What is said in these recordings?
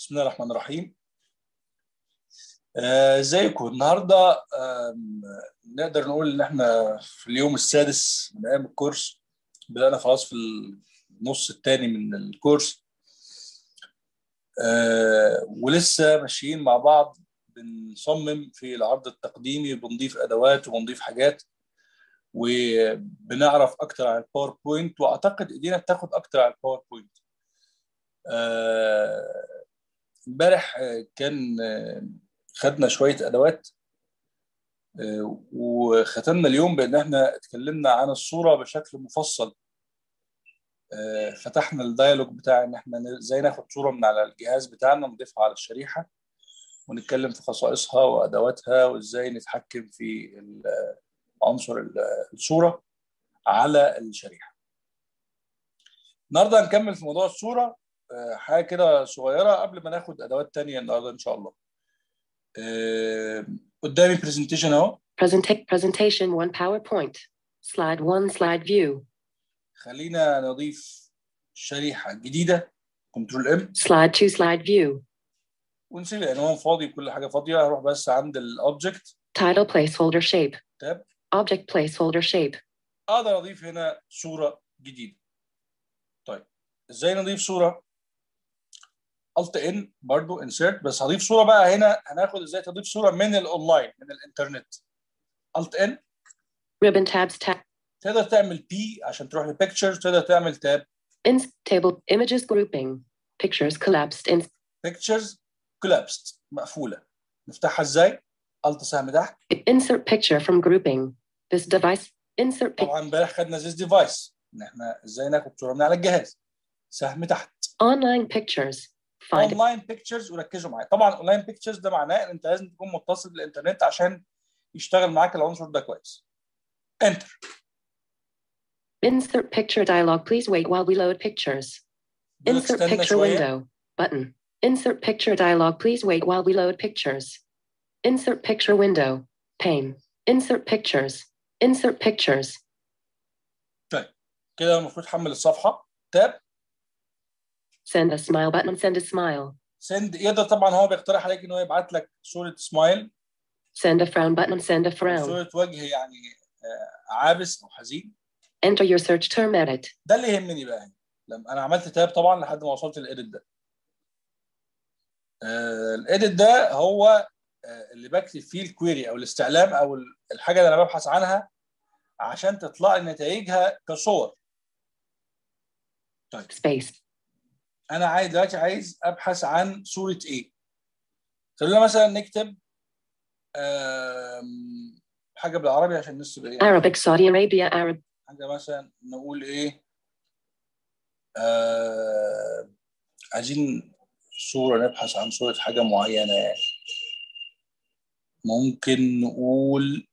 بسم الله الرحمن الرحيم آه، ازيكم النهارده آم، نقدر نقول ان احنا في اليوم السادس من ايام الكورس بدأنا خلاص في النص الثاني من الكورس آه، ولسه ماشيين مع بعض بنصمم في العرض التقديمي بنضيف ادوات وبنضيف حاجات وبنعرف اكتر عن الباوربوينت واعتقد ايدينا بتاخد اكتر عن الباوربوينت آه، امبارح آه، كان آه، خدنا شويه ادوات آه، وختمنا اليوم بان احنا اتكلمنا عن الصوره بشكل مفصل آه، فتحنا الديالوج بتاع ان احنا ن- ازاي ناخد صوره من على الجهاز بتاعنا نضيفها على الشريحه ونتكلم في خصائصها وادواتها وازاي نتحكم في ال- عنصر ال- الصوره على الشريحه. النهارده هنكمل في موضوع الصوره آه، حاجه كده صغيره قبل ما ناخد ادوات تانية النهارده ان شاء الله. آه، قدامي برزنتيشن اهو Presenta- presentation 1 PowerPoint. Slide 1 Slide View. خلينا نضيف شريحه جديده كنترول ام Slide 2 Slide View. ونسيب العنوان فاضي كل حاجه فاضيه هروح بس عند الاوبجكت Title Placeholder Shape. تاب Object Placeholder Shape. اقدر اضيف هنا صوره جديده طيب ازاي نضيف صوره الت ان برضو انسيرت بس هضيف صوره بقى هنا هناخد ازاي تضيف صوره من الاونلاين من الانترنت الت ان Ribbon Tabs Tab. تقدر تعمل بي عشان تروح لبيكتشرز تقدر تعمل تاب Ins Table Images Grouping. Pictures collapsed in بيكتشرز كولابست مقفوله نفتحها ازاي الت سهم تحت Insert picture from grouping. This device. Insert pic- طبعا امبارح خدنا زيس ديفايس ان احنا ازاي ناخد صوره من على الجهاز سهم تحت online pictures. Find اونلاين بيكتشرز وركزوا معايا طبعا اونلاين بيكتشرز ده معناه ان انت لازم تكون متصل بالانترنت عشان يشتغل معاك العنصر ده كويس انتر insert picture dialog. Please wait while we load pictures. دول Insert استنى picture شويه window. Button. Insert picture dialog. Please wait while we load pictures. Insert picture window. Pane. Insert pictures. Insert pictures. كده المفروض حمل الصفحه تاب Send a smile button. Send a smile. سند يقدر طبعا هو بيقترح عليك ان هو يبعت لك صوره سمايل Send a frown button. Send a frown. صوره وجه يعني آه، عابس او حزين Enter your search term edit. ده اللي يهمني بقى هنا لما انا عملت تاب طبعا لحد ما وصلت للايديت ده آه، الايديت ده هو آه، اللي بكتب فيه الكويري او الاستعلام او ال- الحاجه اللي انا ببحث عنها عشان تطلع لي نتائجها كصور Space. انا عايز دلوقتي عايز ابحث عن صوره ايه خلينا مثلا نكتب آم، حاجه بالعربي عشان الناس تبقى ايه Arabic. Saudi Arabia. Arab. حاجه مثلا نقول ايه آه عايزين صوره نبحث عن صوره حاجه معينه يعني ممكن نقول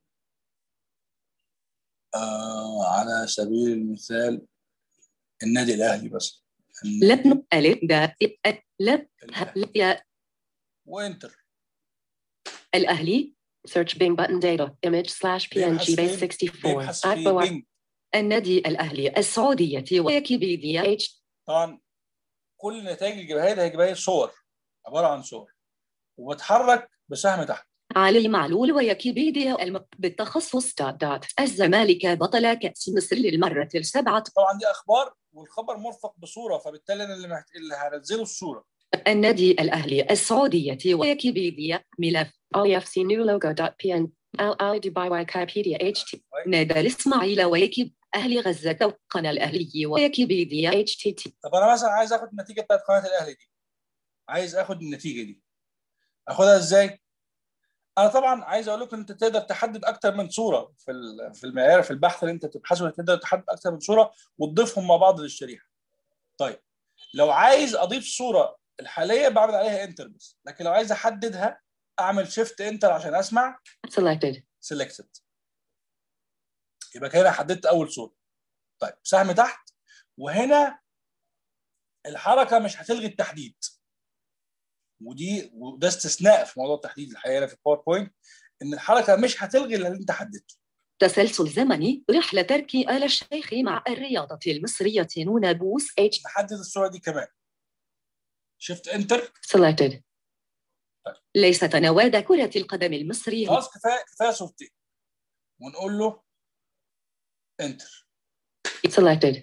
آه على سبيل المثال النادي الاهلي مثلا النادي لبن. ألف. باء. أ- لب. الأهلي. ه- يا. وانتر الأهلي. Search Bing button data. Image slash بيبحث PNG base فين؟ 64. بيبحث في Aqua- بينج النادي الأهلي السعودية ويكيبيديا اتش طبعا كل النتائج اللي جايبها لي هيجيبها لي صور عباره عن صور وبتحرك بسهم تحت علي معلول ويكيبيديا الم... بالتخصص دات دات الزمالك بطل كأس مصر للمرة السابعة طبعا دي اخبار والخبر مرفق بصوره فبالتالي انا اللي, محت... اللي هنزله الصوره النادي الأهلي السعودية ويكيبيديا ملف IFC new logo dot pn ID by Wikipedia HT نادى الإسماعيل ويكيب أهل غزة وقنا الأهلي ويكيبيديا HTT طب انا مثلا عايز اخد النتيجه بتاعت قناه الاهلي دي عايز اخد النتيجه دي اخدها ازاي انا طبعا عايز اقول لكم انت تقدر تحدد اكتر من صوره في ال- في المعيار في البحث اللي انت بتبحثه تقدر تحدد اكتر من صوره وتضيفهم مع بعض للشريحه طيب لو عايز اضيف صوره الحاليه بعمل عليها انتر بس لكن لو عايز احددها اعمل شيفت انتر عشان اسمع selected سيلكتد يبقى كده حددت اول صوره طيب سهم تحت وهنا الحركه مش هتلغي التحديد ودي وده استثناء في موضوع التحديد الحقيقه في الباوربوينت ان الحركه مش هتلغي اللي انت حددته تسلسل زمني رحلة تركي آل الشيخ مع الرياضة المصرية نون بوس اتش نحدد الصوره دي كمان شفت انتر selected ليست نواد كرة القدم المصرية خلاص كفايه كفايه صورتين ونقول له انتر selected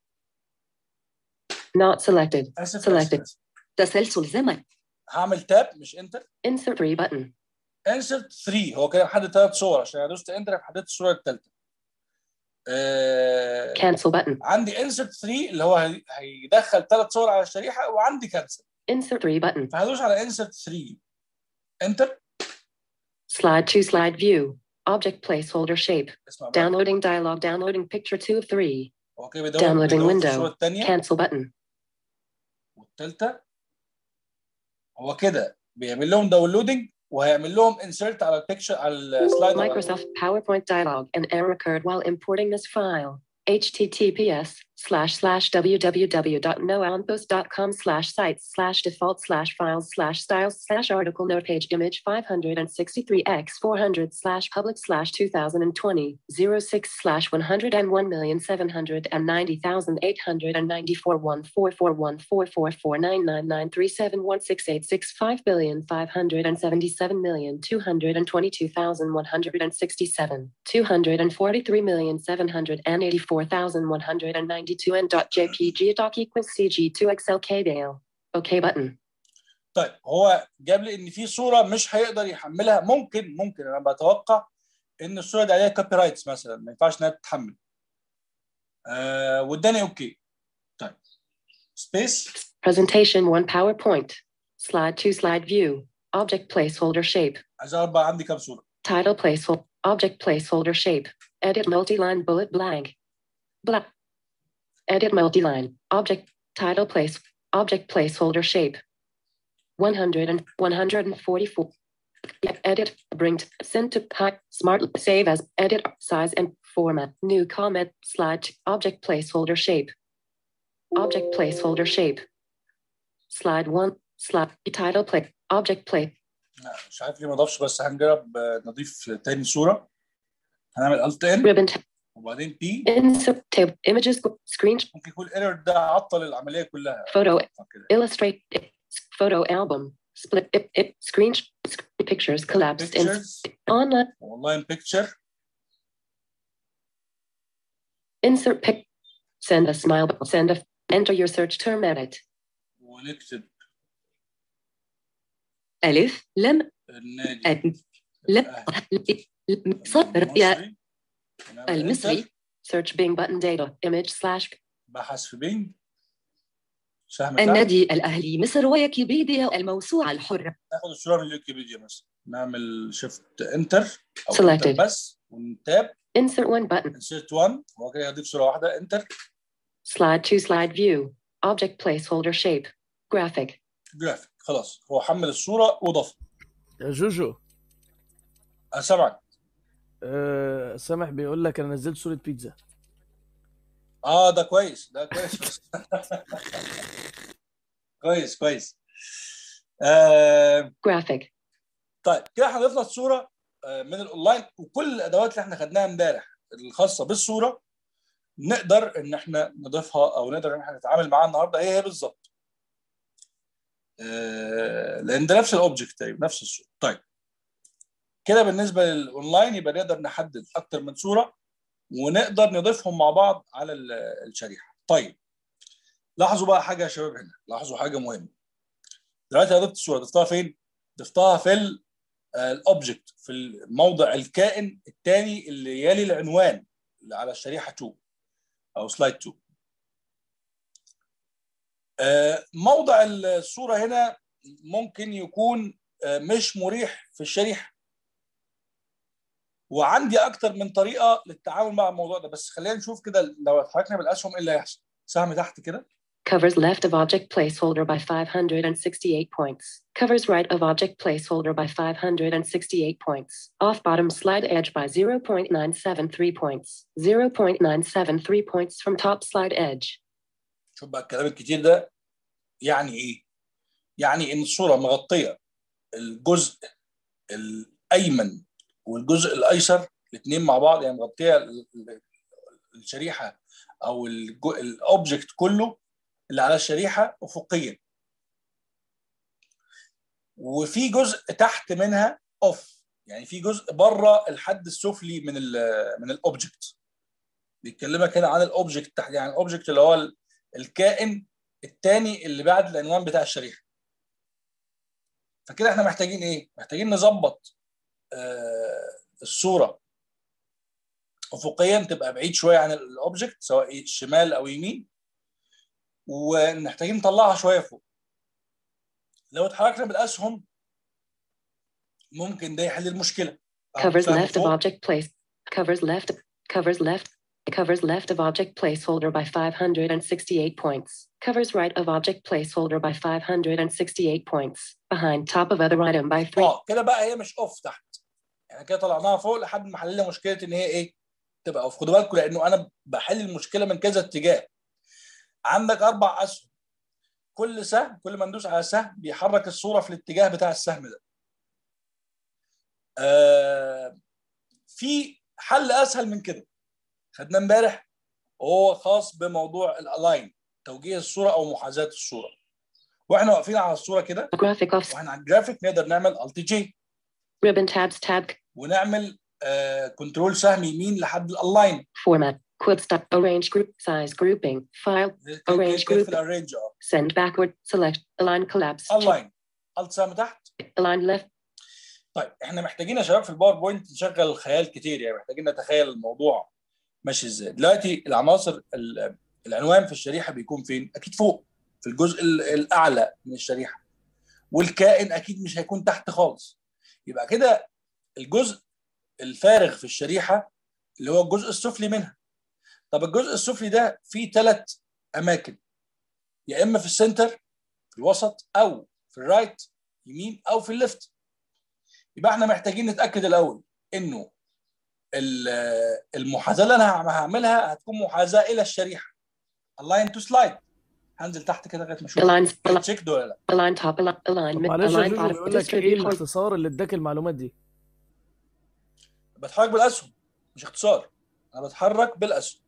not selected اسف Selected. آسف. تسلسل زمن هعمل تاب مش انتر insert 3 button انسرت 3 هو كده محدد ثلاث صور عشان انا دوست انتر حددت الصوره الثالثه آه cancel button عندي انسرت 3 اللي هو هي- هيدخل ثلاث صور على الشريحه وعندي كانسل insert 3 button فهدوس على انسرت 3 انتر slide to slide view object placeholder shape اسمع بقى downloading dialog downloading picture 2 of 3 هو كده بيدور Downloading بيدور في window. الصوره الثانيه cancel button والثالثه هو كده بيعمل لهم داونلودنج وهيعمل لهم انسرت على البيكتشر على السلايد على- Microsoft PowerPoint dialog an error occurred while importing this file. https slash slash www.noonpost.com slash sites slash default slash files slash styles slash article note page image 563x 400 slash public slash 2020 06 slash 101,794,144,499,937,168,65,277,222,167 243,784,192 and .jpg doc equals cg2 xlk dale. OK button. طيب هو جاب لي ان في صوره مش هيقدر يحملها ممكن ممكن انا بتوقع ان الصوره دي عليها كوبي رايتس مثلا ما ينفعش انها تتحمل آه واداني اوكي طيب سبيس Presentation 1 PowerPoint. Slide 2 slide view. Object placeholder shape. عايز اعرف بقى عندي كام صوره Title placeholder. Object placeholder shape. Edit multi-line bullet blank. Black. Edit multi-line. Object title place. Object placeholder shape. 100 and 144. Edit. Bring to, send to pack. Smart. Save as. Edit. Size and format. New comment. Slide. to- Object placeholder shape. Object placeholder shape. Slide 1. Slide. Title play. Object play. لا مش عارف ليه ما ضافش بس هنجرب آه، نضيف تاني صوره هنعمل الت ان Ribbon. tab, وبعدين بي Insert tab. Images. Screen. ممكن يكون الايرور ده عطل العمليه كلها Photo. كده illustrate photo album split it, it screen sc- pictures collapsed in Pictures. online اونلاين بيكتشر insert pic send a smile send a enter your search term edit ونكتب ألف لم النادي أد لم صفر يا ونعمل المصري Enter. search Bing button data image slash بحث في بينج سهم تحت النادي الأهلي مصر ويكيبيديا الموسوعة الحرة ناخد الصوره من الويكيبيديا مثلا نعمل شيفت انتر او Selected. انتر بس ونتاب insert one button انسيرت 1 هو كده هضيف صوره واحده انتر slide to slide view object placeholder shape graphic جرافيك خلاص هو حمل الصوره وضافها يا جوجو انا سامعك آه سامح بيقول لك انا نزلت صورة بيتزا اه ده كويس ده كويس كويس كويس آه graphic طيب كده احنا ضفنا الصوره آه، من الاونلاين وكل الادوات اللي احنا خدناها امبارح الخاصه بالصوره نقدر ان احنا نضيفها او نقدر ان احنا نتعامل معاها النهارده هي هي بالظبط آه، لان ده نفس الاوبجكت تقريبا نفس الصوره طيب كده بالنسبه للاونلاين يبقى نقدر نحدد اكتر من صوره ونقدر نضيفهم مع بعض على ال- الشريحه طيب لاحظوا بقى حاجه يا شباب هنا لاحظوا حاجه مهمه دلوقتي انا ضفت الصوره ضفتها فين ضفتها في ال- آه، الاوبجكت في الموضع الكائن الثاني اللي يلي العنوان اللي على الشريحه 2 او سلايد 2 آه، موضع الصوره هنا ممكن يكون آه، مش مريح في الشريحه وعندي اكتر من طريقه للتعامل مع الموضوع ده بس خلينا نشوف كده لو اتحركنا بالاسهم ايه اللي هيحصل سهم تحت كده Covers left of object placeholder by 568 points. Covers right of object placeholder by 568 points. Off bottom slide edge by 0.973 points. 0.973 points from top slide edge. شوف بقى الكلام الكتير ده يعني ايه؟ يعني ان الصوره مغطيه الجزء الايمن والجزء الايسر الاثنين مع بعض يعني مغطيه ال- ال- الشريحه او الاوبجكت كله اللي على الشريحه افقيا وفي جزء تحت منها اوف يعني في جزء بره الحد السفلي من ال من الاوبجكت بيتكلمك هنا عن الاوبجكت تحت يعني الاوبجكت اللي هو ال- الكائن الثاني اللي بعد العنوان بتاع الشريحه فكده احنا محتاجين ايه محتاجين نظبط آه الصوره افقيا تبقى بعيد شويه عن الاوبجكت سواء إيه شمال او يمين ومحتاجين نطلعها شويه فوق لو اتحركنا بالاسهم ممكن ده يحل المشكله أهو Covers سهم left of فوق. object place. Covers left. Covers left. Covers left of object placeholder by 568 points. Covers right of object placeholder by 568 points. Behind top of other item by 3. اه كده بقى هي مش اوف تحت يعني كده طلعناها فوق لحد ما حللنا مشكله ان هي ايه تبقى اوف خدوا بالكم لانه انا بحل المشكله من كذا اتجاه عندك اربع اسهم كل سهم كل ما ندوس على سهم بيحرك الصوره في الاتجاه بتاع السهم ده آه في حل اسهل من كده خدناه امبارح وهو خاص بموضوع الالاين توجيه الصوره او محاذاه الصوره واحنا واقفين على الصوره كده Graphic off. واحنا على الجرافيك نقدر نعمل الت جي Ribbon tabs tab. ونعمل آه كنترول سهم يمين لحد الالاين Format. Quit stop. Arrange group size grouping. File. Arrange كده group. في الارينج اه Send backward. Select. Align collapse. الاين الت سهم تحت Align left. طيب احنا محتاجين يا شباب في الباوربوينت نشغل الخيال كتير يعني محتاجين نتخيل الموضوع ماشي ازاي دلوقتي العناصر ال- العنوان في الشريحه بيكون فين اكيد فوق في الجزء ال- الاعلى من الشريحه والكائن اكيد مش هيكون تحت خالص يبقى كده الجزء الفارغ في الشريحه اللي هو الجزء السفلي منها طب الجزء السفلي ده فيه ثلاث اماكن يا اما في السنتر في الوسط او في الرايت يمين او في الليفت يبقى احنا محتاجين نتاكد الاول انه ال- المحاذاه اللي انا هعملها هتكون محاذاه الى الشريحه align to slide هنزل تحت كده لغايه ما اشوف Align. Align, تشيك ده ولا لا align top. Align, align طب mid. معلش يا Align جوجو bottom. بيقول لك ايه Distribute. horizontal. الاختصار اللي اداك المعلومات دي بتحرك بالاسهم مش اختصار انا بتحرك بالاسهم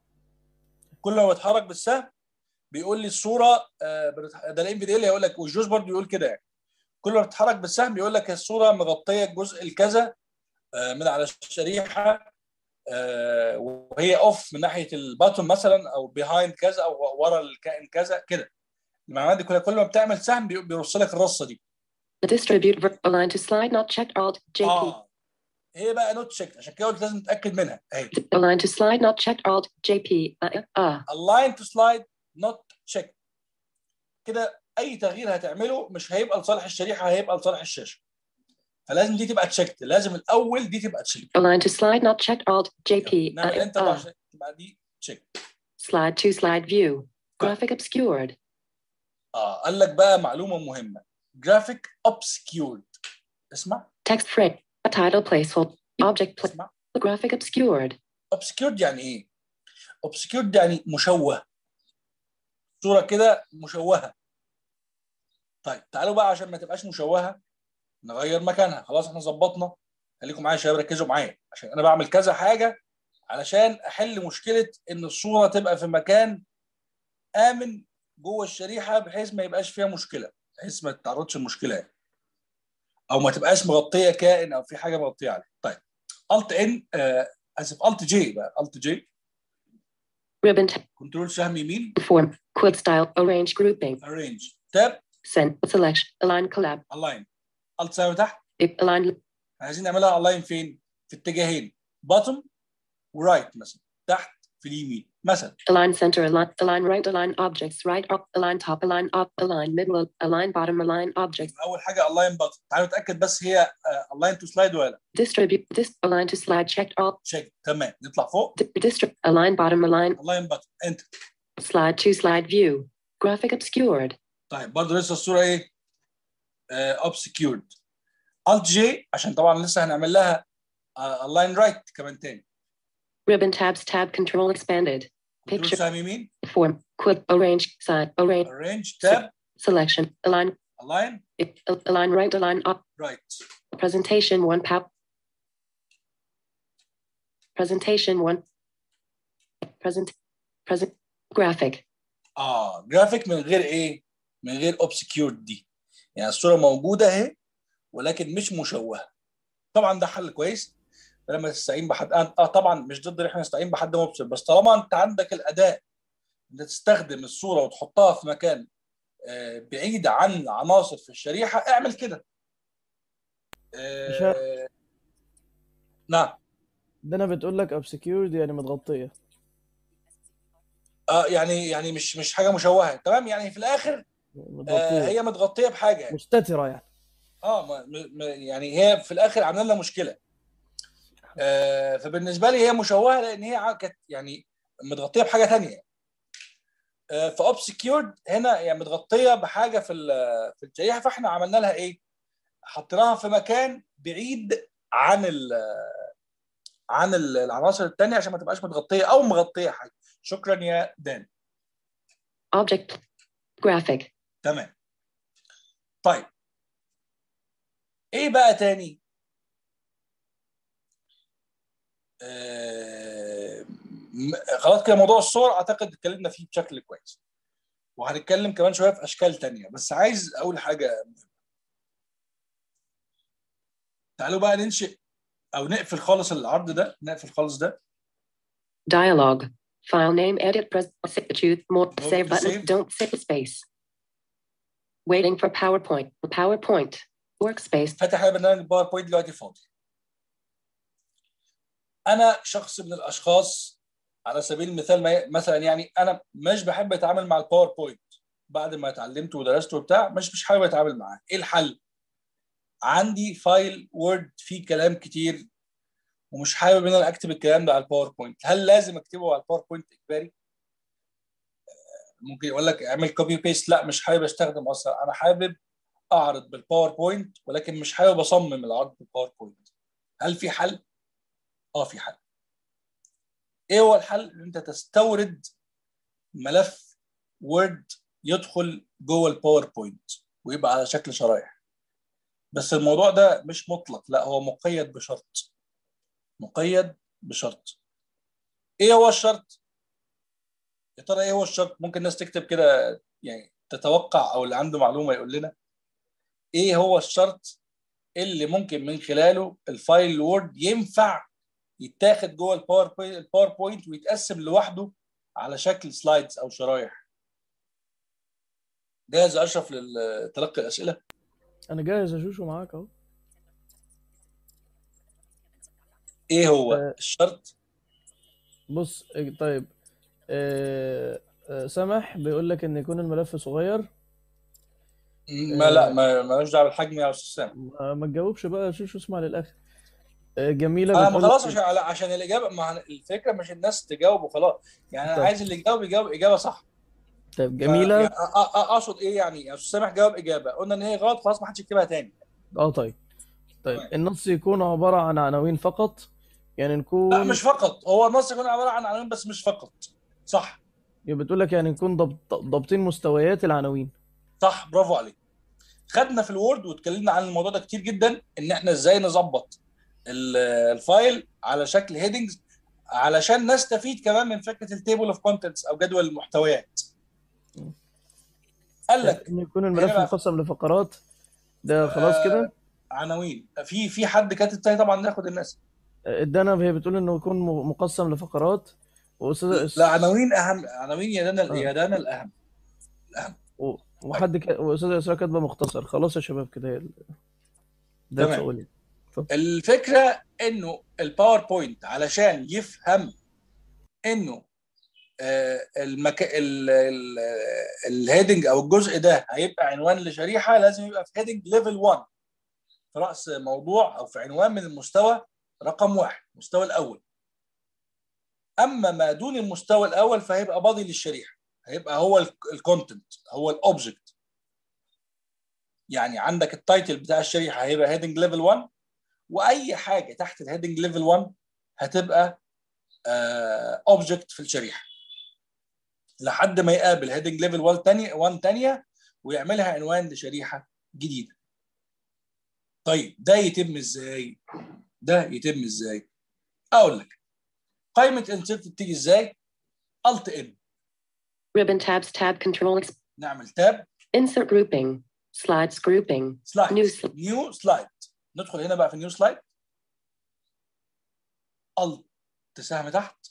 كل ما بتحرك بالسهم بيقول لي الصوره آه، بتتح- ده الام في دي هيقول لك والجوز برضه بيقول كده يعني كل ما بتتحرك بالسهم بيقول لك الصوره مغطيه الجزء الكذا آه، من على الشريحه آه، وهي اوف من ناحيه الباتون مثلا او بيهايند كذا او ورا الكائن كذا كده المعلومات دي كلها كل ما بتعمل سهم بي- بيرص لك الرصه دي Distribute. ver- Align to slide not checked. Alt. JP. اه هي بقى نوت تشيك عشان كده قلت لازم نتاكد منها اهي Align to slide not checked. Alt. JP. Uh, uh. align to slide not check كده اي تغيير هتعمله مش هيبقى لصالح الشريحه هيبقى لصالح الشاشه فلازم دي تبقى تشيكت لازم الاول دي تبقى تشيك Align to slide not checked. Alt. JP. نعمل Uh, انتر uh. عشان تبقى دي تشيك Slide to slide view. Graphic obscured. اه قال لك بقى معلومه مهمه جرافيك obscured اسمع Text frame. A title placeholder. Object pla- اسمع graphic obscured. obscured يعني ايه obscured يعني مشوه صوره كده مشوهه طيب تعالوا بقى عشان ما تبقاش مشوهه نغير مكانها خلاص احنا ظبطنا خليكم معايا يا شباب ركزوا معايا عشان انا بعمل كذا حاجه علشان احل مشكله ان الصوره تبقى في مكان امن جوه الشريحه بحيث ما يبقاش فيها مشكله بحيث ما تتعرضش لمشكله يعني. او ما تبقاش مغطيه كائن او في حاجه مغطيه عليه طيب الت ان آه اسف الت جي بقى الت جي Ribbon tab. كنترول سهم يمين Form. Quit style. Arrange grouping. ارينج تاب Send. Selection. Align collab. الاين الت سهم تحت Align. عايزين نعملها الاين فين في اتجاهين باتوم ورايت مثلا تحت في اليمين مثلا Align center. Align. Align right. Align objects. Right up. Align top. Align up. Align middle. Align bottom. Align objects. اول حاجه الاين باتوم تعالوا نتاكد بس هي الاين تو سلايد ولا لا Distribute. Dis. Align to slide. Checked. Alt. تشيك تمام نطلع فوق Di- Distrib. Align bottom. Align. الاين باتوم انت Slide to slide view. Graphic obscured. طيب برضه لسه الصوره ايه اوبسكيورد الت جي عشان طبعا لسه هنعمل لها الاين رايت كمان تاني Ribbon tabs. Tab control expanded. كنترول Picture. سهم يمين Form. Quit. Arrange. Side. Arrange. ارينج تاب Selection. Align. الاين Align right. Align up. رايت Presentation one pow. Presentation one. Present. Present. Graphic. اه جرافيك من غير ايه من غير اوبسكيورد دي يعني الصوره موجوده اهي ولكن مش مشوهه طبعا ده حل كويس لما تستعين بحد اه طبعا مش ضد ان احنا نستعين بحد مبصر بس طالما انت عندك الاداء ان تستخدم الصوره وتحطها في مكان آه، بعيد عن عناصر في الشريحه اعمل كده آه، نعم ده انا بتقول لك obscured يعني متغطيه اه يعني يعني مش مش حاجه مشوهه تمام يعني في الاخر آه متغطيه هي متغطيه بحاجه يعني. مستتره يعني اه ما ما- يعني هي في الاخر عامله لنا مشكله آه فبالنسبه لي هي مشوهه لان هي ع- كانت يعني متغطيه بحاجه ثانيه آه فاوبسكيورد هنا يعني متغطيه بحاجه في ال- في الشريحه فاحنا عملنا لها ايه؟ حطيناها في مكان بعيد عن ال عن ال- العناصر الثانيه عشان ما تبقاش متغطيه او مغطيه حاجه شكرا يا دان Object. Graphic. تمام طيب ايه بقى تاني آه... م- خلاص كده موضوع الصور اعتقد اتكلمنا فيه بشكل كويس وهنتكلم كمان شويه في اشكال تانية بس عايز اقول حاجه مهمة. تعالوا بقى ننشئ او نقفل خالص العرض ده نقفل خالص ده Dialog. File name edit press substitute more Move save to button save. don't save space. Waiting for PowerPoint. PowerPoint. Workspace. فاتح انا برنامج الباوربوينت دلوقتي فاضي انا شخص من الاشخاص على سبيل المثال ما- مثلا يعني انا مش بحب اتعامل مع الباوربوينت بعد ما اتعلمته ودرسته وبتاع مش مش حابب اتعامل معاه ايه الحل عندي فايل وورد فيه كلام كتير ومش حابب ان انا اكتب الكلام ده على الباوربوينت هل لازم اكتبه على الباوربوينت اجباري ممكن يقول لك اعمل كوبي بيست لا مش حابب استخدم اصلا انا حابب اعرض بالباوربوينت ولكن مش حابب اصمم العرض بالباوربوينت هل في حل اه في حل ايه هو الحل ان انت تستورد ملف وورد يدخل جوه الباوربوينت ويبقى على شكل شرايح بس الموضوع ده مش مطلق لا هو مقيد بشرط مقيد بشرط ايه هو الشرط يا ترى ايه هو الشرط ممكن الناس تكتب كده يعني تتوقع او اللي عنده معلومه يقول لنا ايه هو الشرط اللي ممكن من خلاله الفايل الوورد ينفع يتاخد جوه الباوربوينت الباوربوينت ويتقسم لوحده على شكل سلايدز او شرايح جاهز يا اشرف لتلقي الاسئله انا جاهز اشوشه معاك اهو ايه هو آه. الشرط بص إيه، طيب آه، آه، سمح بيقول لك ان يكون الملف صغير ما لا ما مالوش دعوه بالحجم يا استاذ سام ما ما تجاوبش بقى شوشو اسمع للاخر آه، جميله اه ما بتقول خلاص لك- عشان على- عشان الاجابه ما الفكره مش الناس تجاوب وخلاص يعني انا طيب. عايز اللي يجاوب يجاوب اجابه صح طيب ف- جميله يعني أ- أ- اقصد ايه يعني يا استاذ سامح جاوب اجابه قلنا ان هي غلط خلاص ما حدش يكتبها تاني اه طيب طيب تمام. النص يكون عباره عن عناوين فقط يعني نكون لا مش فقط هو النص يكون عباره عن عناوين بس مش فقط صح يبقى بتقول لك يعني نكون ضبط ضابطين مستويات العناوين صح برافو عليك خدنا في الوورد واتكلمنا عن الموضوع ده كتير جدا ان احنا ازاي نظبط ال- الفايل على شكل هيدنجز علشان نستفيد كمان من فكره التيبل اوف كونتنتس او جدول المحتويات قال لك ان يكون الملف هنا بقى- مقسم لفقرات ده خلاص آه، كده عناوين في في حد كاتب تاني طبعا ناخد الناس ادانا هي بتقول انه يكون م- مقسم لفقرات واستاذ لا عناوين اهم عناوين يا دانا آه. يا دانا الاهم و- وحد ك... واستاذ اسراء كاتبه مختصر خلاص يا شباب كده هي ال- ده تمام. سؤالي الفكره انه الباوربوينت علشان يفهم انه آه، المك... ال... ال... الهيدنج او الجزء ده هيبقى عنوان لشريحه لازم يبقى في هيدنج ليفل 1 في راس موضوع او في عنوان من المستوى رقم واحد المستوى الاول اما ما دون المستوى الاول فهيبقى بادي للشريحه هيبقى هو الكونتنت هو الاوبجكت يعني عندك التايتل بتاع الشريحه هيبقى هيدنج ليفل 1 واي حاجه تحت الهيدنج ليفل 1 هتبقى اوبجكت في الشريحه لحد ما يقابل هيدنج ليفل 1 تانية 1 تانية ويعملها عنوان لشريحه جديده طيب ده يتم ازاي ده يتم ازاي اقول لك قائمه انسيرت بتيجي ازاي الت ان Ribbon tabs tab control ex- نعمل تاب insert grouping Slides grouping. سلايد New sl- نيو سلايد ندخل هنا بقى في نيو سلايد الت سهم تحت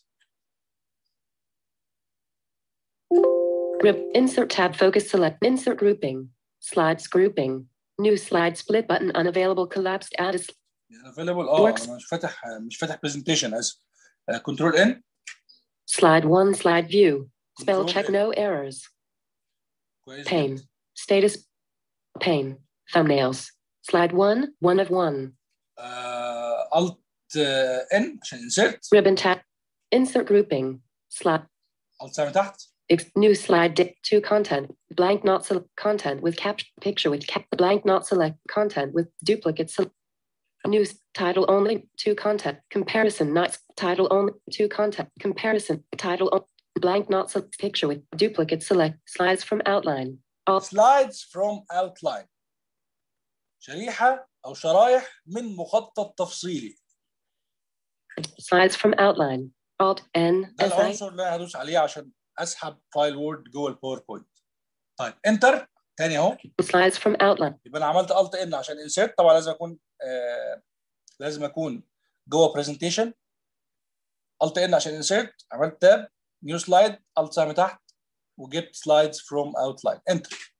Grip. Insert tab. Focus. Select. Insert grouping. Slides grouping. New slide split button unavailable. Collapsed. Add a s- افيلبل اه Works. انا مش فاتح مش فاتح برزنتيشن اسف كنترول ان slide one. Slide view. Spell Control check. N. No errors. كويس Pane. جدا. Status. Pane. Thumbnails. Slide one. One of one. آه الت ان عشان انسرت Ribbon tab. Insert grouping. Slide. الت سهم تحت Ex- new slide di- to content blank not select content with cap picture with cap blank not select content with duplicate sel- news title only to content comparison not title only to content comparison title on- blank not select picture with duplicate select slides from outline alt سلايدز فروم اوتلاين شريحه او شرايح من مخطط تفصيلي slides from outline alt n ده si العنصر اللي انا هدوس عليه عشان اسحب فايل وورد جوه الباوربوينت طيب انتر تاني اهو slides from outline يبقى انا عملت الت ان عشان انسيرت طبعا لازم اكون آه لازم اكون جوه برزنتيشن الت ان عشان انسيرت عملت تاب نيو سلايد الت سهم تحت وجبت سلايدز فروم اوتلاين انتر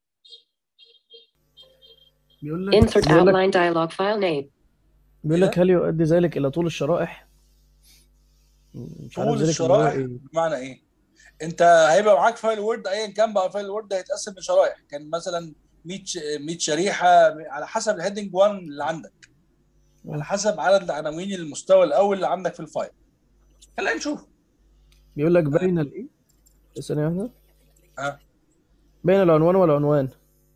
بيقول لك insert بيقول لك, outline dialog file name بيقول لك هل يؤدي ذلك الى طول الشرائح مش عارف طول ذلك اللي هو الشرائح ايه بمعنى ايه؟ انت هيبقى معاك فايل وورد ايا كان بقى فايل وورد هيتقسم لشرايح كان مثلا 100 ش- 100 شريحه على حسب الهيدنج 1 اللي عندك على حسب عدد العناوين المستوى الاول اللي عندك في الفايل خلينا نشوف بيقول لك بين الايه ثانية واحدة ها بين العنوان والعنوان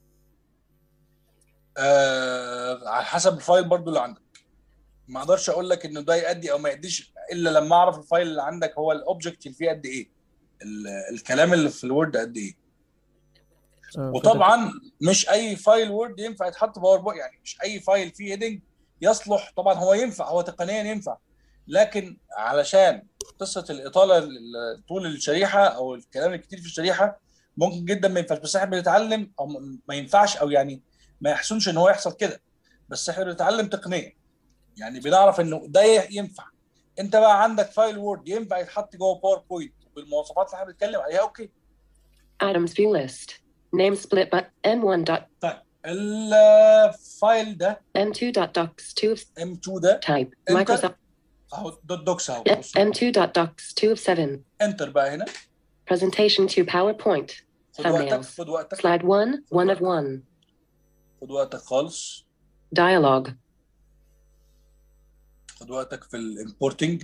آه على حسب الفايل برضو اللي عندك ما اقدرش اقول لك انه ده يؤدي او ما يؤديش الا لما اعرف الفايل اللي عندك هو الاوبجكت اللي فيه قد ايه ال- الكلام اللي في الوورد قد ايه آه، وطبعا مش اي فايل وورد ينفع يتحط باوربوينت يعني مش اي فايل فيه هيدنج يصلح طبعا هو ينفع هو تقنيا ينفع لكن علشان قصه الاطاله ال- طول الشريحه او الكلام الكتير في الشريحه ممكن جدا ما ينفعش بس احنا بنتعلم او م- ما ينفعش او يعني ما يحسنش ان هو يحصل كده بس احنا بنتعلم تقنيا يعني بنعرف انه ده ينفع انت بقى عندك فايل وورد ينفع يتحط جوه باوربوينت بالمواصفات اللي احنا بنتكلم عليها اوكي items view list name split but n1 dot طيب الفايل ده n2 dot docs 2 of M2 ده type انت Microsoft اهو دوت دوكس اهو بص. n2 dot docs 2 of 7 انتر بقى هنا presentation to PowerPoint خد وقتك thumbnails خد وقتك slide 1 1 of 1 خد وقتك خالص dialogue خد وقتك في الامبورتنج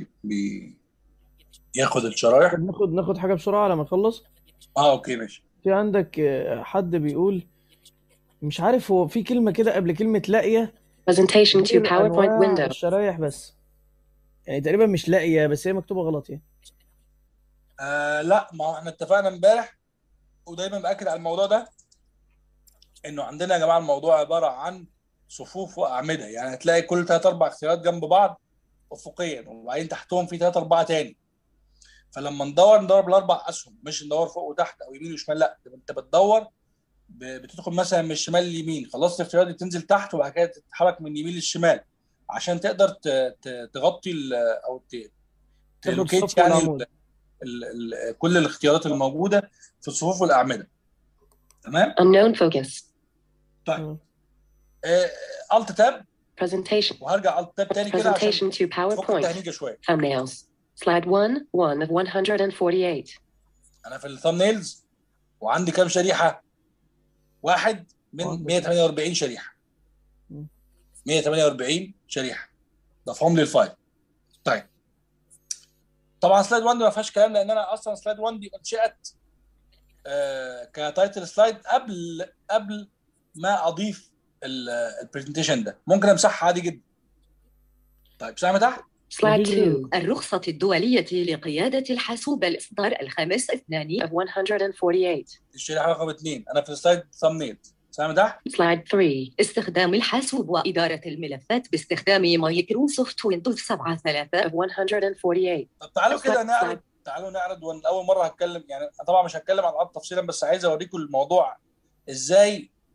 بياخد الشرايح طب ناخد ناخد حاجة بسرعة لما نخلص اه اوكي ماشي في عندك آه، حد بيقول مش عارف هو في كلمة كده قبل كلمة لاقية presentation to بين PowerPoint أنواع window الشرايح بس يعني تقريبا مش لاقية بس هي مكتوبة غلط يعني آه لا ما هو احنا اتفقنا امبارح ودايما باكد على الموضوع ده انه عندنا يا جماعه الموضوع عباره عن صفوف واعمده يعني هتلاقي كل ثلاث اربع اختيارات جنب بعض افقيا وبعدين تحتهم في ثلاث اربعه تاني فلما ندور ندور بالاربع اسهم مش ندور فوق وتحت او يمين وشمال لا ده انت بتدور ب- بتدخل مثلا من الشمال لليمين خلصت الاختيارات دي تنزل تحت وبعد كده تتحرك من اليمين للشمال عشان تقدر ت- ت- تغطي ال- او ت- تاخد تلوكيت الصف يعني والعمود. ال- ال- ال- كل الاختيارات اللي موجوده في الصفوف والاعمده تمام unknown focus آه. الت تاب presentation وهرجع الت تاب تاني كده عشان presentation to تفك PowerPoint التهنيجه شويه thumbnails slide 1 1 of 148 انا في الثامنيلز وعندي كام شريحه؟ واحد من واحد. 148 شريحه مم. 148 شريحه ضافهم لي الفايل طيب طبعا سلايد 1 ما فيهاش كلام لان انا اصلا سلايد 1 دي انشئت آه كتايتل سلايد قبل قبل ما اضيف البرزنتيشن ده ممكن امسحها عادي جدا طيب سامع تحت slide فيديو. 2 الرخصة الدولية لقيادة الحاسوب الإصدار الخامس اثنان of 148 الشريحه رقم اثنين انا في السلايد ثامنيل سامع تحت slide 3 استخدام الحاسوب وإدارة الملفات باستخدام مايكروسوفت ويندوز 7 3 of 148 طب تعالوا كده Slide- نعرض تعالوا نعرض وانا اول مره هتكلم يعني أنا طبعا مش هتكلم عن العرض تفصيلا بس عايز اوريكم الموضوع ازاي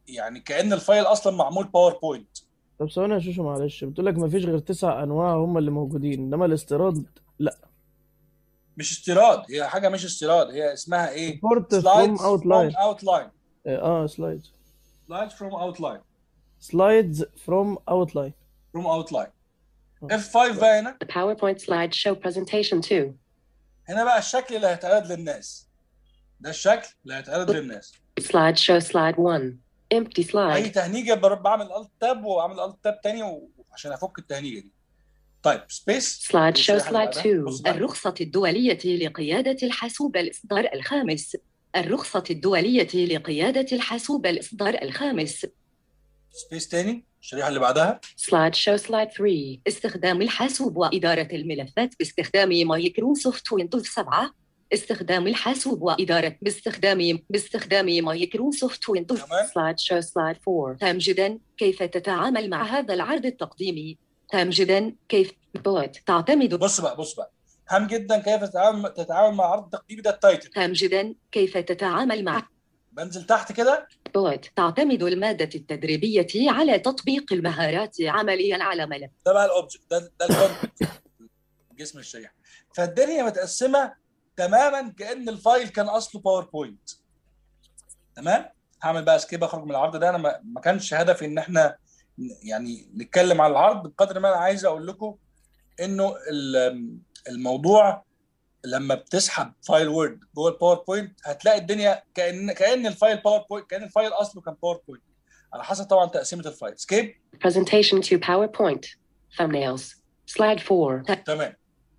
يعني كأن الفايل اصلا معمول باوربوينت طب ثواني يا شوشو معلش بتقول لك مفيش غير تسع انواع هم اللي موجودين انما الاستيراد لا مش استيراد هي حاجه مش استيراد هي اسمها ايه import from slides outline from outline اه سلايدز slides from outline سلايدز from outline from outline F5 بقى هنا The PowerPoint slide show presentation 2. هنا بقى الشكل اللي هيتعرض للناس ده الشكل اللي هيتعرض للناس Slide show slide 1. Empty اي slide. تهنيجه بر- بعمل الت تاب واعمل الت تاب تاني و- عشان افك التهنيجه دي طيب سبيس Slide show slide 2. الرخصة الدولية لقيادة الحاسوب الإصدار الخامس. الرخصة الدولية لقيادة الحاسوب الإصدار الخامس. سبيس تاني الشريحه اللي بعدها Slide show slide 3. استخدام الحاسوب وإدارة الملفات باستخدام مايكروسوفت ويندوز 7. استخدام الحاسوب وإدارة باستخدام باستخدام مايكروسوفت ويندوز تمام. سلايد شو سلايد 4 تام جدا كيف تتعامل مع هذا العرض التقديمي تام جدا كيف بوت تعتمد بص بقى بص بقى هام جدا كيف تتعامل تتعامل مع عرض تقديمي ده التايتل تام جدا كيف تتعامل مع بنزل تحت كده بوت تعتمد المادة التدريبية على تطبيق المهارات عمليا على ملف ده بقى الاوبجكت ده ده الكونتنت جسم الشريحه فالدنيا متقسمه تماما كان الفايل كان اصله باوربوينت تمام هعمل بقى سكيب اخرج من العرض ده انا ما ما كانش هدفي ان احنا ن- يعني نتكلم على العرض بقدر ما انا عايز اقول لكم انه ال- الموضوع لما بتسحب فايل وورد جوه الباوربوينت هتلاقي الدنيا كان كان الفايل باوربوينت كان الفايل اصله كان باوربوينت على حسب طبعا تقسيمه الفايل سكيب presentation to PowerPoint thumbnails slide 4 تمام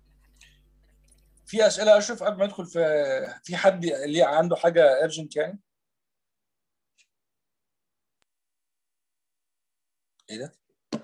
في اسئله اشوف قبل ما ندخل في في حد ليه عنده حاجه ارجنت يعني ايه ده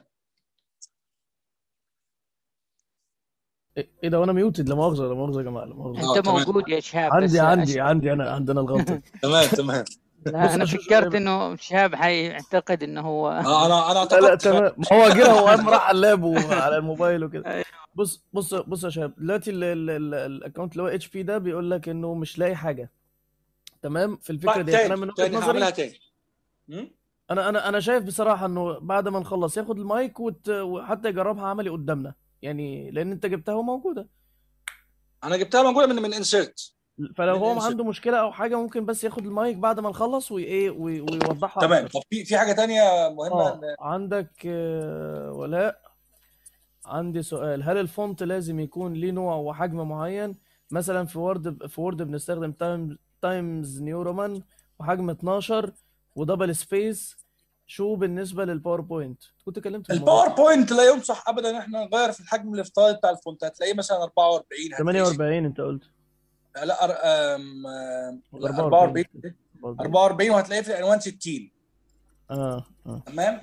ايه إيه ده وانا ميوتد لا مؤاخذه لا مؤاخذه يا جماعه لا مؤاخذه آه، انت تمام. موجود يا شهاب بس عندي عندي أش- عندي انا عندنا الغلطه تمام تمام لا انا بص، شوف- فكرت انه شهاب حيعتقد انه هو آه، انا انا لا لا اعتقدت تمام ما هو جه هو قام راح على اللاب وعلى الموبايل وكده أيوة. بص بص بص يا شباب دلوقتي ال- ال- ال- الاكونت اللي هو اتش بي ده بيقول لك انه مش لاقي حاجه تمام في الفكره طيب دي انا تاني من وجهه تاني هعملها نظري تاني مم؟ انا انا انا شايف بصراحه انه بعد ما نخلص ياخد المايك وت... وحتى يجربها عملي قدامنا يعني لان انت جبتها وموجوده انا جبتها موجوده من من انسيرت فلو من هو الانسert. عنده مشكله او حاجه ممكن بس ياخد المايك بعد ما نخلص وايه وي- ويوضحها تمام أكتر. طب في في حاجه تانية مهمه اه إن- عندك آه، ولاء عندي سؤال هل الفونت لازم يكون ليه نوع وحجم معين مثلا في وورد في وورد بنستخدم تايم تايمز نيو رومان وحجم 12 ودبل سبيس شو بالنسبه للباوربوينت كنت اتكلمت في الموضوع الباوربوينت لا ينصح ابدا ان احنا نغير في الحجم الافتراضي بتاع الفونت هتلاقيه مثلا 44 هتلاقيه 48 انت قلت لا أر- آم، آم، لا، 44 44 44 44 وهتلاقيه في العنوان 60 اه اه تمام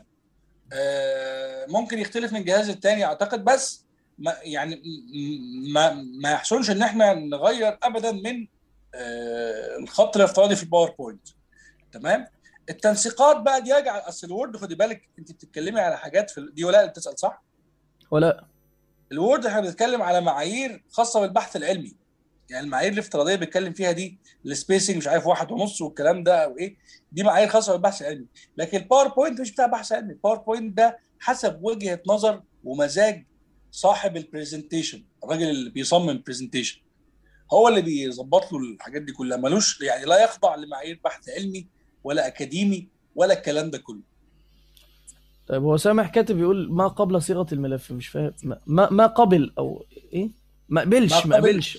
آه، ممكن يختلف من جهاز التاني اعتقد بس ما يعني م- ما ما يحصلش ان احنا نغير ابدا من آه، الخط الافتراضي في الباوربوينت تمام التنسيقات بقى دي يرجع اصل الوورد خدي بالك انت بتتكلمي على حاجات في ال- دي ولا اللي بتسال صح؟ ولا الوورد احنا بنتكلم على معايير خاصه بالبحث العلمي يعني المعايير الافتراضيه بيتكلم فيها دي السبيسنج مش عارف واحد ونص والكلام ده او ايه دي معايير خاصه بالبحث العلمي لكن الباوربوينت مش بتاع بحث علمي الباوربوينت ده حسب وجهه نظر ومزاج صاحب البرزنتيشن الراجل اللي بيصمم البرزنتيشن هو اللي بيظبط له الحاجات دي كلها ملوش يعني لا يخضع لمعايير بحث علمي ولا اكاديمي ولا الكلام ده كله طيب هو سامح كاتب يقول ما قبل صيغه الملف مش فاهم ما ما, ما قبل او ايه ما قبلش ما ما قبل. قبلش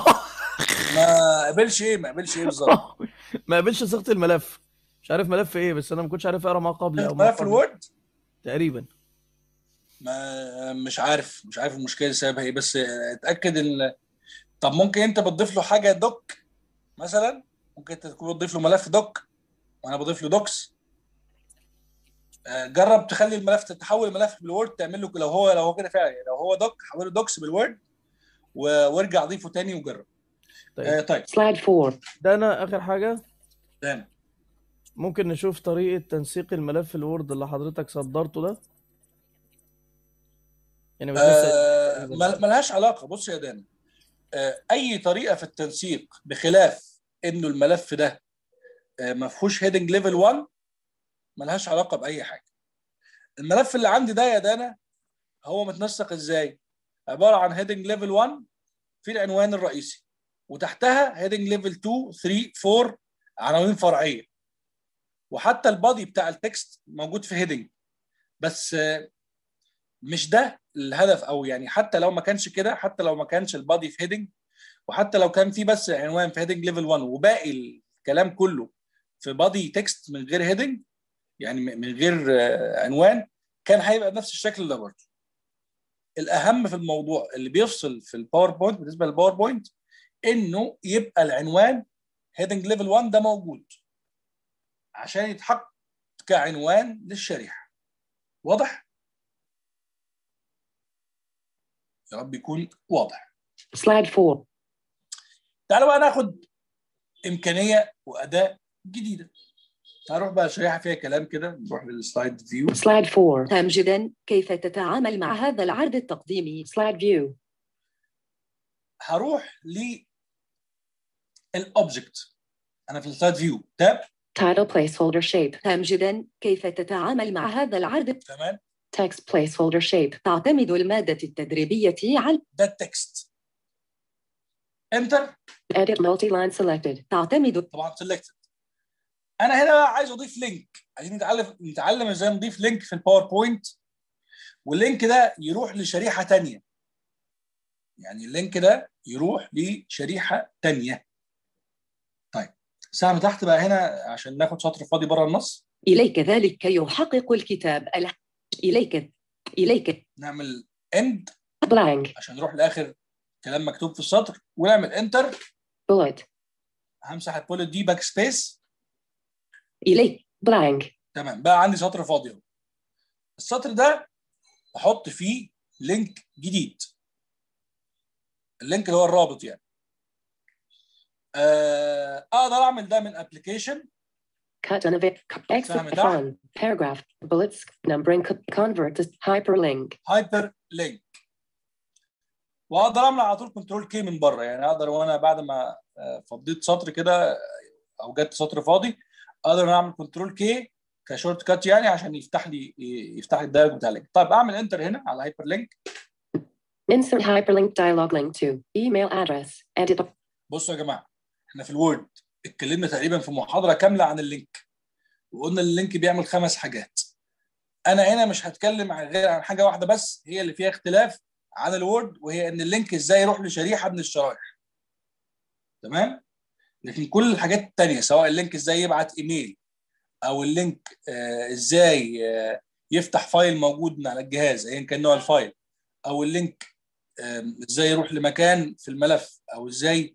ما قبلش ايه ما قبلش ايه بالظبط ما قبلش صيغه الملف مش عارف ملف ايه بس انا ما كنتش عارف اقرا ما قبل او ما ملف قبل الوورد تقريبا ما مش عارف مش عارف المشكله سببها ايه بس اتاكد ان طب ممكن انت بتضيف له حاجه دوك مثلا ممكن انت تكون بتضيف له ملف دوك وانا بضيف له دوكس آه، جرب تخلي الملف تحول الملف بالوورد تعمل له لو هو لو هو كده فعلا يعني لو هو دوك حوله دوكس بالوورد و- وارجع ضيفه تاني وجرب آه، طيب طيب slide 4 ده انا اخر حاجه تمام ممكن نشوف طريقه تنسيق الملف الوورد اللي حضرتك صدرته ده يعني مش لسه آه، مل- ملهاش علاقه بص يا دانا آه، اي طريقه في التنسيق بخلاف انه الملف ده آه، ما فيهوش هيدنج ليفل 1 ملهاش علاقه باي حاجه الملف اللي عندي ده يا دانا هو متنسق ازاي عباره عن هيدنج ليفل 1 في العنوان الرئيسي وتحتها هيدنج ليفل 2 3 4 عناوين فرعيه وحتى البادي بتاع التكست موجود في هيدنج بس آه، مش ده الهدف او يعني حتى لو ما كانش كده حتى لو ما كانش البادي في هيدنج وحتى لو كان في بس عنوان في هيدنج ليفل 1 وباقي الكلام كله في بادي تكست من غير هيدنج يعني م- من غير آه، عنوان كان هيبقى بنفس الشكل ده برضه الاهم في الموضوع اللي بيفصل في الباوربوينت بالنسبه للباوربوينت انه يبقى العنوان هيدنج ليفل 1 ده موجود عشان يتحط كعنوان للشريحه واضح يا رب يكون واضح Slide 4. تعالوا بقى ناخد امكانيه واداه جديده تعالوا نروح بقى الشريحه فيها كلام كده نروح للسلايد فيو Slide 4. هام جدا كيف تتعامل مع هذا العرض التقديمي Slide View. هروح للاوبجكت انا في السلايد فيو تاب Title Placeholder Shape. هام جدا كيف تتعامل مع هذا العرض تمام Text Placeholder Shape. تعتمد المادة التدريبية على ده التكست انتر Edit Multi-Line Selected. تعتمد طبعا سيلكتد انا هنا بقى عايز اضيف لينك عايزين نتعلم نتعلم ازاي نضيف لينك في الباوربوينت واللينك ده يروح لشريحه تانية يعني اللينك ده يروح لشريحه تانية طيب سهم تحت بقى هنا عشان ناخد سطر فاضي بره النص إليك ذلك كي يحقق الكتاب ال... إليك إليك نعمل اند blank عشان نروح لاخر كلام مكتوب في السطر ونعمل انتر bullet همسح البوليت دي باك سبيس إليك blank تمام بقى عندي سطر فاضي اهو السطر ده احط فيه لينك جديد اللينك اللي هو الرابط يعني آه، اقدر اعمل ده من ابلكيشن cut innovate exit سهم تحت. fun paragraph bullets numbering co- convert to hyperlink هايبر لينك واقدر اعمل على طول كنترول كي من بره يعني اقدر وانا بعد ما آه، فضيت سطر كده او جت سطر فاضي اقدر اعمل كنترول كي كشورت كات يعني عشان يفتح لي يفتح لي الدايلوج بتاع اللينك طيب اعمل انتر هنا على هايبر لينك insert hyperlink dialog link to email address edit بصوا يا جماعه احنا في الوورد اتكلمنا تقريبا في محاضره كامله عن اللينك وقلنا اللينك بيعمل خمس حاجات انا هنا مش هتكلم عن غير عن حاجه واحده بس هي اللي فيها اختلاف عن الوورد وهي ان اللينك ازاي يروح لشريحه من الشرايح تمام لكن كل الحاجات التانية سواء اللينك ازاي يبعت ايميل او اللينك آه ازاي آه يفتح فايل موجود من على الجهاز ايا كان نوع الفايل او اللينك آم، ازاي يروح لمكان في الملف او ازاي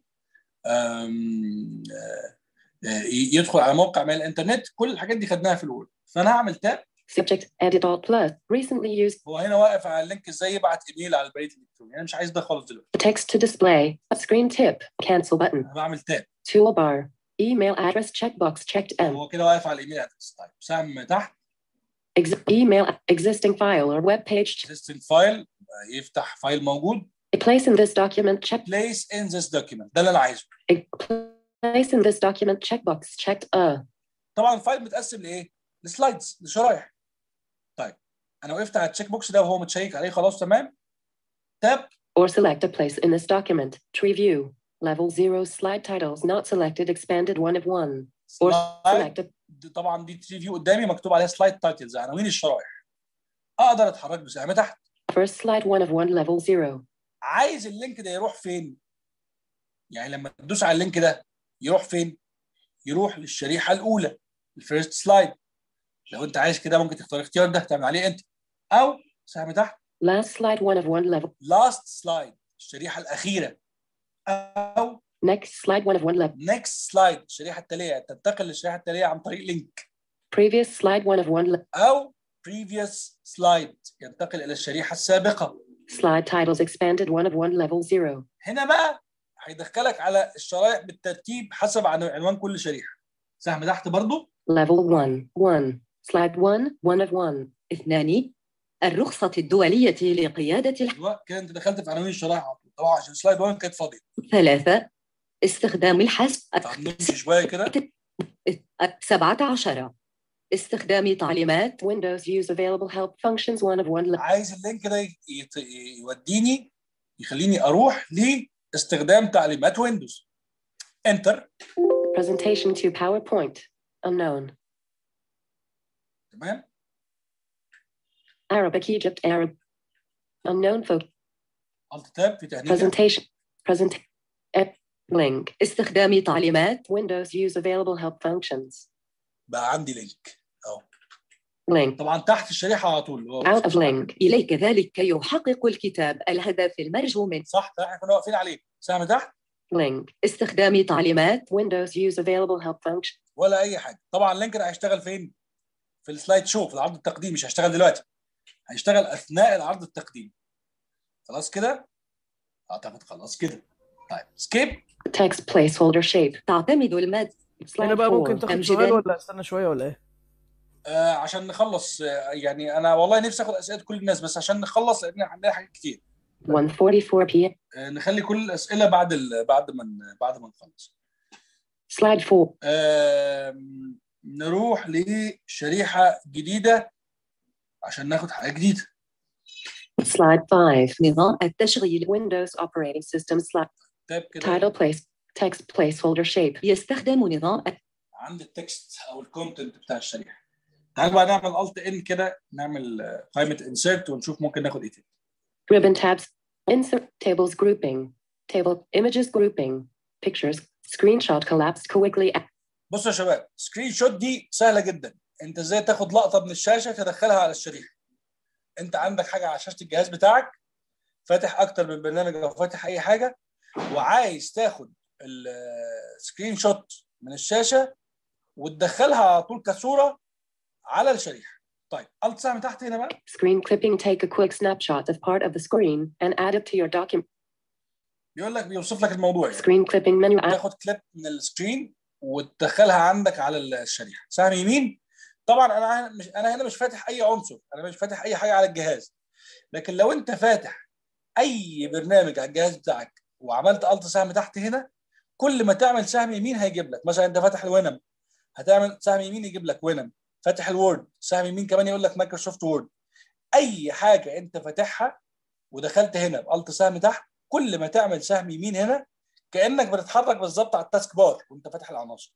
آم، آه، آه، يدخل على موقع من الانترنت كل الحاجات دي خدناها في الوورد فانا هعمل تاب subject edit alt plus recently used هو هنا واقف على اللينك ازاي يبعت ايميل على البريد الالكتروني انا مش عايز ده خالص دلوقتي text to display screen tip cancel button انا بعمل تاب toolbar email address checkbox checked M هو كده واقف على الايميل ادرس طيب سهم تحت Ex- email existing file or web page سيستم فايل يفتح فايل موجود place in this document check place in this document ده اللي انا عايزه place in this document checkbox checked uh طبعا الفايل متقسم لايه؟ لسلايدز لشرايح طيب انا وقفت على التشيك بوكس ده وهو متشيك عليه خلاص تمام تاب or select a place in this document tree view level 0 slide titles not selected expanded one of one or سلايد select a دي طبعا دي تري فيو قدامي مكتوب عليها سلايد تايتلز عناوين الشرايح اقدر اتحرك بسهم تحت first slide one of one level 0 عايز اللينك ده يروح فين؟ يعني لما تدوس على اللينك ده يروح فين؟ يروح للشريحه الاولى الفيرست سلايد لو انت عايز كده ممكن تختار الاختيار ده تعمل عليه انت او سهم تحت last slide one of one level لاست سلايد الشريحه الاخيره او next slide one of one level نيكست سلايد الشريحه التاليه تنتقل للشريحه التاليه عن طريق لينك previous slide one of one le- او previous سلايد ينتقل الى الشريحه السابقه slide titles expanded one of one level 0 هنا بقى هيدخلك على الشرائح بالترتيب حسب عن- عنوان كل شريحه سهم تحت برضو level 1 1 slide 1 one of one اثنان الرخصة الدولية لقيادة الح... ايوه كده انت دخلت في عناوين الشرائح على طول طبعا عشان سلايد 1 كانت فاضيه ثلاثة استخدام الحسب طب نمشي شويه كده سبعة عشر استخدام تعليمات Windows use available help functions one of one عايز اللينك ده يت- يوديني يخليني اروح لاستخدام تعليمات ويندوز انتر presentation to PowerPoint unknown تمام Arabic Egypt Arab unknown folk الت تاب في تهنيجه presentation present ep- link استخدام تعليمات Windows use available help functions بقى عندي لينك اهو link طبعا تحت الشريحه على طول اللي هو out of link إليك ذلك يحقق الكتاب الهدف المرجو من صح ده احنا كنا واقفين عليه سهم تحت link استخدام تعليمات Windows use available help function ولا اي حاجه طبعا اللينك ده هيشتغل فين في السلايد شو في العرض التقديمي مش هيشتغل دلوقتي هيشتغل اثناء العرض التقديمي خلاص كده اعتقد خلاص كده طيب سكيب text placeholder shape تعتمد المادة هنا slide بقى ممكن 4 تاخد أمجد سؤال ولا استنى شويه ولا ايه؟ آه عشان نخلص آه يعني انا والله نفسي اخد اسئله كل الناس بس عشان نخلص لان عندنا حاجات كتير 144 p.m. آه نخلي كل الاسئله بعد ال... بعد ما ن- بعد ما نخلص slide 4 آه نروح لشريحه جديده عشان ناخد حاجه جديده slide 5 نظام التشغيل Windows operating system slide تاب كده title place text placeholder shape يستخدم نظام عند التكست او الكونتنت بتاع الشريحه تعال بقى نعمل الت ان كده نعمل آه، قائمه انسيرت ونشوف ممكن ناخد ايه تاني ribbon tabs insert tables grouping table images grouping pictures screenshot collapsed quickly بصوا يا شباب سكرين شوت دي سهله جدا انت ازاي تاخد لقطه من الشاشه تدخلها على الشريحه انت عندك حاجه على شاشه الجهاز بتاعك فاتح اكتر من برنامج او فاتح اي حاجه وعايز تاخد السكرين شوت من الشاشه وتدخلها على طول كصوره على الشريحه طيب الت سهم تحت هنا بقى screen clipping take a quick snapshot of part of the screen and add it to your document بيقول لك بيوصف لك الموضوع يعني screen clipping menu add تاخد كليب من السكرين وتدخلها عندك على الشريحه سهم يمين طبعا انا مش انا هنا مش فاتح اي عنصر انا مش فاتح اي حاجه على الجهاز لكن لو انت فاتح اي برنامج على الجهاز بتاعك وعملت الت سهم تحت هنا كل ما تعمل سهم يمين هيجيب لك مثلا انت فاتح الوينم هتعمل سهم يمين يجيب لك وينم فاتح الوورد سهم يمين كمان يقول لك مايكروسوفت وورد اي حاجه انت فاتحها ودخلت هنا بالت سهم تحت كل ما تعمل سهم يمين هنا كانك بتتحرك بالظبط على التاسك بار وانت فاتح العناصر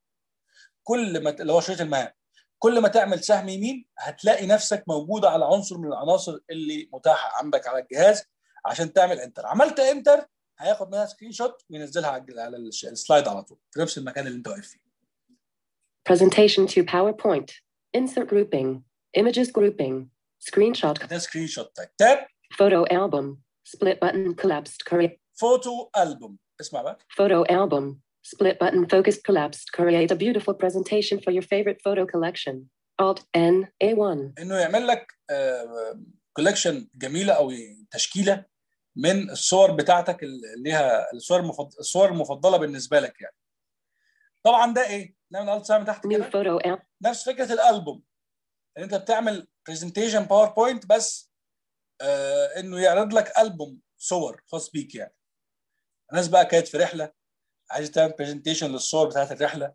كل ما ت- اللي هو شريط المهام كل ما تعمل سهم يمين هتلاقي نفسك موجوده على عنصر من العناصر اللي متاحه عندك على الجهاز عشان تعمل انتر عملت انتر هياخد منها سكرين شوت وينزلها على الج- على الش- السلايد على طول في نفس المكان اللي انت واقف فيه presentation to PowerPoint insert grouping images grouping screenshot ده سكرين شوت تاج تاب photo album split button collapsed create فوتو البوم اسمع بقى photo album split button focused collapsed create a beautiful presentation for your favorite photo collection alt n a1 انه يعمل لك كولكشن جميله او تشكيله من الصور بتاعتك اللي ليها الصور المفضله الصور المفضله بالنسبه لك يعني طبعا ده ايه نعمل الت سهم تحت new كده photo al- نفس فكره الالبوم ان انت بتعمل برزنتيشن باوربوينت بس آه انه يعرض لك البوم صور خاص بيك يعني الناس بقى كانت في رحله عايز تعمل برزنتيشن للصور بتاعت الرحله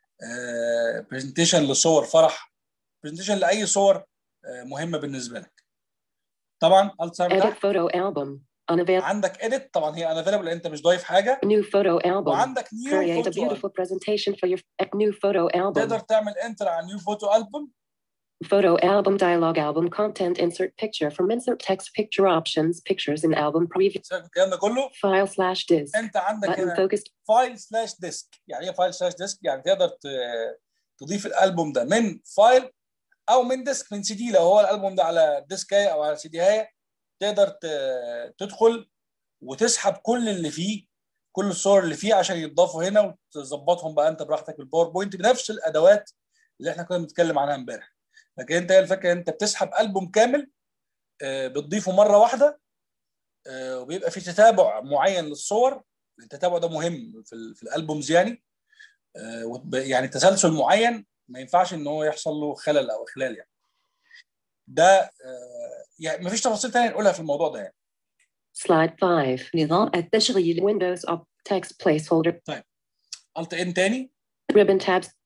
برزنتيشن لصور فرح برزنتيشن لاي صور آه مهمه بالنسبه لك طبعا الت سهم edit تحت photo album unavailable عندك اديت طبعا هي انافيلبل انت مش ضايف حاجه new photo album وعندك نيو create a فوتو beautiful presentation for your f- new photo album تقدر تعمل انتر على نيو فوتو البوم photo album dialog album content insert picture from insert text picture options pictures in album preview سيبك من الكلام ده كله file slash disk انت عندك button هنا focused فايل سلاش ديسك يعني ايه فايل سلاش ديسك يعني تقدر ت- تضيف الالبوم ده من فايل او من ديسك من سي دي لو هو الالبوم ده على ديسكايه او على سي دي تقدر ت- تدخل وتسحب كل اللي فيه كل الصور اللي فيه عشان يتضافوا هنا وتظبطهم بقى انت براحتك بالباوربوينت بنفس الادوات اللي احنا كنا بنتكلم عنها امبارح لكن انت هي الفكره انت بتسحب البوم كامل آه، بتضيفه مره واحده آه، وبيبقى في تتابع معين للصور التتابع ده مهم في ال- في الالبومز يعني آه، وب- يعني تسلسل معين ما ينفعش ان هو يحصل له خلل او اخلال يعني ده آه، يعني مفيش تفاصيل تانية نقولها في الموضوع ده يعني slide 5 نظام التشغيل Windows op text placeholder الت ان تاني ribbon tabs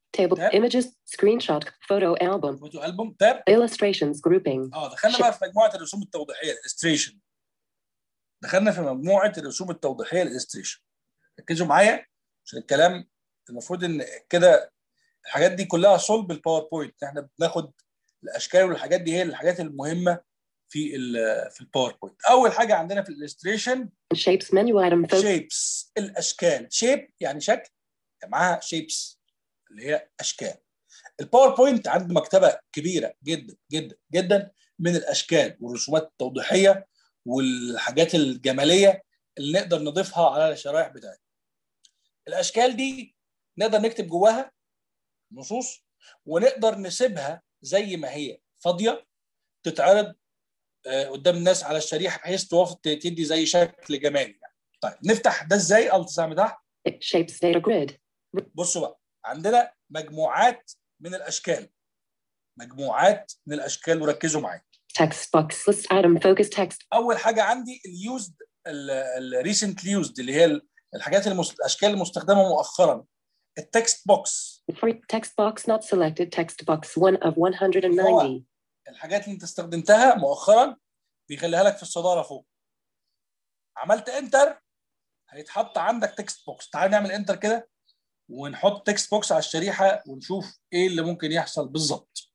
Table. Tab. Images. Screenshot. Photo album. فوتو البوم تاب Illustrations grouping. اه دخلنا بقى في مجموعه الرسوم التوضيحيه الالستريشن دخلنا في مجموعه الرسوم التوضيحيه الالستريشن ركزوا معايا عشان الكلام المفروض ان كده الحاجات دي كلها صلب الباوربوينت احنا بناخد الاشكال والحاجات دي هي الحاجات المهمه في ال في الباوربوينت اول حاجه عندنا في الالستريشن Shapes menu item. Fo- شيبس الاشكال شيب يعني شكل معاها شيبس اللي هي اشكال الباوربوينت عنده مكتبه كبيره جدا جدا جدا من الاشكال والرسومات التوضيحيه والحاجات الجماليه اللي نقدر نضيفها على الشرائح بتاعتنا الاشكال دي نقدر نكتب جواها نصوص ونقدر نسيبها زي ما هي فاضيه تتعرض آه، قدام الناس على الشريحه بحيث توافق تدي زي شكل جمالي يعني. طيب نفتح ده ازاي الت سهم تحت Shapes data grid. بصوا بقى عندنا مجموعات من الاشكال مجموعات من الاشكال وركزوا معايا Text box list item. Focus text. اول حاجه عندي اليوزد الريسنتلي يوزد اللي هي الحاجات المس... الاشكال المستخدمه مؤخرا التكست بوكس For text box not selected. Text box 1 of 190. الحاجات اللي انت استخدمتها مؤخرا بيخليها لك في الصداره فوق عملت انتر هيتحط عندك تكست بوكس تعال نعمل انتر كده ونحط تكست بوكس على الشريحه ونشوف ايه اللي ممكن يحصل بالظبط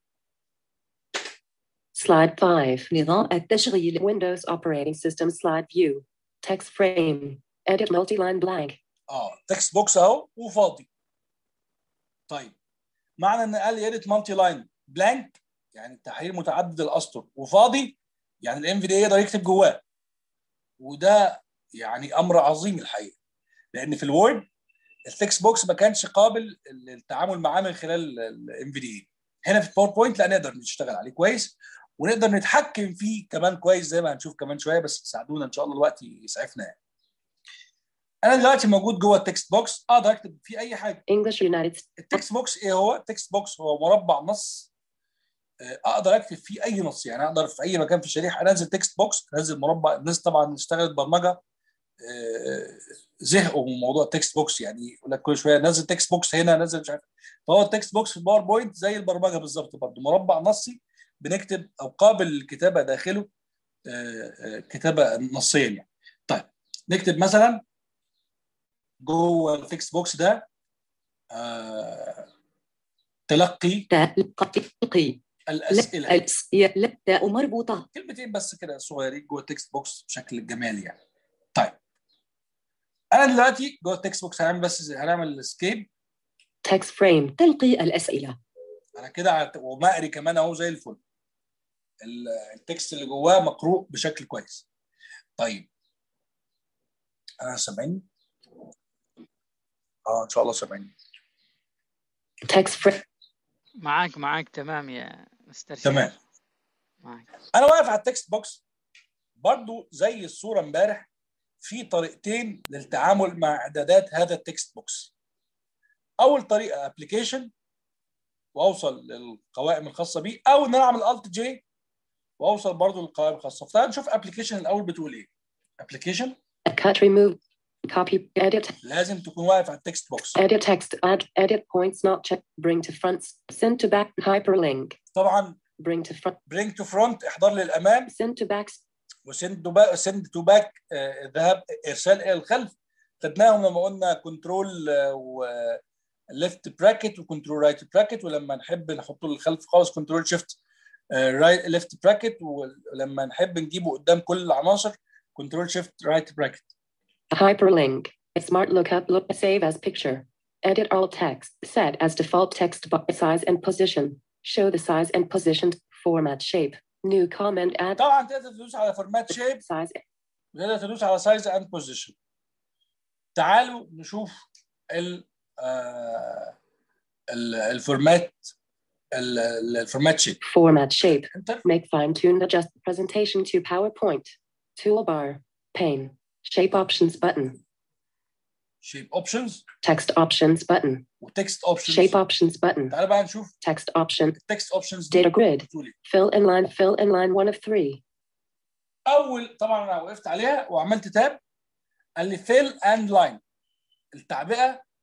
Slide 5. نظام التشغيل Windows Operating System Slide View. Text frame. Edit multi-line blank. اه تكست بوكس اهو وفاضي طيب معنى ان قال يا ريت مالتي لاين بلانك يعني تحرير متعدد الاسطر وفاضي يعني الام في دي يقدر يكتب جواه وده يعني امر عظيم الحقيقه لان في الوورد التكست بوكس ما كانش قابل للتعامل معاه من خلال الام في دي هنا في الباوربوينت لا نقدر نشتغل عليه كويس ونقدر نتحكم فيه كمان كويس زي ما هنشوف كمان شويه بس ساعدونا ان شاء الله الوقت يسعفنا يعني. انا دلوقتي موجود جوه التكست بوكس اقدر اكتب فيه اي حاجه English United States. التكست بوكس ايه هو؟ التكست بوكس هو مربع نص آه، اقدر اكتب فيه اي نص يعني اقدر في اي مكان في الشريحه انزل تكست بوكس انزل مربع الناس طبعا اشتغلت برمجه آه، زهقوا من موضوع التكست بوكس يعني يقول لك كل شويه نزل تكست بوكس هنا نزل مش عارف فهو التكست بوكس في الباوربوينت زي البرمجه بالظبط برضه مربع نصي بنكتب او قابل للكتابه داخله آه، آه، كتابه نصيا يعني طيب نكتب مثلا جوه التكست بوكس ده آه، تلقي تلقي الاسئله الس ي تاء مربوطة كلمتين بس كده صغيرين جوه التكست بوكس بشكل جمالي يعني طيب انا دلوقتي جوه التكست بوكس هنعمل بس هنعمل سكيب text frame تلقي الأسئلة انا كده عت- ومقري كمان اهو زي الفل ال- التكست اللي جواه مقروء بشكل كويس طيب انا سامعني اه ان شاء الله سامعني text frame معاك معاك تمام يا مستر تمام شريف. معاك انا واقف على التكست بوكس برضو زي الصوره امبارح في طريقتين للتعامل مع اعدادات هذا التكست بوكس اول طريقه ابلكيشن واوصل للقوائم الخاصه بيه او ان انا اعمل الت جي واوصل برضو للقوائم الخاصه فتعال نشوف ابلكيشن الاول بتقول ايه ابلكيشن cut remove copy edit لازم تكون واقف على التكست بوكس edit text add edit points not check bring to front send to back hyperlink طبعا bring to front برينج تو فرونت احضار للامام send to back وسند تو باك سند تو باك ذهاب ارسال الى الخلف خدناهم لما قلنا كنترول و ليفت براكت وكنترول رايت براكت ولما نحب نحطه للخلف خالص كنترول شيفت رايت ليفت براكت ولما نحب نجيبه قدام كل العناصر كنترول شيفت رايت براكت hyperlink smart lookup look save as picture edit all text set as default text box size and position show the size and position format shape new comment add طبعا تقدر تدوس على فورمات شيب size وتقدر تدوس على سايز اند بوزيشن تعالوا نشوف ال آه، ال- الفورمات ال- ال- الفورمات شيب format shape انتر make fine tune adjust presentation to PowerPoint toolbar pane shape options button شيب اوبشنز text options button وتكست اوبشنز shape options button تعالى بقى نشوف text option التكست اوبشنز دي data grid بتقول ايه fill in line fill in line one of three اول طبعا انا وقفت عليها وعملت تاب قال لي فيل اند لاين التعبئه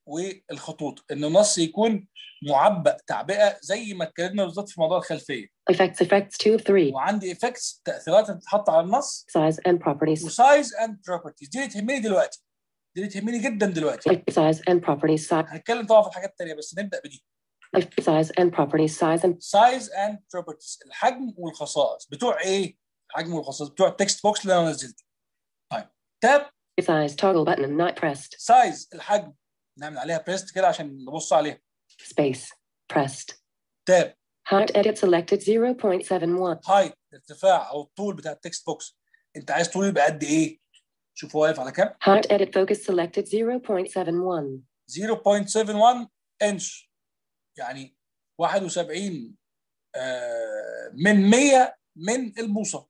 والخطوط ان النص يكون معبأ تعبئه زي ما اتكلمنا بالظبط في موضوع الخلفيه Effects effects 2 of 3. وعندي افكتس تاثيرات بتتحط على النص Size and properties. وسايز اند بروبرتيز دي اللي تهمني دلوقتي دي اللي تهمني جدا دلوقتي Size and properties. Size, هنتكلم طبعا في الحاجات التانيه بس نبدا بدي size and properties. Size and سايز اند بروبرتيز الحجم والخصائص بتوع ايه؟ الحجم والخصائص بتوع التكست بوكس اللي انا نزلته طيب تاب size toggle button and not pressed. سايز الحجم نعمل عليها بريست كده عشان نبص عليها Space. Pressed. تاب Height edit selected 0.71. هايت ارتفاع او الطول بتاع التكست بوكس انت عايز طول يبقى قد ايه؟ شوف هو واقف على كام؟ Height edit focus selected 0.71. 0.71 انش يعني 71 آه، من 100 من البوصه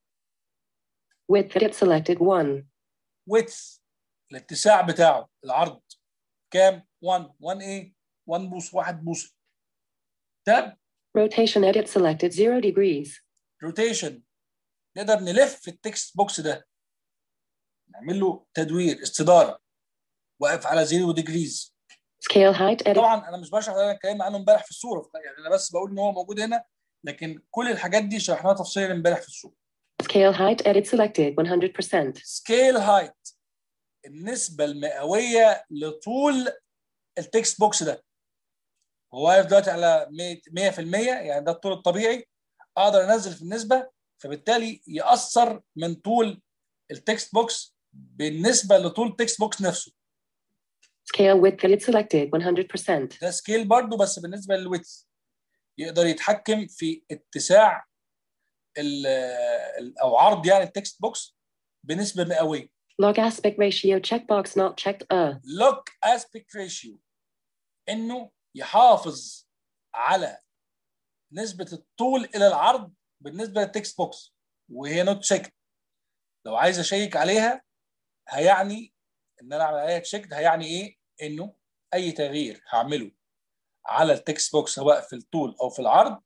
Width edit selected 1. ويتس الاتساع بتاعه العرض كام 1 1 ايه 1 بوصه 1 بوصه تاب Rotation edit selected 0 degrees. روتيشن نقدر نلف التكست بوكس ده نعمل له تدوير استداره واقف على 0 ديجريز Scale height edit. طبعا انا مش بشرح اللي انا اتكلمنا عنه امبارح في الصوره يعني انا بس بقول ان هو موجود هنا لكن كل الحاجات دي شرحناها تفصيلا امبارح في الصوره Scale height edit selected 100%. سكيل هايت النسبه المئويه لطول التكست بوكس ده هو واقف دلوقتي على 100 100% يعني ده الطول الطبيعي اقدر انزل في النسبه فبالتالي ياثر من طول التكست بوكس بالنسبه لطول التكست بوكس نفسه Scale width edit selected 100%. ده سكيل برضو بس بالنسبه للويتس يقدر يتحكم في اتساع ال ال- او عرض يعني التكست بوكس بنسبه مئويه Log aspect ratio checkbox not checked. Uh. لوك اسبيكت ريشيو انه يحافظ على نسبه الطول الى العرض بالنسبه للتكست بوكس وهي نوت تشيك لو عايز اشيك عليها هيعني ان انا اعمل عليها تشيك هيعني ايه انه اي تغيير هعمله على التكست بوكس سواء في الطول او في العرض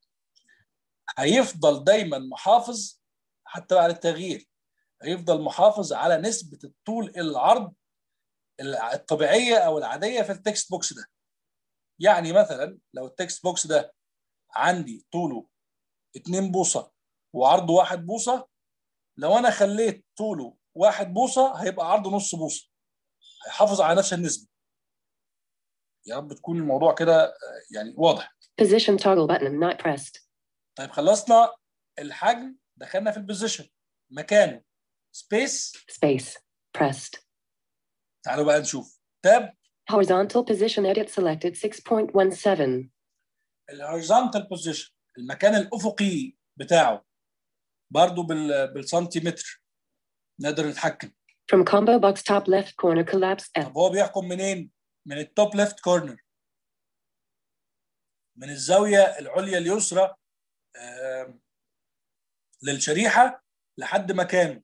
هيفضل دايما محافظ حتى بعد التغيير هيفضل محافظ على نسبه الطول الى العرض الطبيعيه او العاديه في التكست بوكس ده يعني مثلا لو التكست بوكس ده عندي طوله 2 بوصه وعرضه 1 بوصه لو انا خليت طوله 1 بوصه هيبقى عرضه نص بوصه هيحافظ على نفس النسبه يا رب تكون الموضوع كده آه، يعني واضح Position toggle button not pressed. طيب خلصنا الحجم دخلنا في البوزيشن مكانه سبيس Space. Pressed. تعالوا بقى نشوف تاب Horizontal position edit selected 6.17. الهوريزونتال بوزيشن المكان الافقي بتاعه برضو بال بالسنتيمتر نقدر نتحكم From combo box top left corner collapse F. طب هو بيحكم منين؟ من التوب ليفت كورنر من الزاويه العليا اليسرى آم، للشريحه لحد مكانه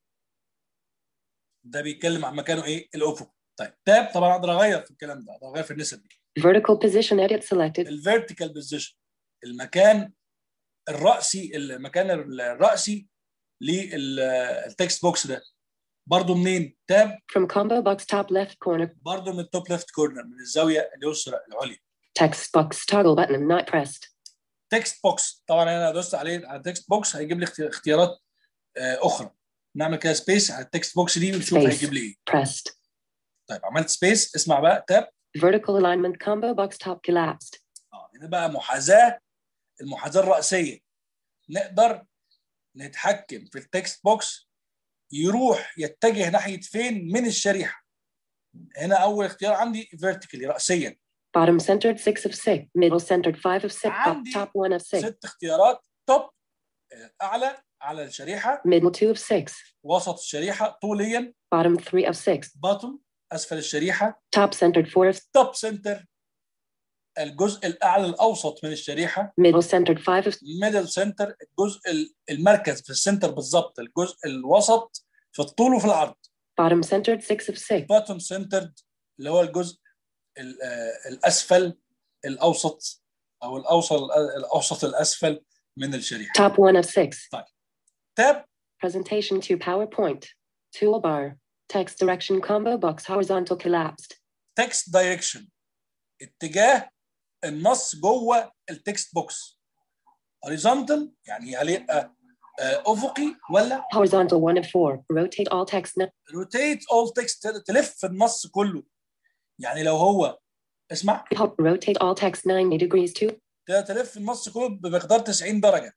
ده بيتكلم عن مكانه ايه؟ الافق طيب تاب طبعا اقدر اغير في الكلام ده اقدر اغير في النسب دي Vertical position edit selected. الفيرتيكال بوزيشن المكان الرأسي المكان الرأسي للتكست بوكس ده برضو منين؟ تاب From combo box top left corner. برضو من التوب ليفت كورنر من الزاويه اليسرى العليا Text box toggle button not pressed. تكست بوكس طبعا انا دوست عليه على تكست بوكس هيجيب لي اختي- اختيارات آه، اخرى نعمل كده سبيس على التكست بوكس دي ونشوف Space. هيجيب لي ايه Pressed. طيب عملت سبيس اسمع بقى تاب Vertical alignment combo box top collapsed. اه هنا بقى محاذاه المحاذاه الرأسيه نقدر نتحكم في التكست بوكس يروح يتجه ناحيه فين من الشريحه هنا اول اختيار عندي فيرتيكالي رأسيا Bottom centered 6 of 6. Middle centered 5 of 6. Top, عندي top 1 of 6. ست اختيارات توب آه، اعلى على الشريحه Middle 2 of 6. وسط الشريحه طوليا Bottom 3 of 6. باتوم اسفل الشريحه Top centered 4 of توب سنتر الجزء الاعلى الاوسط من الشريحه Middle centered 5 of ميدل سنتر الجزء ال- المركز في السنتر بالظبط الجزء الوسط في الطول وفي العرض Bottom centered 6 of 6. باتوم سنترد اللي هو الجزء ال- آه، الاسفل الاوسط او الاوسط الاوسط الاسفل من الشريحه Top 1 of 6. تاب Presentation to PowerPoint. Toolbar. Text direction combo box horizontal collapsed. تكست دايركشن اتجاه النص جوه التكست بوكس هوريزونتال يعني هل يبقى آه، افقي ولا Horizontal 1 of 4. Rotate all text. No- روتيت اول تكست تلف النص كله يعني لو هو اسمع ho- rotate all text 90 degrees to تقدر تلف النص كله بمقدار 90 درجه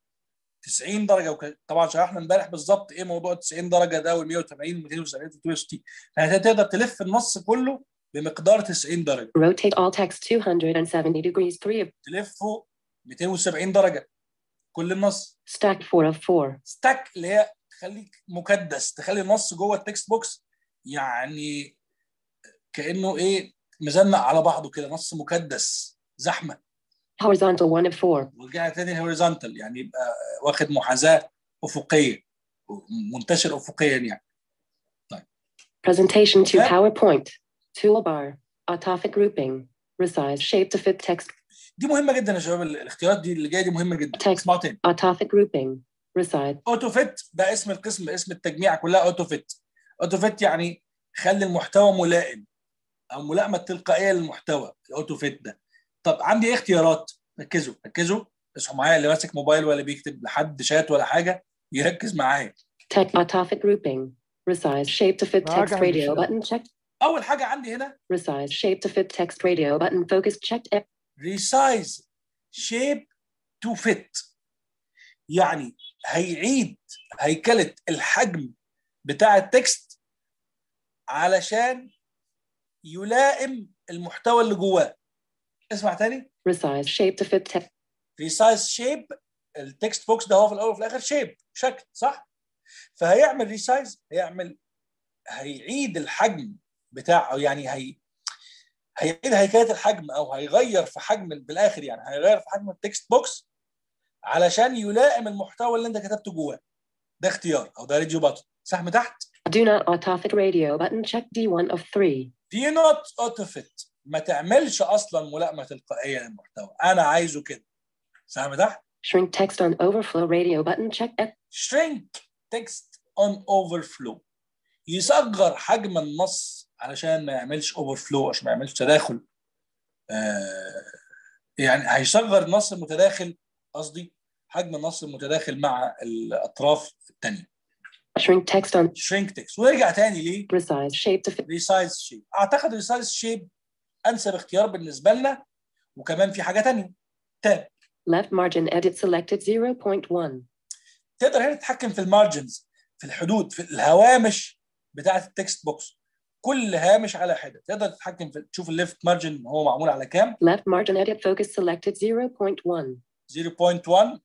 90 درجه وك... طبعا شرحنا امبارح بالظبط ايه موضوع 90 درجه ده وال 180 270 360 يعني تقدر تلف النص كله بمقدار 90 درجه rotate all text 270 degrees 3 of تلفه 270 درجه كل النص stack 4 of 4. ستاك اللي هي تخليك مكدس تخلي النص جوه التكست بوكس يعني كانه ايه مزنق على بعضه كده نص مكدس زحمه Horizontal 1 of 4. ورجع تاني هوريزونتال يعني يبقى واخد محاذاه افقيه منتشر افقيا يعني Presentation to Yeah. PowerPoint. Toolbar. Autofic grouping. Resize shape to fit text. دي مهمه جدا يا شباب الاختيارات دي اللي جايه دي مهمه جدا Text. اسمعوا تاني Autofic grouping. Resize. اوتو فيت ده اسم القسم اسم التجميع كلها اوتو فيت اوتو فيت يعني خلي المحتوى ملائم او ملائمه تلقائيه للمحتوى الاوتو فيت ده طب عندي ايه اختيارات ركزوا ركزوا اصحوا معايا اللي ماسك موبايل ولا بيكتب لحد شات ولا حاجه يركز معايا Tech autofic grouping. Resize shape to fit معاك text يا radio هندسة. button checked. اول حاجه عندي هنا Resize shape to fit text radio button focused checked. F. ريسايز شيب تو فيت يعني هيعيد هيكله الحجم بتاع التكست علشان يلائم المحتوى اللي جواه اسمع تاني Resize shape to fit text. ريسايز شيب التكست بوكس ده هو في الاول وفي الاخر شيب شكل صح فهيعمل ريسايز هيعمل هيعيد الحجم بتاعه يعني هي هيعيد هيكله الحجم او هيغير في حجم بالاخر يعني هيغير في حجم التكست بوكس علشان يلائم المحتوى اللي انت كتبته جواه ده اختيار او ده راديو باتون سهم تحت Do not autofic radio button check D1 of 3. دي نوت اوتو فيت ما تعملش اصلا ملائمه تلقائيه للمحتوى انا عايزه كده سهم تحت Shrink text on overflow radio button check F. shrink text on overflow يصغر حجم النص علشان ما يعملش overflow عشان ما يعملش تداخل آه يعني هيصغر النص المتداخل قصدي حجم النص المتداخل مع الاطراف الثانيه Shrink text on shrink text ويرجع تاني ليه resize shape to fit. resize shape اعتقد resize shape انسب اختيار بالنسبه لنا وكمان في حاجه تانية تاب Left margin edit selected 0.1. تقدر هنا تتحكم في المارجنز في الحدود في الهوامش بتاعه التكست بوكس كل هامش على حده تقدر تتحكم في تشوف الليفت مارجن هو معمول على كام Left margin edit focus selected 0.1. 0.1 آه،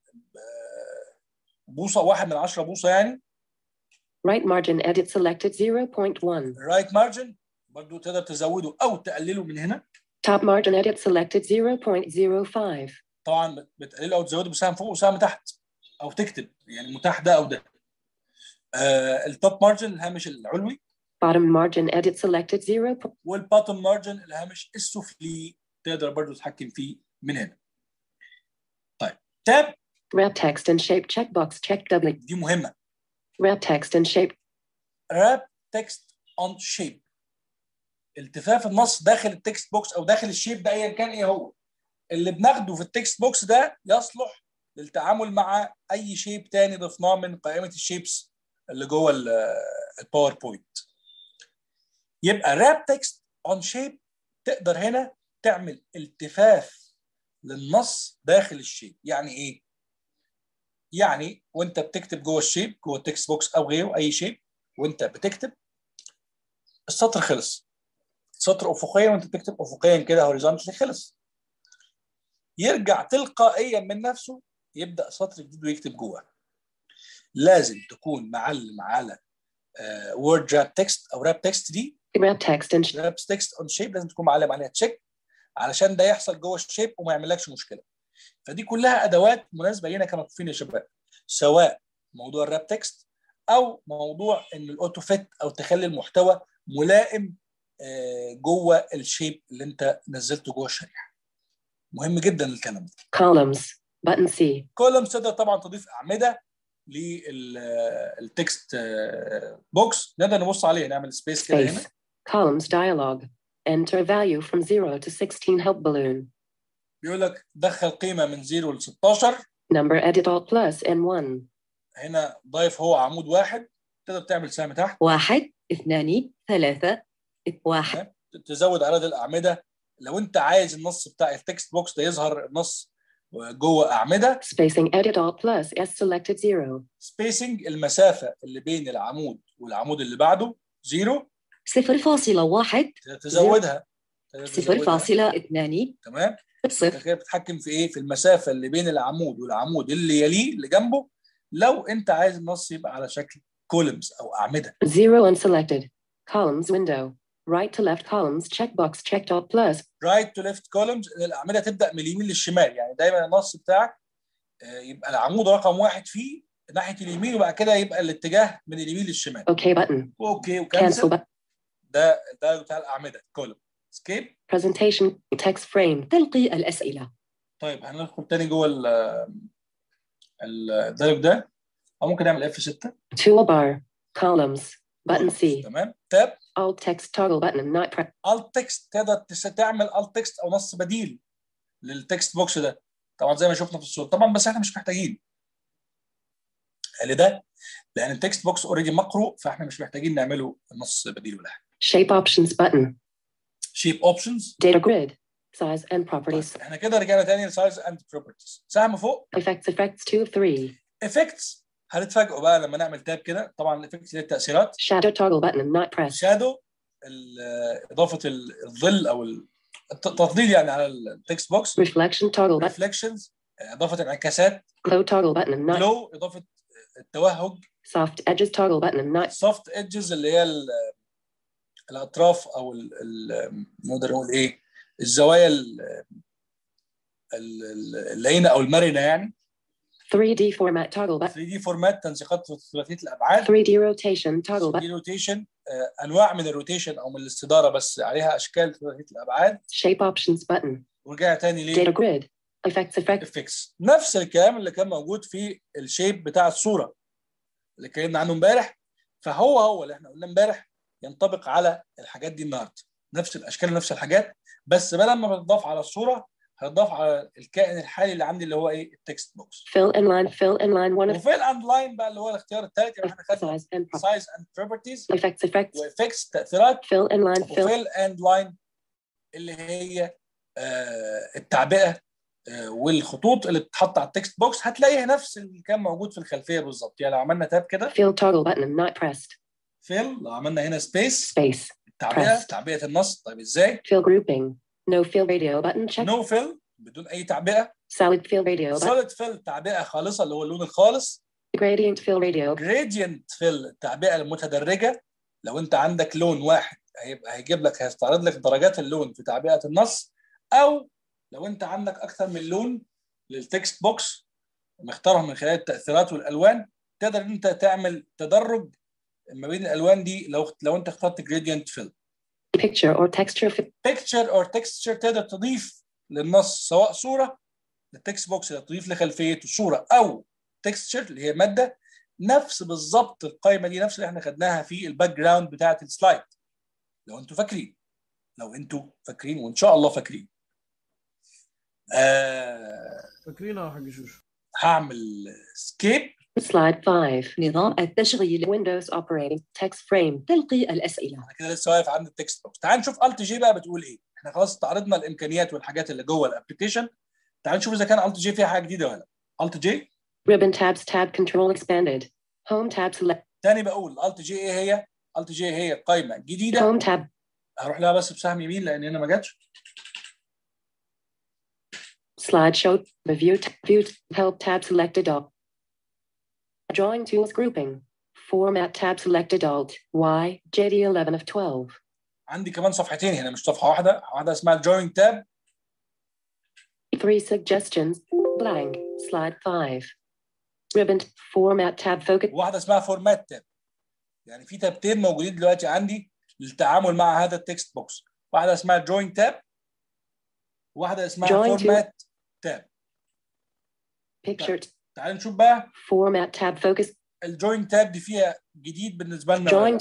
بوصه واحد من 10 بوصه يعني Right margin edit selected 0.1. الرايت مارجن برضو تقدر تزوده او تقلله من هنا Top margin edit selected 0.05. طبعا بت- بتقلله او تزوده بسهم فوق وسهم تحت او تكتب يعني متاح ده او ده آه التوب مارجن الهامش العلوي Bottom margin edit selected 0. po- والباتم مارجن الهامش السفلي تقدر برضو تتحكم فيه من هنا طيب تاب Wrap text and shape checkbox checked doubly. دي مهمه Wrap text and shape. wrap text on shape التفاف النص داخل التكست بوكس او داخل الشيب ده ايا كان ايه هو اللي بناخده في التكست بوكس ده يصلح للتعامل مع اي شيب تاني ضفناه من قائمه الشيبس اللي جوه ال- الباوربوينت يبقى راب تكست اون شيب تقدر هنا تعمل التفاف للنص داخل الشيب يعني ايه يعني وانت بتكتب جوه الشيب جوه التكست بوكس او غيره اي شيب وانت بتكتب السطر خلص سطر افقيا وانت بتكتب افقيا كده هوريزونتالي خلص يرجع تلقائيا من نفسه يبدا سطر جديد ويكتب جوه لازم تكون معلم على وورد راب تكست او راب تكست دي Wrap text and shape. راب تكست اون شيب لازم تكون معلم عليها تشيك علشان ده يحصل جوه الشيب وما يعملكش مشكله فدي كلها ادوات مناسبه لينا كمكفوفين يا شباب سواء موضوع الراب تكست او موضوع ان الاوتو فيت او تخلي المحتوى ملائم آه، جوه الشيب اللي انت نزلته جوه الشريحه مهم جدا الكلام ده Columns. Button C. كولوم تقدر طبعا تضيف اعمده للتكست بوكس نقدر نبص عليه نعمل سبيس كده هنا Space. Columns dialog. Enter value from 0 to 16 help balloon. بيقول لك دخل قيمه من 0 ل 16 Number edit alt plus N1. هنا ضايف هو عمود واحد تقدر تعمل سهم تحت واحد اثنان ثلاثة واحد تزود عدد الاعمده لو انت عايز النص بتاع التكست بوكس ده يظهر النص جوه اعمده spacing edit alt plus S selected 0 سبيسنج المسافه اللي بين العمود والعمود اللي بعده زيرو صفر فاصلة واحد تزودها صفر تزودها. فاصلة اثنان تمام انت صفر كده بتتحكم في ايه في المسافه اللي بين العمود والعمود اللي يليه اللي جنبه لو انت عايز النص يبقى على شكل كولمز او اعمده zero unselected columns window right to left columns checkbox checked alt plus رايت تو ليفت كولمز الاعمده تبدا من اليمين للشمال يعني دايما النص بتاعك آه، يبقى العمود رقم واحد فيه ناحيه اليمين وبعد كده يبقى الاتجاه من اليمين للشمال OK button اوكي cancel وكانسل button ده ده بتاع الاعمده كولوم سكيب presentation text frame تلقي الأسئلة طيب هندخل تاني جوه ال ال- الدايلوج ده او ممكن نعمل اف 6 toolbar columns button C تمام تاب alt text toggle button not pre الت تكست تقدر تس- تعمل الت تكست او نص بديل للتكست بوكس ده طبعا زي ما شفنا في الصوره طبعا بس احنا مش محتاجين لده لان التكست بوكس اوريدي مقروء فاحنا مش محتاجين نعمله نص بديل ولا حاجه shape options button شيب اوبشنز data grid size and properties احنا كده رجعنا تاني لسايز اند بروبرتيز سهم فوق effects effects 2 3 افكتس هتتفاجئوا بقى لما نعمل تاب كده طبعا الافكتس دي التاثيرات shadow toggle button not pressed شادو اضافه ال- الظل او ال- الت- التفضيل يعني على التكست بوكس reflection toggle button ريفلكشنز اضافه انعكاسات glow toggle button not جلو اضافه التوهج soft edges toggle button not سوفت ايدجز اللي هي ال- الاطراف او ال- ال- نقدر نقول ايه الزوايا ال- ال- ال- اللينه او المرنه يعني 3D format toggle button 3 دي فورمات تنسيقات ثلاثيه الابعاد 3D rotation toggle button دي روتيشن انواع من الروتيشن او من الاستداره بس عليها اشكال ثلاثيه الابعاد shape options button ورجع تاني ليه data grid effects effects افكس نفس الكلام اللي كان موجود في الشيب بتاع الصوره اللي اتكلمنا عنه امبارح فهو هو اللي احنا قلنا امبارح ينطبق على الحاجات دي النهارده نفس الاشكال ونفس الحاجات بس بدل ما بتضاف على الصوره هتضاف على الكائن الحالي اللي عندي اللي هو ايه التكست بوكس fill in line fill in line one of وفي الاند لاين بقى اللي هو الاختيار الثالث يعني احنا خدنا size and properties سايز اند بروبرتيز effects effects وافكتس تاثيرات fill in line fill وفيل اند لاين اللي هي آه، التعبئه آه، والخطوط اللي بتتحط على التكست بوكس هتلاقيها نفس اللي كان موجود في الخلفيه بالظبط يعني لو عملنا تاب كده fill toggle button not pressed فيل لو عملنا هنا سبيس space تعبئه Pressed. تعبئه النص طيب ازاي؟ fill grouping no fill radio button check نو فيل بدون اي تعبئه solid fill radio button سوليد فيل تعبئه خالصه اللي هو اللون الخالص gradient fill radio جريدينت فيل التعبئه المتدرجه لو انت عندك لون واحد هيبقى هيجيب لك هيستعرض لك درجات اللون في تعبئه النص او لو انت عندك اكثر من لون للتكست بوكس مختارهم من خلال التاثيرات والالوان تقدر ان انت تعمل تدرج ما بين الالوان دي لو لو انت اخترت جريدينت فيل picture or texture fill بيكتشر اور تكستشر تقدر تضيف للنص سواء صوره للتكست بوكس تقدر تضيف لخلفيته صوره او تكستشر اللي هي ماده نفس بالظبط القائمه دي نفس اللي احنا خدناها في الباك جراوند بتاعه السلايد لو انتوا فاكرين لو انتوا فاكرين وان شاء الله فاكرين آه فاكرين يا حاج شوشو هعمل سكيب slide 5 نظام التشغيل Windows operating text frame تلقي الأسئلة انا كده لسه واقف عند التكست بوكس تعال نشوف الت جي بقى بتقول ايه احنا خلاص استعرضنا الامكانيات والحاجات اللي جوه الابلكيشن تعال نشوف اذا كان الت جي فيها حاجه جديده ولا لا الت جي ribbon tabs tab control expanded home tab select تاني بقول الت جي ايه هي الت جي هي قائمه جديده home tab هروح لها بس بسهم يمين لان هنا ما جاتش slideshow review t- view t- help tab selected all drawing tools grouping format tab selected alt y jd11 of 12 عندي كمان صفحتين هنا مش صفحه واحده واحده اسمها الجوينج تاب three suggestions blank slide 5 ribbon t- format tab focus وواحده اسمها فورمات تاب يعني في تابتين موجودين دلوقتي عندي للتعامل مع هذا التكست بوكس واحده اسمها جوينج تاب واحده اسمها Drawing to- فورمات تاب picture t- تعال نشوف بقى format tab focus الجوينج تاب دي فيها جديد بالنسبه لنا ولا drawing لا. to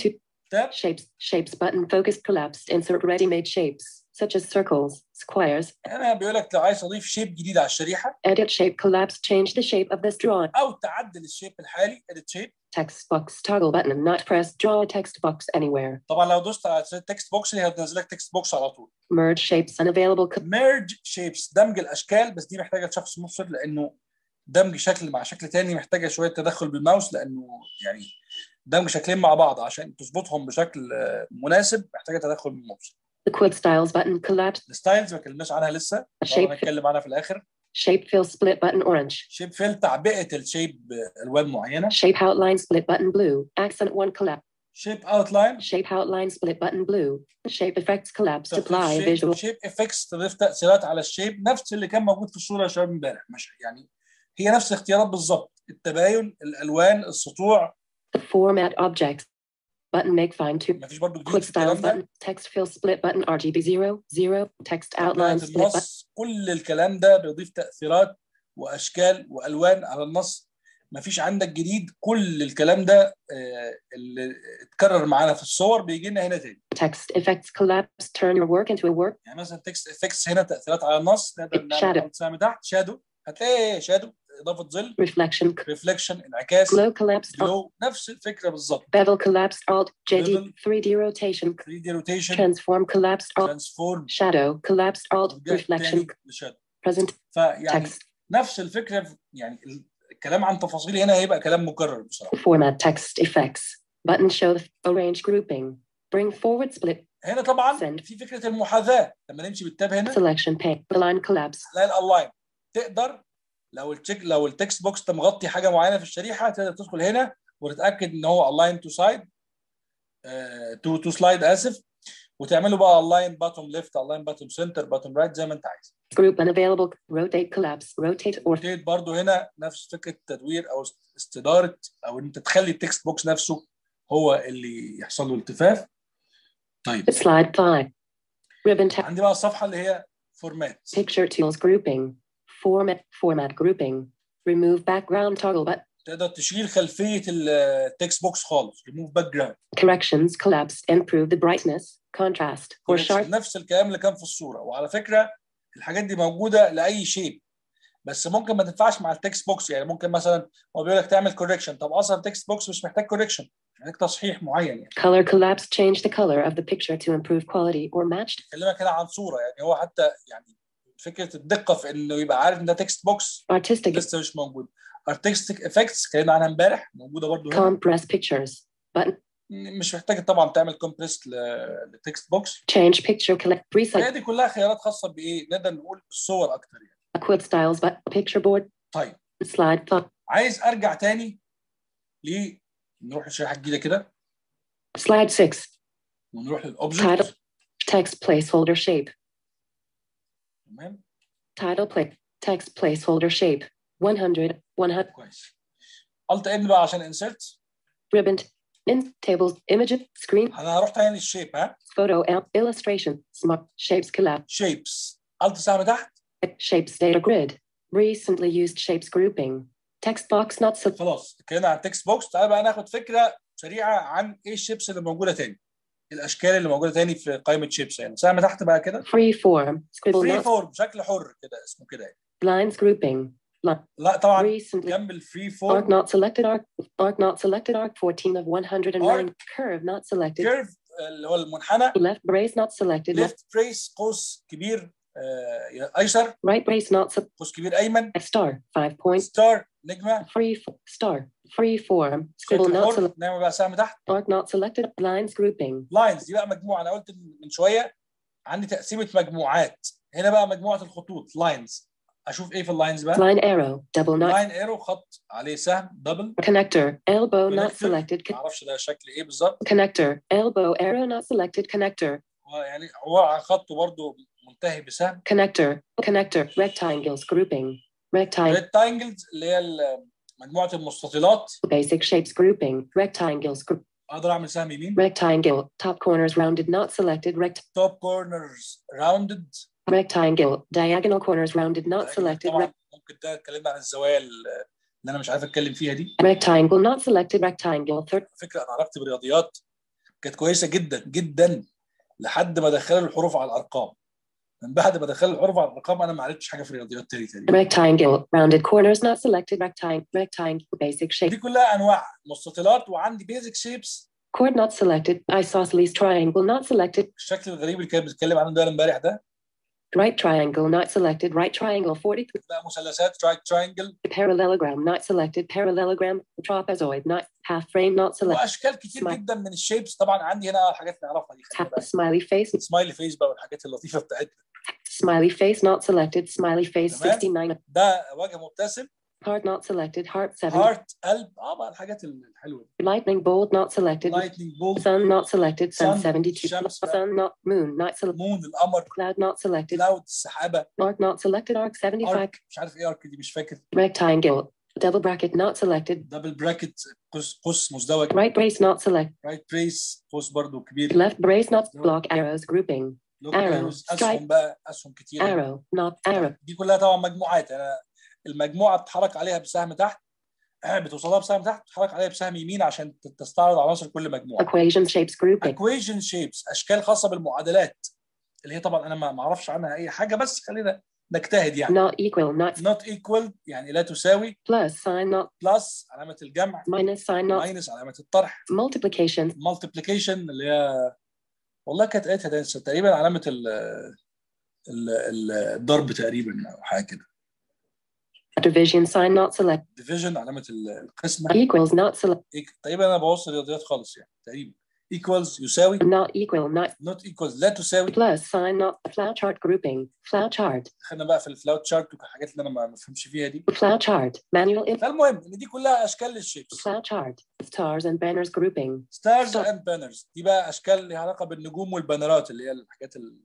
تاب Shapes. Shapes button focused collapsed. Insert ready-made shapes such as circles, squares. هنا بيقول لك لو عايز اضيف شيب جديد على الشريحه Edit shape collapse. Change the shape of this drawing. او تعدل الشيب الحالي اديت شيب Text box toggle button. Not press. Draw a text box anywhere. طبعا لو دوست على تكست بوكس هي هتنزل لك تكست بوكس على طول Merge shapes. Unavailable. co- ميرج شيبس دمج الاشكال بس دي محتاجه شخص مبصر لانه دمج شكل مع شكل تاني محتاجه شويه تدخل بالماوس لانه يعني دمج شكلين مع بعض عشان تظبطهم بشكل آه، مناسب محتاجه تدخل بالماوس The quick styles button collapse. الستايلز ما اتكلمناش عنها لسه Shape. طبعا هنتكلم عنها في الاخر Shape fill split button orange. شيب فيل تعبئه الشيب بالوان معينه Shape outline split button blue. Accent one collapse. شيب اوتلاين Shape outline split button blue. Shape effects collapse. Apply visual. شيب افكتس تضيف تاثيرات على الشيب نفس اللي كان موجود في الصوره يا شباب امبارح مش يعني هي نفس الاختيارات بالظبط التباين الالوان السطوع Format objects. Button make fine to مفيش برضه جديد quick في الكلام styles ده button. Text fill split button RGB 0 0. Text outline بتاعت split button. النص كل الكلام ده بيضيف تاثيرات واشكال والوان على النص مفيش عندك جديد كل الكلام ده آه، اللي اتكرر معانا في الصور بيجي لنا هنا تاني Text effects collapse. Turn your work into a work. يعني مثلا تكست افكتس هنا تاثيرات على النص نقدر Shadow. نعمل سهم تحت شادو هتلاقي شادو اضافه ظل Reflection. ريفليكشن انعكاس Glow collapsed. Alt. جلو نفس الفكره بالظبط Bevel collapsed. Alt. JD. Bevel. 3D rotation. 3 دي روتيشن Transform collapsed. Alt. ترانسفورم Shadow collapsed. Alt. Reflection. لشادو Present. فيعني Text. نفس الفكره في- يعني الكلام عن تفاصيل هنا هيبقى كلام مكرر بصراحه Format text effects. Button show the arrange grouping. Bring forward split. هنا طبعا Send. في فكره المحاذاه لما نمشي بالتاب هنا Selection pane. Align collapse. تلاقي الالاين تقدر لو التشيك لو التكست بوكس ده مغطي حاجه معينه في الشريحه تقدر تدخل هنا وتتاكد ان هو الاين تو سايد تو تو سلايد اسف وتعمله بقى الاين باتوم ليفت الاين باتوم سنتر باتوم رايت زي ما انت عايز Group unavailable. Rotate collapse. Rotate or روتيت برضو هنا نفس فكره تدوير او استداره او ان انت تخلي التكست بوكس نفسه هو اللي يحصل له التفاف طيب slide 5. Ribbon tab. عندي بقى الصفحه اللي هي فورمات Picture tools grouping. Format. Format grouping. Remove background toggle but تقدر تشيل خلفيه التكست بوكس خالص ريموف باك جراوند corrections collapse. Improve the brightness, contrast, or sharp. نفس الكلام اللي كان في الصوره وعلى فكره الحاجات دي موجوده لاي شيء بس ممكن ما تنفعش مع التكست بوكس يعني ممكن مثلا هو بيقول لك تعمل كوريكشن طب اصلا التكست بوكس مش محتاج كوريكشن محتاج تصحيح معين يعني Color collapse. Change the color of the picture to improve quality or match. بكلمك هنا عن صوره يعني هو حتى يعني فكره الدقه في انه يبقى عارف ان ده تكست بوكس Artistic. لسه مش موجود ارتستيك افكتس اتكلمنا عنها امبارح موجوده برضو هنا Compress pictures. Button. مش محتاج طبعا تعمل كومبريس للتكست بوكس Change picture collect. Reset. هي دي كلها خيارات خاصه بايه نقدر نقول الصور اكتر يعني Quit styles but picture board. طيب Slide 5. عايز ارجع تاني ل نروح لشريحه جديده كده Slide 6. ونروح للاوبجكت Text placeholder shape. تمام Title play. Text placeholder shape. 100. 100. كويس الت ان بقى عشان انسرت Ribbon. In tables. Images. Screen. انا هروح تاني للشيب ها Photo app. Illustration. Smart. Shapes collapse. شيبس الت سهم تحت Shapes data grid. Recently used shapes grouping. Text box not so. خلاص اتكلمنا عن تكست بوكس تعال بقى ناخد فكره سريعه عن ايه الشيبس اللي موجوده تاني الاشكال اللي موجوده تاني في قائمه شيبس يعني سهم تحت بقى كده Free form. Scribble فري not. فورم بشكل حر كده اسمه كده يعني Lines grouping. Line. لا طبعا Recently. جنب الفري Arc فورم not selected. Arc. Arc not selected. Arc 14 of 109. Curve not selected. كيرف اللي هو المنحنى Left brace not selected. Left. ليفت بريس قوس كبير آه، ايسر Right brace not se- قوس كبير ايمن star. Five points. ستار نجمه Free f- star. Free form. Scribble شكل not حر selected. نعمل بقى سهم تحت Arc not selected. Lines grouping. لاينز دي بقى مجموعه انا قلت من شويه عندي تقسيمه مجموعات هنا بقى مجموعه الخطوط لاينز اشوف ايه في اللاينز بقى Line arrow. Double not. لاين ايرو خط عليه سهم دبل Connector. Elbow not Connector. selected. ما اعرفش ده شكل ايه بالظبط Connector. Elbow arrow not selected. Connector. هو يعني هو خطه برضه منتهي بسهم Connector. Connector. Rectangles grouping. Rectangle. ريكتانجلز اللي هي ال- مجموعه المستطيلات Basic shapes grouping. Rectangles. Group. اقدر اعمل سهم يمين Rectangle. Top corners rounded not selected. Rect. توب كورنرز راوندد Rectangle. Diagonal corners rounded not selected. طبعا Rect- ممكن ده اتكلمنا عن الزوايا اللي انا مش عارف اتكلم فيها دي rectangle not selected. Rectangle. Third. فكره انا علاقتي بالرياضيات كانت كويسه جدا جدا لحد ما دخلوا الحروف على الارقام من بعد ما دخلوا الحروف على الارقام انا ما عرفتش حاجه في الرياضيات تاني تقريبا Rectangle. Rounded corners not selected. Rectangle. Rectangle. Basic shape. دي كلها انواع مستطيلات وعندي بيزك شيبس Chord not selected. Isosceles triangle not selected. الشكل الغريب اللي كان بيتكلم عنه ده امبارح ده Right triangle not selected. Right triangle 43. بقى مثلثات ترايك تراينجل Parallelogram not selected. Parallelogram. Trapezoid not. Half frame not selected. واشكال كتير Smile. جدا من الشيبس طبعا عندي هنا حاجات نعرفها دي خلي Tap بالك. smiley face. سمايلي فيس بقى والحاجات اللطيفه بتاعتنا Smiley face not selected. Smiley face تمام. 69. ده وجه مبتسم Heart not selected. Heart 70. هارت قلب اه بقى الحاجات الحلوه دي Lightning bolt not selected. لايتنينج بولت Sun not selected. Sun Sun, 72. شمس. Sun not. Moon not selected. مون القمر Cloud not selected. كلاود السحابه Arc not selected. Arc 75. ارك مش عارف ايه ارك دي مش فاكر Rectangle. Double bracket not selected. دبل براكت قوس قوس مزدوج Right brace not selected. رايت بريس قوس برضو كبير Left brace not block arrows grouping. لوك arrow, ايروز اسهم stripe. بقى اسهم كتير Arrow not arrow. دي كلها طبعا مجموعات انا المجموعه بتتحرك عليها بسهم تحت بتوصلها بسهم تحت بتتحرك عليها بسهم يمين عشان تستعرض عناصر كل مجموعه Equation shapes grouping. اكويجن شيبس اشكال خاصه بالمعادلات اللي هي طبعا انا ما ما اعرفش عنها اي حاجه بس خلينا نجتهد يعني Not equal not not equal يعني لا تساوي plus sign not بلس علامه الجمع minus sign not ماينس علامه الطرح multiplication multiplication اللي هي والله كانت قريتها ده تقريبا علامه ال ال- ال- الضرب تقريبا او حاجه كده division sign not select division علامه ال- القسمه equals not select إيك- تقريبا انا بوصل رياضيات خالص يعني تقريبا equals يساوي not equal not not equals لا تساوي plus sign not flow chart grouping flow chart دخلنا بقى في الفلاوت شارت والحاجات اللي انا ما بفهمش فيها دي flow chart manual in فالمهم ان دي كلها اشكال للشيبس flow chart stars and banners grouping ستارز Star. اند بانرز دي بقى اشكال ليها علاقه بالنجوم والبانرات اللي هي الحاجات ال...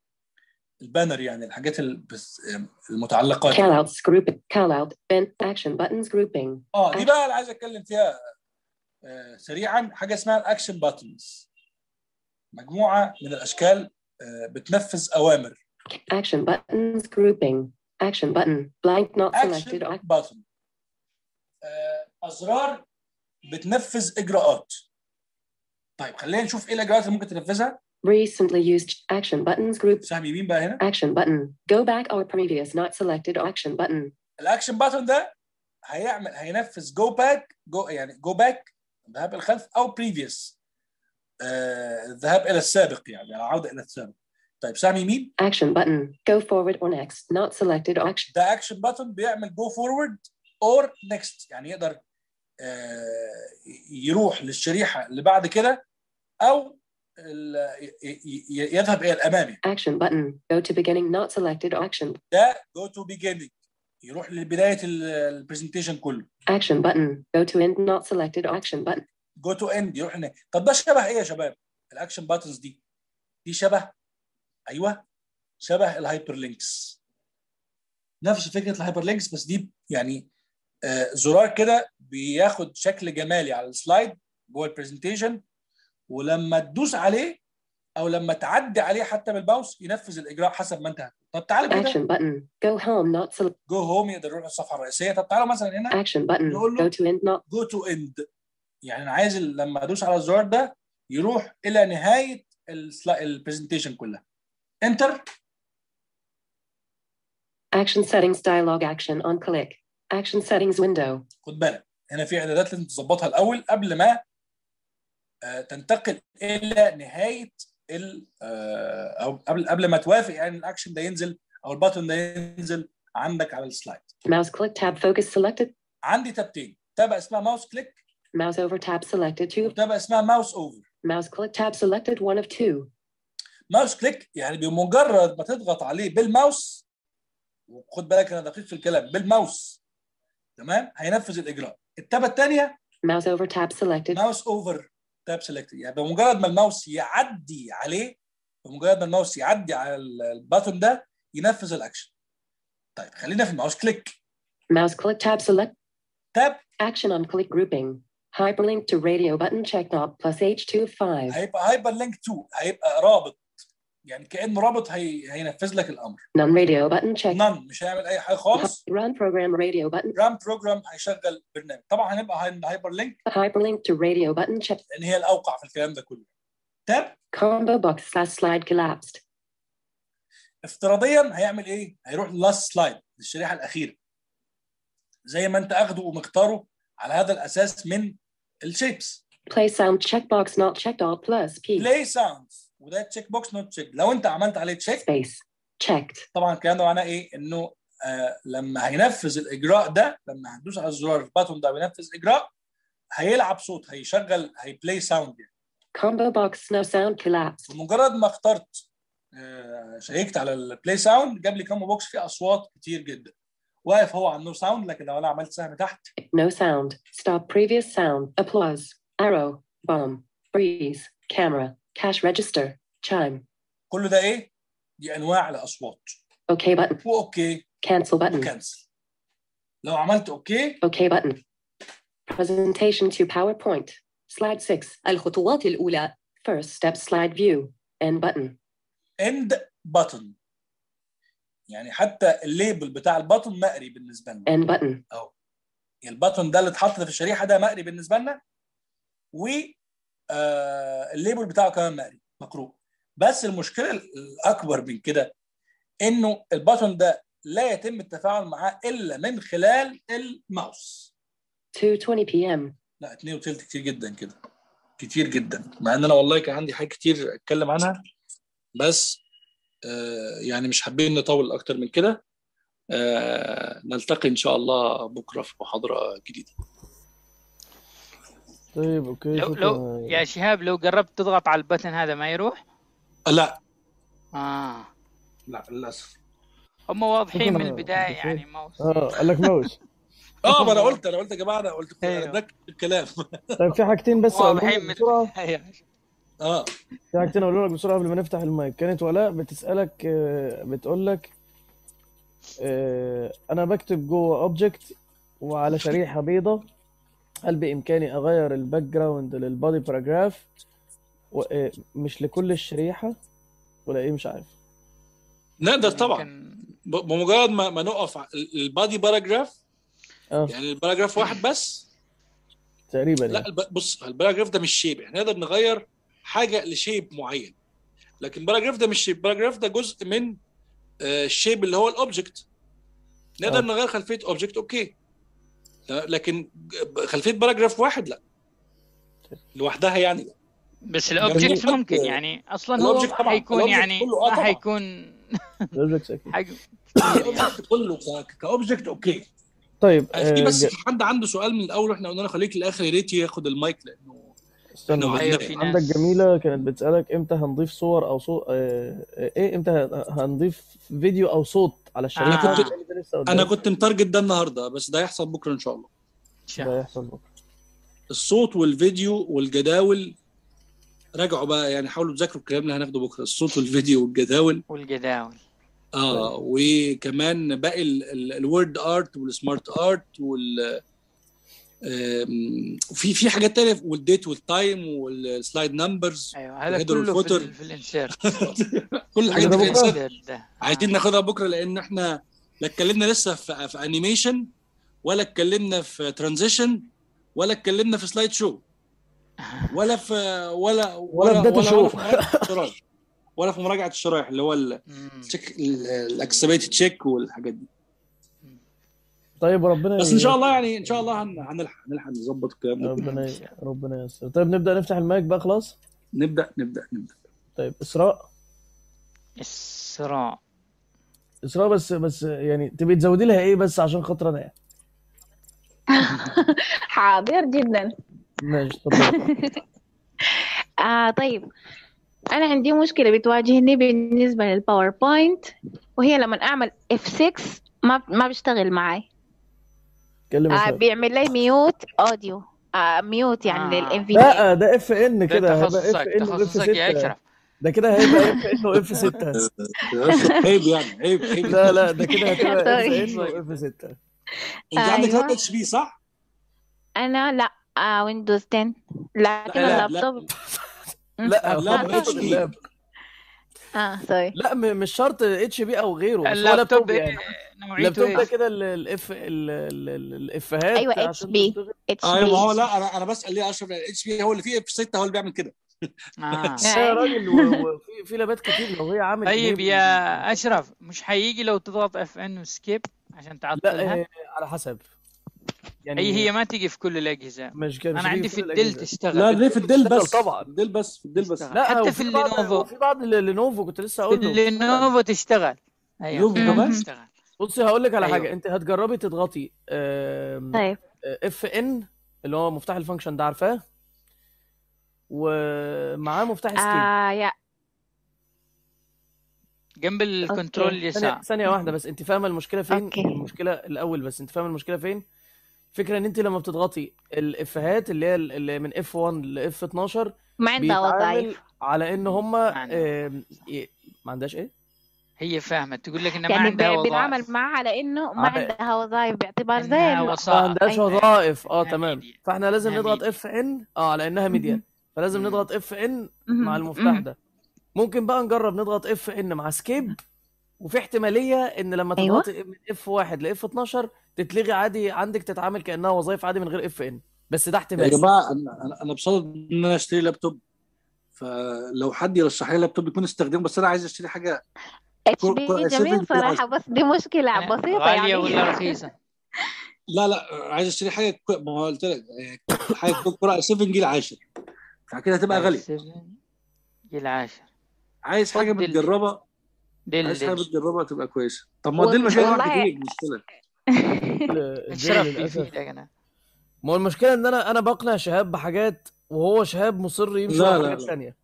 البانر يعني الحاجات ال- بس- المتعلقات callouts grouping callout bent action buttons grouping اه دي بقى اللي عايز اتكلم فيها آه، سريعا حاجه اسمها الاكشن باتنز مجموعه من الاشكال آه، بتنفذ اوامر action buttons grouping action button blank not selected اكشن باتن ازرار بتنفذ اجراءات طيب خلينا نشوف ايه الاجراءات اللي ممكن تنفذها recently used action buttons group سهم يمين بقى هنا action button go back or previous not selected action button الاكشن باتن ده هيعمل هينفذ جو باك جو يعني جو باك الذهاب الى الخلف او بريفيوس الذهاب الى السابق يعني العوده الى السابق طيب سهم يمين action button go forward or next not selected action ده اكشن باتن بيعمل جو فورورد اور نيكست يعني يقدر آه، يروح للشريحه اللي بعد كده او ال- ي- ي- يذهب الى الامامي action button go to beginning not selected action ده جو تو بيجيننج يروح لبدايه البرزنتيشن كله action button go to end not selected action button جو تو اند يروح هناك طب ده شبه ايه يا شباب الاكشن باتنز دي دي شبه ايوه شبه الهايبر لينكس نفس فكره الهايبر لينكس بس دي يعني آه زرار كده بياخد شكل جمالي على السلايد جوه البرزنتيشن ولما تدوس عليه او لما تعدي عليه حتى بالماوس ينفذ الاجراء حسب ما انت هتقول. طب تعالى كده action button go home not select جو هوم يقدر يروح الصفحه الرئيسيه طب تعالوا مثلا هنا action button نقول له- go to end not جو تو اند يعني انا عايز ال- لما ادوس على الزرار ده يروح الى نهايه البرزنتيشن كلها انتر action settings dialog action on click action settings window خد بالك هنا في اعدادات لازم تظبطها الاول قبل ما آه، تنتقل الى نهايه ال آه، او قبل قبل ما توافق يعني الاكشن ده ينزل او الباتون ده ينزل عندك على السلايد mouse click tab focus selected عندي تابتين تابه اسمها ماوس كليك mouse over tab selected two وتابه اسمها ماوس اوفر mouse click tab selected one of two ماوس كليك يعني بمجرد ما تضغط عليه بالماوس وخد بالك انا دقيق في الكلام بالماوس تمام هينفذ الاجراء التابه الثانيه mouse over tab selected ماوس اوفر تاب سيلكت يعني بمجرد ما الماوس يعدي عليه بمجرد ما الماوس يعدي على ال- الباتون ده ينفذ الاكشن طيب خلينا في الماوس كليك mouse click tab select تاب action on click grouping hyperlink to radio button check knob plus h25 هيبقى هايبر لينك 2 هيبقى رابط يعني كانه رابط هي... هينفذ لك الامر none radio button check نان مش هيعمل اي حاجه خالص run program radio button رام بروجرام هيشغل برنامج طبعا هنبقى هايبر لينك hyperlink to radio button check لان هي الاوقع في الكلام ده كله تاب Combo box slash slide collapsed. افتراضيا هيعمل ايه؟ هيروح لاست سلايد للشريحه الاخيره زي ما انت اخده ومختاره على هذا الاساس من الشيبس Play sound checkbox not checked all plus P. بلاي ساوندز وده تشيك بوكس نوت تشيك لو انت عملت عليه تشيك Space. Checked. طبعا الكلام ده معناه ايه؟ انه آه لما هينفذ الاجراء ده لما هتدوس على الزرار الباتون ده وينفذ اجراء هيلعب صوت هيشغل هيبلاي ساوند يعني Combo box no sound collapsed. بمجرد ما اخترت آه، شيكت على البلاي ساوند جاب لي كومبو بوكس فيه اصوات كتير جدا واقف هو على النو ساوند لكن لو انا عملت سهم تحت No sound. Stop previous sound. Applause. Arrow. Bomb. Breeze. Camera. Cash register. Chime. كل ده ايه؟ دي انواع الاصوات OK button. واوكي Cancel button. وكنسل لو عملت اوكي OK button. Presentation to PowerPoint. Slide 6. الخطوات الأولى. First step slide view. End button. اند بutton يعني حتى الليبل بتاع البutton مقري بالنسبه لنا End button. الباتون ده اللي اتحط في الشريحه ده مقري بالنسبه لنا و آه، الليبل بتاعه كمان مقري مقروء بس المشكله الاكبر من كده انه الباتون ده لا يتم التفاعل معاه الا من خلال الماوس 2:20 p.m. لا اتنين وتلت كتير جدا كده كتير جدا مع ان انا والله كان عندي حاجات كتير اتكلم عنها بس آه يعني مش حابين نطول اكتر من كده آه نلتقي ان شاء الله بكره في محاضره جديده طيب اوكي لو شكرا لو يا شهاب لو قربت تضغط على البتن هذا ما يروح؟ لا اه لا للاسف هم واضحين من شكراً. البدايه أوكي. يعني موس اه قال لك ماوس اه ما انا قلت انا قلت يا جماعه انا قلت أيوه. ده الكلام طيب في حاجتين بس اقولهم واضحين لك من بسرعه أيوه. اه في حاجتين اقولهم لك بسرعه قبل ما نفتح المايك كانت ولاء بتسالك آه، بتقول لك آه، انا بكتب جوه اوبجكت وعلى شريحه بيضة هل بامكاني اغير الباك جراوند للبادي باراجراف مش لكل الشريحه ولا ايه مش عارف نقدر طبعا يمكن- ب- بمجرد ما, ما نقف على ال- البادي باراجراف اه يعني الباراجراف واحد بس تقريبا لا يعني الب... بص الباراجراف ده مش شيب احنا نقدر نغير حاجه لشيب معين لكن الباراجراف ده مش شيب الباراجراف ده جزء من آه، الشيب اللي هو الاوبجكت نقدر آه. نغير خلفيه اوبجكت اوكي لكن خلفيه باراجراف واحد لا لوحدها يعني لا بس الاوبجكت جميل. ممكن يعني اصلا هو الأوبجكت طبعاً. حيكون الأوبجكت يعني كله، آه ما طبعاً. حيكون الأوبجكتس أكيد. حق الاوبجكت كله ك- كاوبجكت اوكي طيب في آه، بس ج- حد عنده سؤال من الاول واحنا قلنا له خليك للاخر يا ريت ياخد المايك لانه استنى إحنا بس. ايوه في عندك ناس جميلة كانت بتسألك امتى هنضيف صور او صوت ايه امتى ه- هنضيف فيديو او صوت على الشريحة آه. ده لسه قدام. انا كنت متارجت ده النهارده بس ده هيحصل بكره ان شاء الله إن شاء ده الله. يحصل بكرة الصوت والفيديو والجداول راجعوا بقى يعني حاولوا تذاكروا الكلام اللي هناخده بكره الصوت والفيديو والجداول والجداول اه وكمان باقي الورد ارت والسمارت ارت وال آم، في في حاجات تانية والديت والتايم والسلايد نمبرز ايوه هذا الهيدر كله في, والفوتر. ال- في الانسيرت كل الحاجات دي ده في بكرة؟ الإنسان. ده. عايزين ناخدها بكره لان احنا لا اتكلمنا لسه في, في انيميشن ولا اتكلمنا في ترانزيشن ولا اتكلمنا في سلايد شو ولا في ولا ولا في داتا شو. ولا في مراجعه الشرايح ولا في مراجعه الشرايح اللي هو مم. التشيك الاكسبيتد تشيك والحاجات دي طيب ربنا بس ان شاء الله يعني ان شاء الله هن- هنلحق هنلحق نظبط الكلام ده ربنا ي- ربنا ييسر طيب نبدأ نفتح المايك بقى خلاص نبدا نبدا نبدا طيب اسراء اسراء اسراء بس بس يعني تبي تزودي لها ايه بس عشان خاطر انا يعني حاضر جدا ماشي اتفضل آه طيب أنا عندي مشكلة بتواجهني بالنسبة للباوربوينت وهي لما أعمل F6 ما ما بيشتغل معي اتكلم آه اسراء بيعمل لي ميوت أوديو آه ميوت يعني آه. للإم في لا ده اف ان ده كده هيبقى اف تخصصك ان واف تخصصك يا 6 اشرف ده كده هيبقى اف ان واف 6 عيب يعني عيب عيب لا لا ده كده هتبقى اف Sorry. ان واف 6 انت عندك أيوة. هاك اتش بي صح؟ أنا لا آه ويندوز 10 لكن لا، لا. اللابتوب لا لا، هو لا، بيقصد HP. اللاب اه سوري لا م- مش شرط اتش بي او غيره بس هو اللابتوب لابتوب يعني نوعيته اللابتوب ده ايش؟ كده ال- الاف ال- ال- ال- الافيهات أيوة، عشان HP. تشتغل. اتش ايوه ما هو بي لا انا انا بسال ليه اشرف الاتش بي هو اللي فيه اف 6 هو اللي بيعمل كده آه. لا يا راجل و- وفي في لابات كتير لو هي عامل طيب enable- يا اشرف مش هيجي لو تضغط اف ان وسكيب عشان لا تعطلها آه، على حسب يعني هي هي ما تيجي في كل الاجهزه مش كده مش انا هتيجي عندي في في كل الدل الأجهزة. تشتغل لا دي في الدل بتشتغل بس طبعا. في الدل بس في الدل بس تشتغل. لا حتى وفي في بعض- اللينوفو. وفي بعض اللينوفو كنت لسه في اقول له اللينوفو تشتغل ايوه لينوفو في كمان؟ تشتغل بصي هقول لك على أيوة. حاجه انت هتجربي تضغطي طيب اف ان اللي هو مفتاح الفانكشن ده عارفاه ومعاه مفتاح سكيب آه يا جنب الكنترول أوكي. اليسار ثانية, ثانية واحدة بس انت فاهمة المشكلة فين؟ أوكي. المشكلة الأول بس انت فاهمة المشكلة فين؟ فكرة ان انت لما بتضغطي الافهات اللي هي اللي من اف 1 ل اف 12 ما عندها بيتعامل وظائف على ان هم عندها. ما عندهاش ايه؟ هي فاهمه تقول لك انها ما يعني عندها بي- وظائف بيتعامل معها على انه ما على- عندها وظائف باعتبار زي انها ال- ما وظائف عندهاش أيوة. وظائف اه إنها تمام ميديا. فاحنا لازم إنها نضغط ميديا. اف ان اه على انها ميديا مهم. فلازم مم. نضغط اف ان مهم. مع المفتاح مهم. ده ممكن بقى نجرب نضغط اف ان مع سكيب وفي احتماليه ان لما أيوة. تضغطي من اف 1 لاف 12 تتلغي عادي عندك تتعامل كانها وظائف عادي من غير اف ان بس ده يا احتمال جماعه انا انا انا بصدد ان انا اشتري لابتوب فلو حد يرشح لي لابتوب يكون استخدمه بس انا عايز اشتري حاجه اتش كو- بي كو- جميل سيفن صراحة بس دي مشكلة يعني بسيطة غاليه يعني ولا رخيصه لا لا عايز اشتري حاجه كو- ما هو قلت لك آه، حاجه كره 7 جيل 10 فكده هتبقى غاليه جيل عاشر عايز حاجه خد دل. متجربه ديل عايز حاجه ديل متجربه تبقى كويسه طب ما هو وال- دي المشكله والله- واحد جديد مشكله الجيل الشرف للاسف بيفيدك انا ما هو المشكله ان انا انا بقنع شهاب بحاجات وهو شهاب مصر يمشي لا، ورا لا، حاجات لا. ثانيه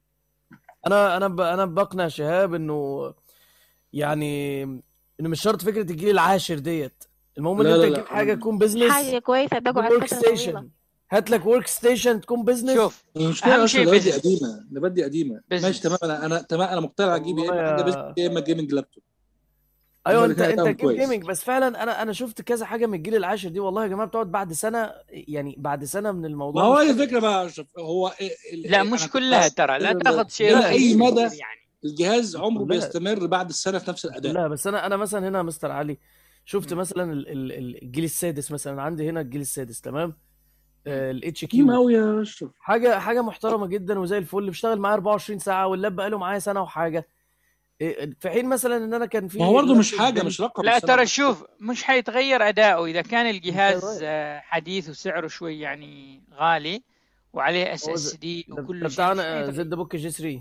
انا انا ب... انا بقنع شهاب انه يعني انه مش شرط فكره الجيل العاشر ديت المهم ان لا، انت لا، لا، تجيب حاجه أنا- تكون بزنس حاجة كويسة تقعد ورك فترة طويلة ستيشن هات لك ورك ستيشن تكون بزنس شوف المشكله أهم اصلا شيء اللابات دي business. قديمه اللابات دي قديمه business. ماشي تمام انا انا تمام انا مقتنع اجيب يا والله اما حاجه يا- بزنس يا اما جيمنج لابتوب ايوه هما انت الاتنين انت هيبقوا تجيب كويس. جيمنج بس فعلا انا انا شفت كذا حاجه من الجيل العاشر دي والله يا جماعه بتقعد بعد سنه يعني بعد سنه من الموضوع ما هو مش هي فاكر. الفكره بقى يا اشرف هو إيه- ال- لا أنا مش كنت كلها عايز- ترى لا ال- تاخذ شيء إلى أي رخيص مدى يعني الجهاز عمره كلها. بيستمر بعد السنه في نفس الاداء لا بس انا انا مثلا هنا يا مستر علي شفت مثلا ال- ال- ال- الجيل السادس مثلا عندي هنا الجيل السادس تمام الاتش كيم كيو قوي يا اشرف حاجه حاجه محترمه جدا وزي الفل بشتغل معاه 24 ساعه واللاب بقاله معايا سنه وحاجه إيه، في حين مثلا ان انا كان في ما هو برضه مش لابتوب حاجه ديل- مش رقم لا السنة. ترى شوف مش حيتغير اداؤه اذا كان الجهاز هيتغير. آه، حديث وسعره شوي يعني غالي وعليه اس هو اس ز- دي ده وكل ده شيء مش بتاعنا حيتغير. زد بوك جي 3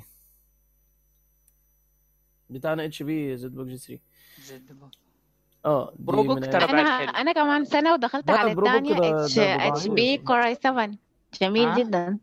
بتاعنا اتش بي زد بوك جي 3 زد بوك. اه دي برو بوك من ترى أيام- انا بعد حلو. انا كمان سنة ودخلت لا، على برو بوك الثانية ده- اتش ده اتش ضعيف. بي كوراي 7 جميل آه. جدا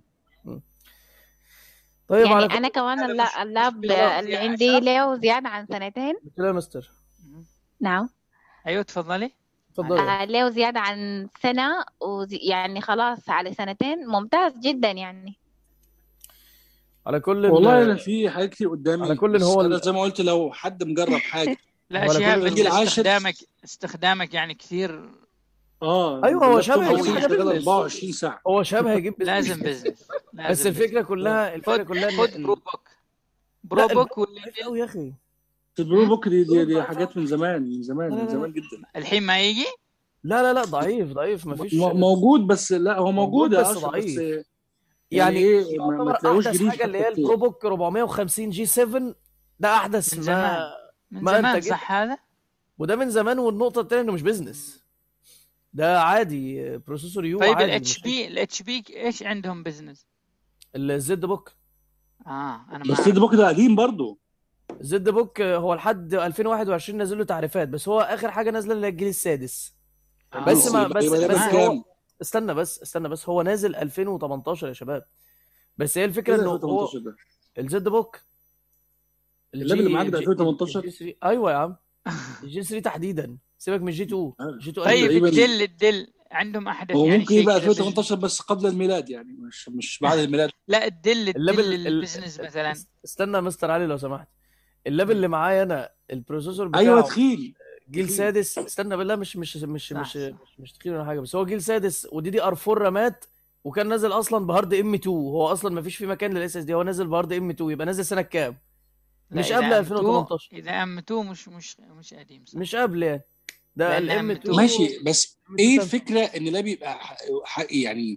طيب يعني على انا كمان هذا اللا- مش- مش اللاب بالغلط اللي يا عندي أشرف. له زيادة عن سنتين كده يا مستر نعم ايوه تفضلي اتفضل آه له زيادة عن سنة وزي يعني خلاص على سنتين ممتاز جدا يعني على كل والله انا في حاجات كتير قدامي على كل بس هو انا ال- زي ما قلت لو حد مجرب حاجه لا ولا شهاب كل انت الجيل العاشر. استخدامك استخدامك يعني كثير اه أيوة، هو اللابتوب شبه ممكن يجيب حاجة يشتغل business. 24 ساعه هو شاب هيجيب بزنس. لازم بزنس بس الفكره كلها الفكره خد كلها إن خد ال- برو بوك برو لا، بوك ولا ضعيف قوي يا اخي البرو بوك دي, دي, دي حاجات من زمان من زمان لا، لا، من لا. زمان جدا الحين ما يجي لا لا لا ضعيف ضعيف ما فيش م- موجود بس لا هو موجود موجود يا بس اشرف ضعيف. بس يعني ايه ما, ما يعتبر تلاقوش احدث جديد حاجه اللي هي حتى كتير. البرو بوك 450 جي 7 ده احدث من ما زمان. من ما زمان أنت صح هذا وده من زمان والنقطه الثانيه انه مش بزنس ده عادي بروسيسور يو طيب عادي الاتش مش- بي الاتش بي ايش عندهم بزنس الزد بوك اه انا ما بس أعرف. السيد بوك ده قديم برضه الزد بوك هو لحد 2021 نازل له تعريفات بس هو اخر حاجه نازله اللي هي الجيل السادس آه. بس ما يبقى- بس يبقى ده بس بكام؟ هو استنى بس استنى بس هو نازل 2018 يا شباب بس هي الفكره انه هو 2018 ده الزد بوك اللاب اللي معاك ده 2018 الجي 3 ايوه يا عم الجي 3 تحديدا سيبك من جي 2 آه. جي 2 طيب تقريباً- الدل الدل عندهم احدث هو يعني ممكن شيء يبقى كذا بزنس. 2018 بس قبل الميلاد يعني مش مش بعد الميلاد لا الدل اللاب الدل ال- ال- البزنس مثلا استنى يا مستر علي لو سمحت اللاب اللي معايا انا البروسيسور بتاعه ايوه تخيل جيل تخيل. سادس استنى بالله مش مش مش صح، مش صح. مش, مش تخيل ولا حاجه بس هو جيل سادس ودي دي ار 4 رامات وكان نازل اصلا بهارد ام 2 هو اصلا ما فيش فيه مكان للاس اس دي هو نازل بهارد ام 2 يبقى نازل سنه كام لا، مش إذا قبل M2 2018 اذا ام 2 مش مش مش قديم صح مش قبل يعني ده لأن الام M2 2 ماشي بس ايه سامسونج. الفكره ان ده بيبقى ح- ح- يعني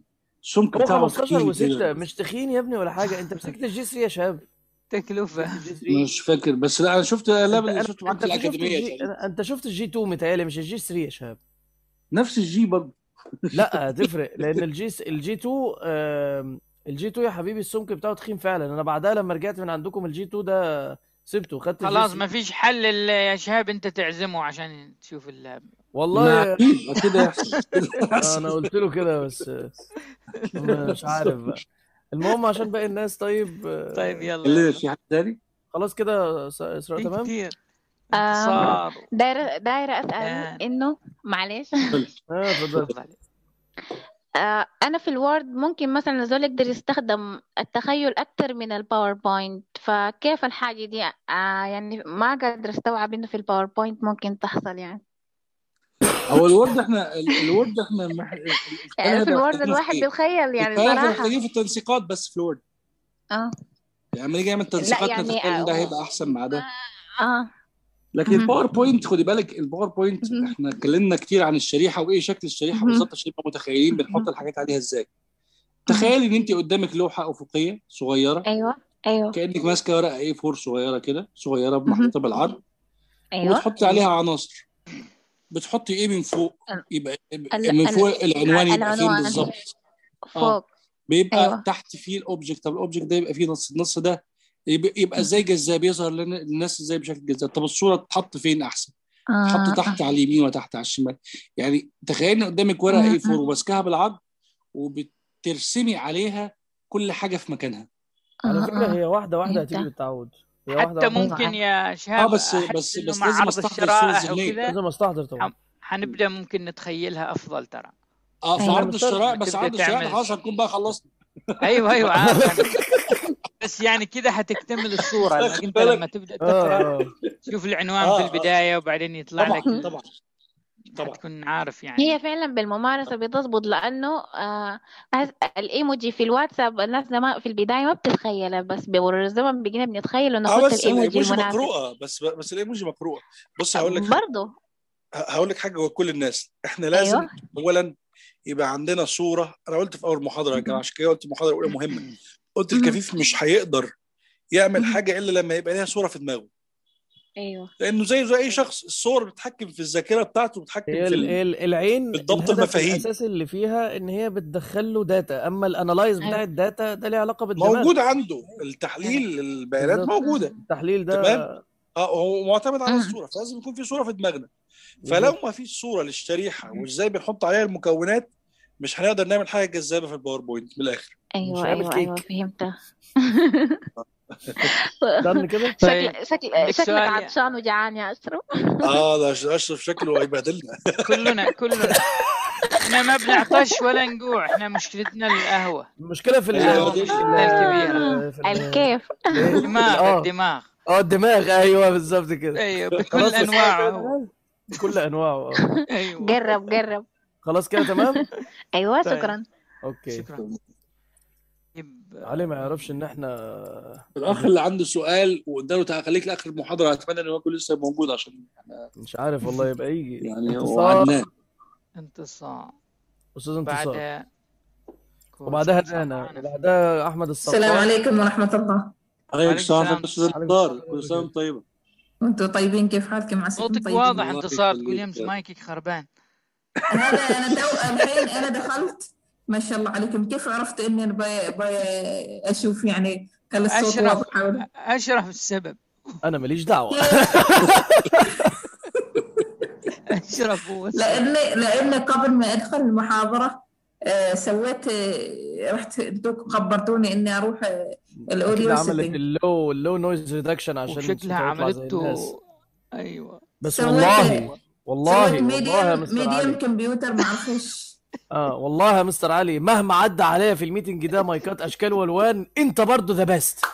السمك هو بتاعه 15 تخين و6 كده. مش تخين يا ابني ولا حاجه انت مسكت الجي 3 يا شباب تكلفة الجي 3 مش فاكر بس لا انا شفت اللاب اللي انت شفته معاك انت في شفت الاكاديميه الجي تقريبا. انت شفت الجي 2 متهيألي مش الجي 3 يا شباب نفس الجي برضه لا تفرق لان الجي الجي 2 آم، الجي 2 يا حبيبي السمك بتاعه تخين فعلا انا بعدها لما رجعت من عندكم الجي 2 ده سبته خدت الجي خلاص 3. ما فيش حل الا يا شهاب انت تعزمه عشان تشوف اللعب ما والله اكيد اكيد هيحصل انا قلت له كده بس آه، مش عارف بقى المهم عشان باقي الناس طيب آه، طيب يلا اللي يلا. في حد تاني خلاص كده س- اسراء في تمام كتير آم، انتصار دايرة دايرة أسأل آه. إنه معلش اه اتفضل تفضل. آه، أنا في الوورد ممكن مثلا الزول يقدر يستخدم التخيل أكتر من الباوربوينت فكيف الحاجة دي آه يعني ما قادرة أستوعب إنه في الباوربوينت ممكن تحصل يعني هو الورد احنا ال- الورد احنا مح... يعني في الوورد محتاجينه الواحد إيه؟ بيتخيل يعني الكلام ده صراحة محتاجين في التنسيقات بس في الورد اه يعني لما نيجي نعمل تنسيقات يعني نتخيل ده آه، هيبقى احسن مع ده اه لكن مهم. الباوربوينت خدي بالك الباوربوينت مهم. احنا اتكلمنا كتير عن الشريحه وايه شكل الشريحه مهم. بالظبط عشان نبقى متخيلين بنحط الحاجات عليها ازاي تخيلي ان انت قدامك لوحه افقيه صغيره أيوه أيوه كانك ماسكه ورقه اي 4 صغيره كده صغيره محطوطه بالعرض أيوه وتحطي عليها عناصر بتحطي ايه من فوق ال- يبقى ال- من ال- فوق العنوان يبقى فين العنوان. بالظبط فوق بيبقى أيوة. أيوة. تحت فيه الاوبجكت طب الاوبجكت ده يبقى فيه نص النص ده يبقى, يبقى ازاي جذاب يظهر لنا- للناس ازاي بشكل جذاب طب الصوره تتحط فين احسن آه. تحط تحت على اليمين وتحت على الشمال يعني تخيل ان قدامك ورقه مم. اي 4 وماسكاها بالعرض وبترسمي عليها كل حاجه في مكانها على آه، فكره آه. هي واحده واحده فهمت. هتيجي بالتعود هي واحده حتى واحده ممكن أيوة. يا شهاب اه بس أحس بس إنه بس مع لازم عرض استحضر الشرائح الصوره الذهنيه وكذا لازم استحضر طبعا حنبدا ممكن نتخيلها افضل ترى اه في أيوة. عرض الشرائع بس تبدأ عرض الشرائع تعمل- خلاص هنكون بقى خلصنا ايوه ايوه عارف أنا. بس يعني كده حتكتمل الصوره لانك انت بالك. لما تبدا تقرا اه اه تشوف العنوان آه، في آه. البدايه وبعدين يطلع طبعا لك طبعا طبعا تكون عارف يعني هي فعلا بالممارسة بتظبط لأنه آه أحس الإيموجي في الواتساب الناس زمان في البداية ما بتتخيلها بس بمرور الزمن بقينا بنتخيل اه ونحط بس الإيموجي الايموجي المناسب مقروءه بس بس الايموجي مقروءه بص هقول لك حاجه برضه هقول لك حاجه وكل الناس احنا لازم أيوه اولا يبقى عندنا صوره انا قلت في اول محاضره يا جماعه عشان كده قلت المحاضره الاولى مهمه قلت الكفيف مش هيقدر يعمل حاجه الا لما يبقى ليها صوره في دماغه أيوه لانه زيه زي اي شخص الصور بتتحكم في الذاكره بتاعته بتتحكم هي في ال- ال... ال- العين بالضبط الهدف المفاهيم. الاساسي اللي فيها ان هي بتدخل له داتا اما الانالايز بتاع أيوة. الداتا ده ليه علاقه بالدماغ موجود عنده التحليل البيانات بالظبط. موجوده التحليل ده تمام. اه هو معتمد على مم. الصوره فلازم يكون في صوره في دماغنا فلو ما فيش صوره للشريحه وازاي بنحط عليها المكونات مش هنقدر نعمل حاجه جذابه في الباوربوينت من الاخر أيوه مش هعمل أيوه أيوه كيك. فهمتها استنى كده طيب، شكل شكل عندك شكلك سؤال يا- عطشان وجعان يا أشرف اه ده اشرف شكله هيبهدلنا كلنا كلنا احنا ما بنعطش ولا نجوع احنا مشكلتنا القهوه المشكله في ال أيوة، في ال- الكبيرة. في ال- الكيف إيه؟ الدماغ آه. الدماغ اه الدماغ ايوه بالظبط كده ايوه بكل خلاص بس- انواعه بكل انواعه آه. ايوه جرب جرب خلاص كده تمام أيوه طيب. شكرا اوكي شكرا طيب، علي ما يعرفش ان احنا الاخ اللي عنده سؤال وقدامه تعالى خليك لاخر المحاضره اتمنى ان هو يكون لسه موجود عشان احنا مش عارف والله يبقى يجي يعني انتصار وعدناه انتصار استاذ انتصار بعد وبعدها دانا وبعدها احمد الصفار السلام عليكم ورحمة الله عليك السلام. السلام استاذ انتصار كل سنه وأنت طيبه وانتم طيبين كيف حالكم عساكم صوتك طيبين واضح الله انتصار يخليك تقول يمس يا- مايكك خربان هذا انا تو الحين انا دخلت ما شاء الله عليكم كيف عرفت اني انا باي باي اشوف يعني خلي الصوت أشرف. واضح ولا اشرف السبب انا ماليش دعوه اشرف هو السبب لاني لاني قبل ما ادخل المحاضرة آه، سويت آه، رحت انتم خبرتوني اني اروح آه، اكيد الاوديو عملت سيتنج اللو اللو نويز ريدكشن عشان وشكلها صوتها يطلع زي الناس. عملته ايوه بس سويت- والله والله سويت والله يا ميديم مستر ميديم علي كمبيوتر ما اعرفش اه والله يا مستر علي مهما عدى عليا في الميتنج ده مايكات اشكال والوان انت برضو ذا بيست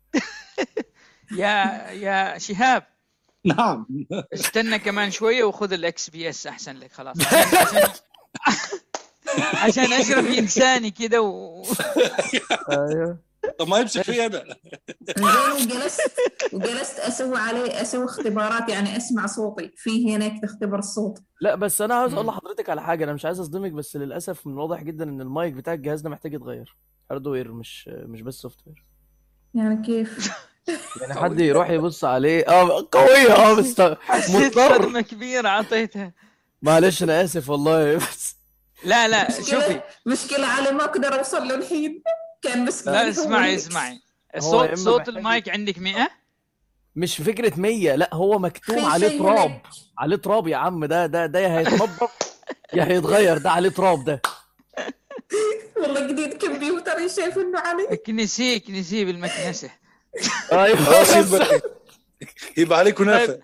يا يا شهاب نعم استنى كمان شويه وخذ الاكس بي اس احسن لك خلاص عشان عشان اشرف انساني كده و... ايوه طب ما يمسك فيا انا زين وجلست وجلست اسوي عليه اسوي اختبارات يعني اسمع صوتي في هناك تختبر الصوت لا بس انا عاوز اقول مم. لحضرتك على حاجه انا مش عايز اصدمك بس للاسف من الواضح جدا ان المايك بتاع الجهاز ده محتاج يتغير هاردوير مش مش بس سوفت وير يعني كيف يعني حد يروح يبص عليه اه قويه اه بس حسيت مضطر صدمة كبيرة عطيتها معلش انا اسف والله بس لا لا شوفي مشكلة مشكلة علي ما اقدر اوصل له الحين كان مسكين لا هو اسمعي اللي- اسمعي هو صوت يا إما صوت محتاج- المايك عندك 100 مش فكره 100 لا هو مكتوم في عليه شيء تراب هناك. عليه تراب يا عم ده ده ده يا هيتنضف يا هيتغير ده عليه تراب ده والله جديد كمبيوتر شايف انه علي كنسيه كنسيه بالمكنسة ايوه خلاص يبقى يبقى عليه كنافه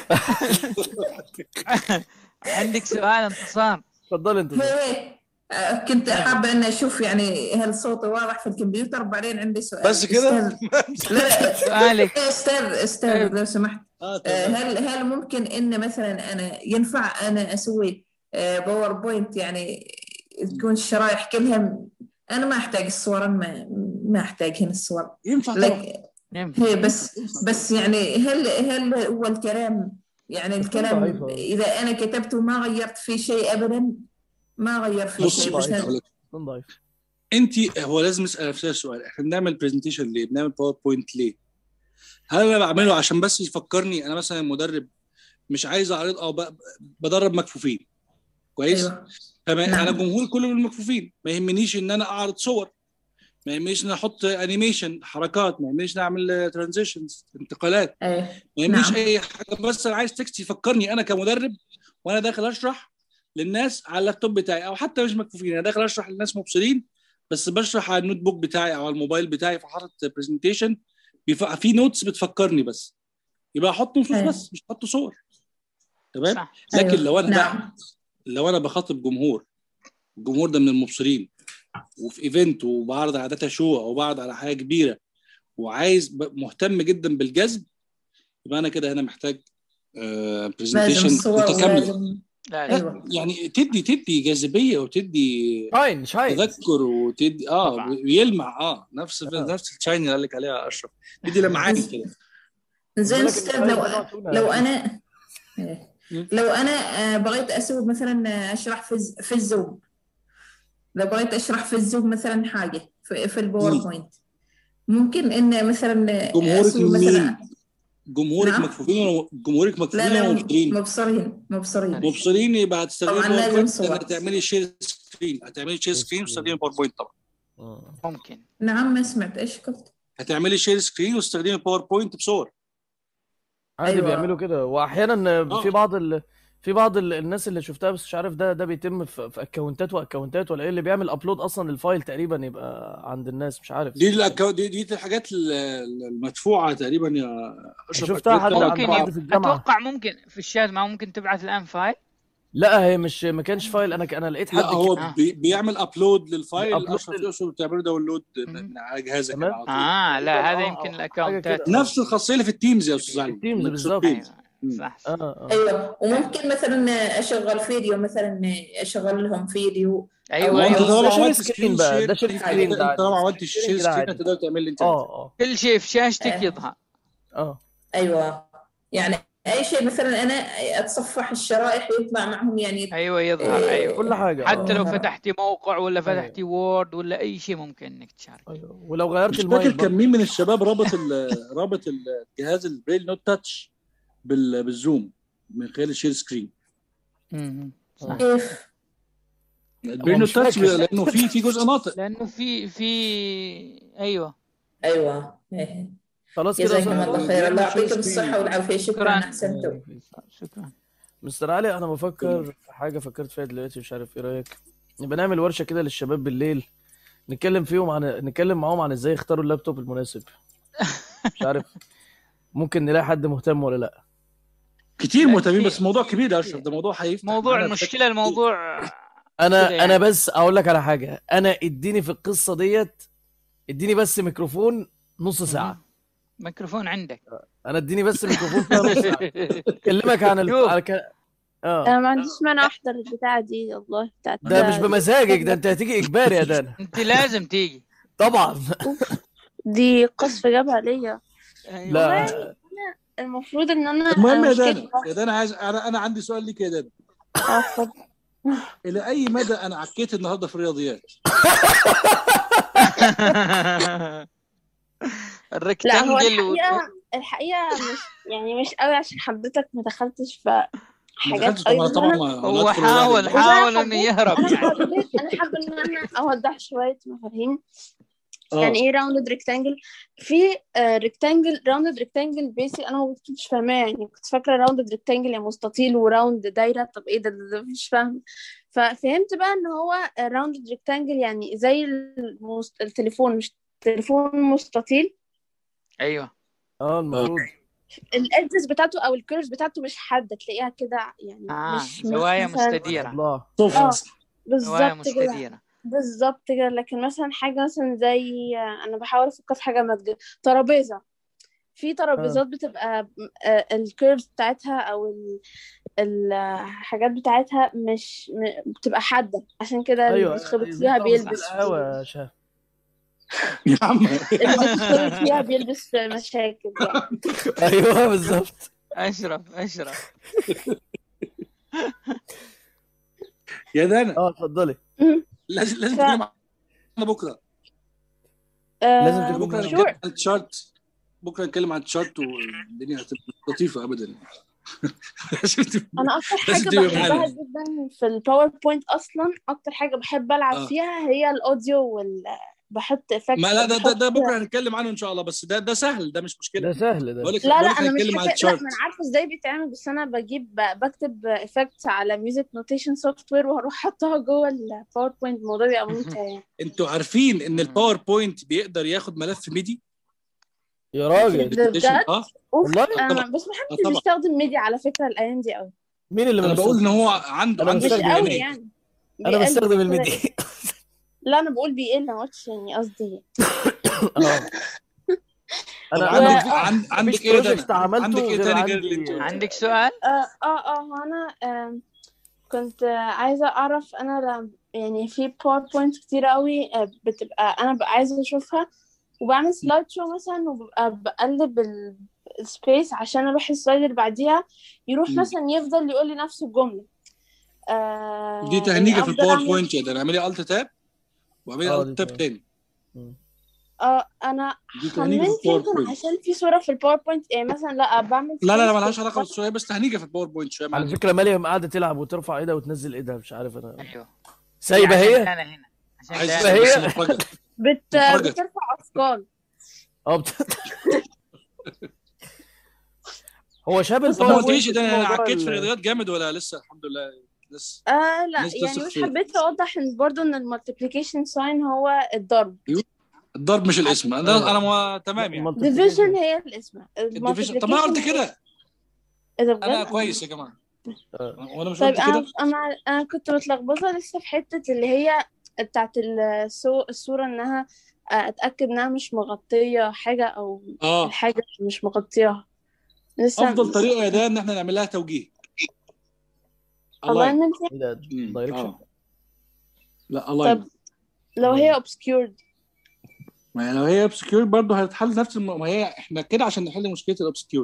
عندك سؤال انتصار اتفضل انت هي آه، كنت حابة اني اشوف يعني هل صوتي واضح في الكمبيوتر بعدين عندي سؤال بس كده؟ أستاذ- لا لا سؤالك استاذ استاذ لو سمحت اه آه، تمام هل هل ممكن ان مثلا انا ينفع انا اسوي آه، باوربوينت يعني تكون الشرايح كلها م- انا ما احتاج الصور أنا ما ما احتاج هنا الصور ينفع طبعا لك ينفع. هي بس بس يعني هل هل هو الكلام يعني الكلام ضعيفة. اذا انا كتبته ما غيرت فيه شيء ابدا ما غير فيه بص شيء بص مثلا هقول لك. من ضعيف انت هو لازم نسال نفسنا السؤال احنا بنعمل برزنتيشن ليه؟ بنعمل باوربوينت ليه؟ هل انا بعمله عشان بس يفكرني انا مثلا مدرب مش عايز اعرض اه ب- بدرب مكفوفين كويس؟ ايوه فما نعم. انا الجمهور كله من المكفوفين ما يهمنيش ان انا اعرض صور ما يهمنيش ان أنا احط انيميشن حركات ما يهمنيش ان اعمل ترانزيشنز انتقالات ايه ما يهمنيش نعم. اي حاجه بس انا عايز تكست يفكرني انا كمدرب وانا داخل اشرح للناس على اللابتوب بتاعي او حتى مش مكفوفين انا داخل اشرح للناس مبصرين بس بشرح على النوت بوك بتاعي او على الموبايل بتاعي فحاطط برزنتيشن في نوتس بتفكرني بس يبقى احط نصوص أيوة. بس مش احط صور تمام صح لكن أيوة. لو انا بقى نعم لو انا بخاطب جمهور الجمهور ده من المبصرين وفي ايفنت وبعرض على داتا شو او بعرض على حاجه كبيره وعايز ب- مهتم جدا بالجذب يبقى انا كده هنا محتاج لازم برزنتيشن الصور متكامله ولازم لا لا ايوه يعني تدي تدي جاذبيه وتدي شاين شاين تذكر وتدي اه طبعاً. بيلمع اه نفس آه. نفس الشاين اللي قال لك عليها اشرف تدي لمعان كده زين بالك استاذ إن لو الشاين ده نوع لو تونة. انا إيه. مم. لو انا آه، بغيت اسوي مثلا آه، اشرح في الز- في الزوم لو بغيت اشرح في الزوم مثلا حاجه في, في الباوربوينت ممكن ان مثلا جمهورك اسوي مين؟ مثلا جمهورك نعم. مكفوفين ولا جمهورك لا مكفوفين لا ولا مبصرين؟ مبصرين مبصرين مبصرين يبقى هتستخدمي طبعاً لازم باوربوينت صور. هتعملي شير سكرين هتعملي شير سكرين وتستخدمي باوربوينت طبعا آه. ممكن نعم ما سمعت ايش قلت هتعملي شير سكرين وتستخدمي باوربوينت بصور عادي أيوة. بيعملوا كده واحيانا آه. في بعض ال... في بعض ال... الناس اللي شفتها بس مش عارف ده ده بيتم في, في اكونتات واكونتات ولا ايه اللي بيعمل ابلود اصلا الفايل تقريبا يبقى عند الناس مش عارف دي الاكونت دي, دي الحاجات ال- المدفوعه تقريبا يا اشرف شفتها أكيد حد طبعاً. عند ممكن بعض يبقى في الجامعه اتوقع ممكن في الشات ما ممكن تبعث الان فايل لا هي مش ما كانش فايل انا انا لقيت حد لا هو كده. آه. بي بيعمل ابلود للفايل أبلود اشرف لل- يقصد بتعمله داونلود مم. من على جهازك تمام. على طول. اه لا هذا آه، يمكن آه، الاكونتات حاجة كده. نفس الخاصيه اللي في التيمز يا استاذ علي التيمز مايكروسوفت بالظبط. تيمز. أيوة. صح اه اه ايوه وممكن مثلا اشغل فيديو مثلا اشغل لهم فيديو ايوه وانت ايوه طالما شير عملت سكرين سكرين بقى، شير ده شير سكرين انت ده طالما عادي. عملت شير شير كده سكرين عادي. هتقدر تعمل اللي انت عايزه اه اه كل شيء في شاشتك آه. يظهر اه ايوه يعني اي شيء مثلا انا اتصفح الشرائح يطلع معهم يعني ايوه يظهر إيه. ايوه كل حاجه حتى لو آه. فتحتي موقع ولا أيوة. فتحتي وورد ولا اي شيء ممكن انك تشارك أيوة. ولو غيرت مش المايك فاكر كان برضه. مين من الشباب رابط ال- رابط الجهاز البريل نوت تاتش بال- بالزوم من خلال الشير سكرين مهم. صح كيف البريل هو نوت مش تاتش فاكر. لانه في في جزء ناطق لانه في في ايوه ايوه إيه. خلاص كده جزاكم أظن- الله خير الله بيعمل شير يعطيكم سكرين. الصحه والعافيه شكرا شكراً. احسنتم شكرا مستر علي انا بفكر في حاجه فكرت فيها دلوقتي مش عارف ايه رايك نبقى نعمل ورشه كده للشباب بالليل نتكلم فيهم عن نتكلم معاهم عن ازاي يختاروا اللابتوب المناسب مش عارف ممكن نلاقي حد مهتم ولا لا كتير لا، مهتمين كتير. بس موضوع كبير يا اشرف ده موضوع هيفتح موضوع معانا المشكله الموضوع انا كده يعني. انا بس اقول لك على حاجه انا اديني في القصه ديت اديني بس ميكروفون نص ساعه ميكروفون عندك انا اديني بس ميكروفون فيها نص ساعه اكلمك عن ال... شوف. على ك... اه انا ما عنديش مانع احضر البتاعه دي والله بتاعت ده مش بمزاجك ده انت هتيجي اجباري يا دانا انت لازم تيجي طبعا دي قصف جبهة ليا أيوة. لا المفروض ان انا المهم أنا يا مشكلتي دانا يا دانا عايز انا انا عندي سؤال ليك يا دانا اه اتفضل الى اي مدى انا عكيت النهارده في الرياضيات لا هو الريكتانجل و... الحقيقة الحقيقة مش يعني مش قوي عشان حضرتك ما دخلتش في ما حاجات دخلتش قوي طبعا بس طبعا انا ما- هو ما أدخل ولا حاول أدخل. حاول أنا انه يهرب انا يعني حبيت انا حابة ان انا اوضح شوية مفاهيم اه يعني ايه راوندد ريكتانجل في ريكتانجل راوندد ريكتانجل بيسي انا ما كنتش فاهماه يعني كنت فاكره راوندد ريكتانجل يعني مستطيل وراوند دايره طب ايه ده, ده, ده مش فاهم ففهمت بقى ان هو راوندد ريكتانجل يعني زي المس... التليفون مش تليفون مستطيل ايوه اه المفروض الادجز بتاعته او الكيرفز بتاعته مش حاده تلاقيها كده يعني اه مش مش زوايا مثلا مستديره الله صفر اه زوايا بالظبط كده مستديره بالظبط كده لكن مثلا حاجة مثلا زي انا بحاول افكر في حاجة مادية ترابيزة في ترابيزات بتبقى الكيرفز بتاعتها او ال- الحاجات بتاعتها مش م- بتبقى حادة عشان كده اللي ايوه بيتخبط زي فيها ترابيزة بيلبس القهوة يا شاه يا عم اللي بيتخبط فيها بيلبس في مشاكل يعني ايوه بالظبط اشرف اشرف يا دانا اه اتفضلي لازم لازم ف- تكوني معانا بكره لازم آه، تكون بكره معانا. نتكلم sure. عن التشارت بكره نتكلم عن التشارت والدنيا هتبقى لطيفه ابدا لازم تبقى- انا اكتر لازم حاجه تبقى بحبها معانا. جدا في الباوربوينت اصلا اكتر حاجه بحب العب آه. فيها هي الاوديو وال بحط افكت ما لا ده ده, ده بكره هنتكلم عنه ان شاء الله بس ده ده سهل ده مش ده مشكله سهل ده بقول لك لا لا بقول لك انا مش هنتكلم عن حكا... لا التشارت ما انا عارفه ازاي بيتعمل بس انا بجيب بكتب افكت على ميوزك نوتيشن سوفت وير واروح احطها جوه الباوربوينت الموضوع بيبقى ممتع يعني انتوا عارفين ان مم. الباوربوينت بيقدر ياخد ملف ميدي يا راجل ده بجد اه اوف والله؟ انا بس ما آه حدش طبعا. بيستخدم ميديا على فكره الايام دي قوي مين اللي انا ما بقول ان بيستخدم- هو عنده أنا عنده مش بستخدم قوي استخدامات يعني انا بيقل بستخدم كده. الميدي لا انا بقول بيقل ما قلتش يعني قصدي اه طب انا عندك انا عن- مفيش عندك ايه project ده عملته عندك ايه غير تاني غير عندي- اللي انت قلته؟ عندك سؤال اه اه اه هو انا آم، كنت آه، عايزه اعرف انا لم يعني في باوربوينت كتير قوي آه، بتبقى انا ببقى عايزه اشوفها وبعمل سلايد شو مثلا وببقى بقلب ال- السبيس عشان اروح السلايد اللي بعديها يروح مم. مثلا يفضل يقول لي نفس الجمله آه دي يعني تهنيجه في أفضل أعمل- الباوربوينت يا ده اعملي الت تاب واعملي آه، الت دي تاب تمام. تاني اه انا دي تهنيجه في خمنت يمكن الباوربوينت عشان في صوره في الباوربوينت يعني مثلا لا بعمل لا لا لا space ملهاش في علاقه بالسؤال بس تهنيجه في الباوربوينت شويه على معلش فكره مريم قاعده تلعب وترفع ايدها وتنزل ايدها مش عارف انا ايوه سايبه عشان هي انا هنا عشان عايز ده هي- بس مخرجه بت... محرجة. بترفع اثقال اه بت... هو شاب بص، طب ما هو قلتليش ده انا موضوع عكيت في ال- الرياضيات جامد ولا لسه الحمد لله لسه آه لا الناس يعني تثق مش فيا. حبيت اوضح ان برضو ان المالتيبليكيشن ساين هو الضرب الضرب مش الاسم انا انا مو... تمام يعني ديفيجن هي الاسم الديفيجن طب ما انا قلت كده ايه ده بجد انا كويس يا جماعه آه. وانا مش طيب قلت انا كده انا انا كنت متلخبطه لسه في حته اللي هي بتاعت السو... الصوره انها آه، اتاكد انها مش مغطيه حاجه او اه الحاجه مش مغطياها لسه افضل طريقه يا ده ان احنا نعمل لها توجيه الله Align. ينمسي ده مم. دايركشن آه. لا الاين لو هي obscured ما لو هي obscure برضه هتتحل نفس الم... ما هي احنا كده عشان نحل مشكله الاوبسكيور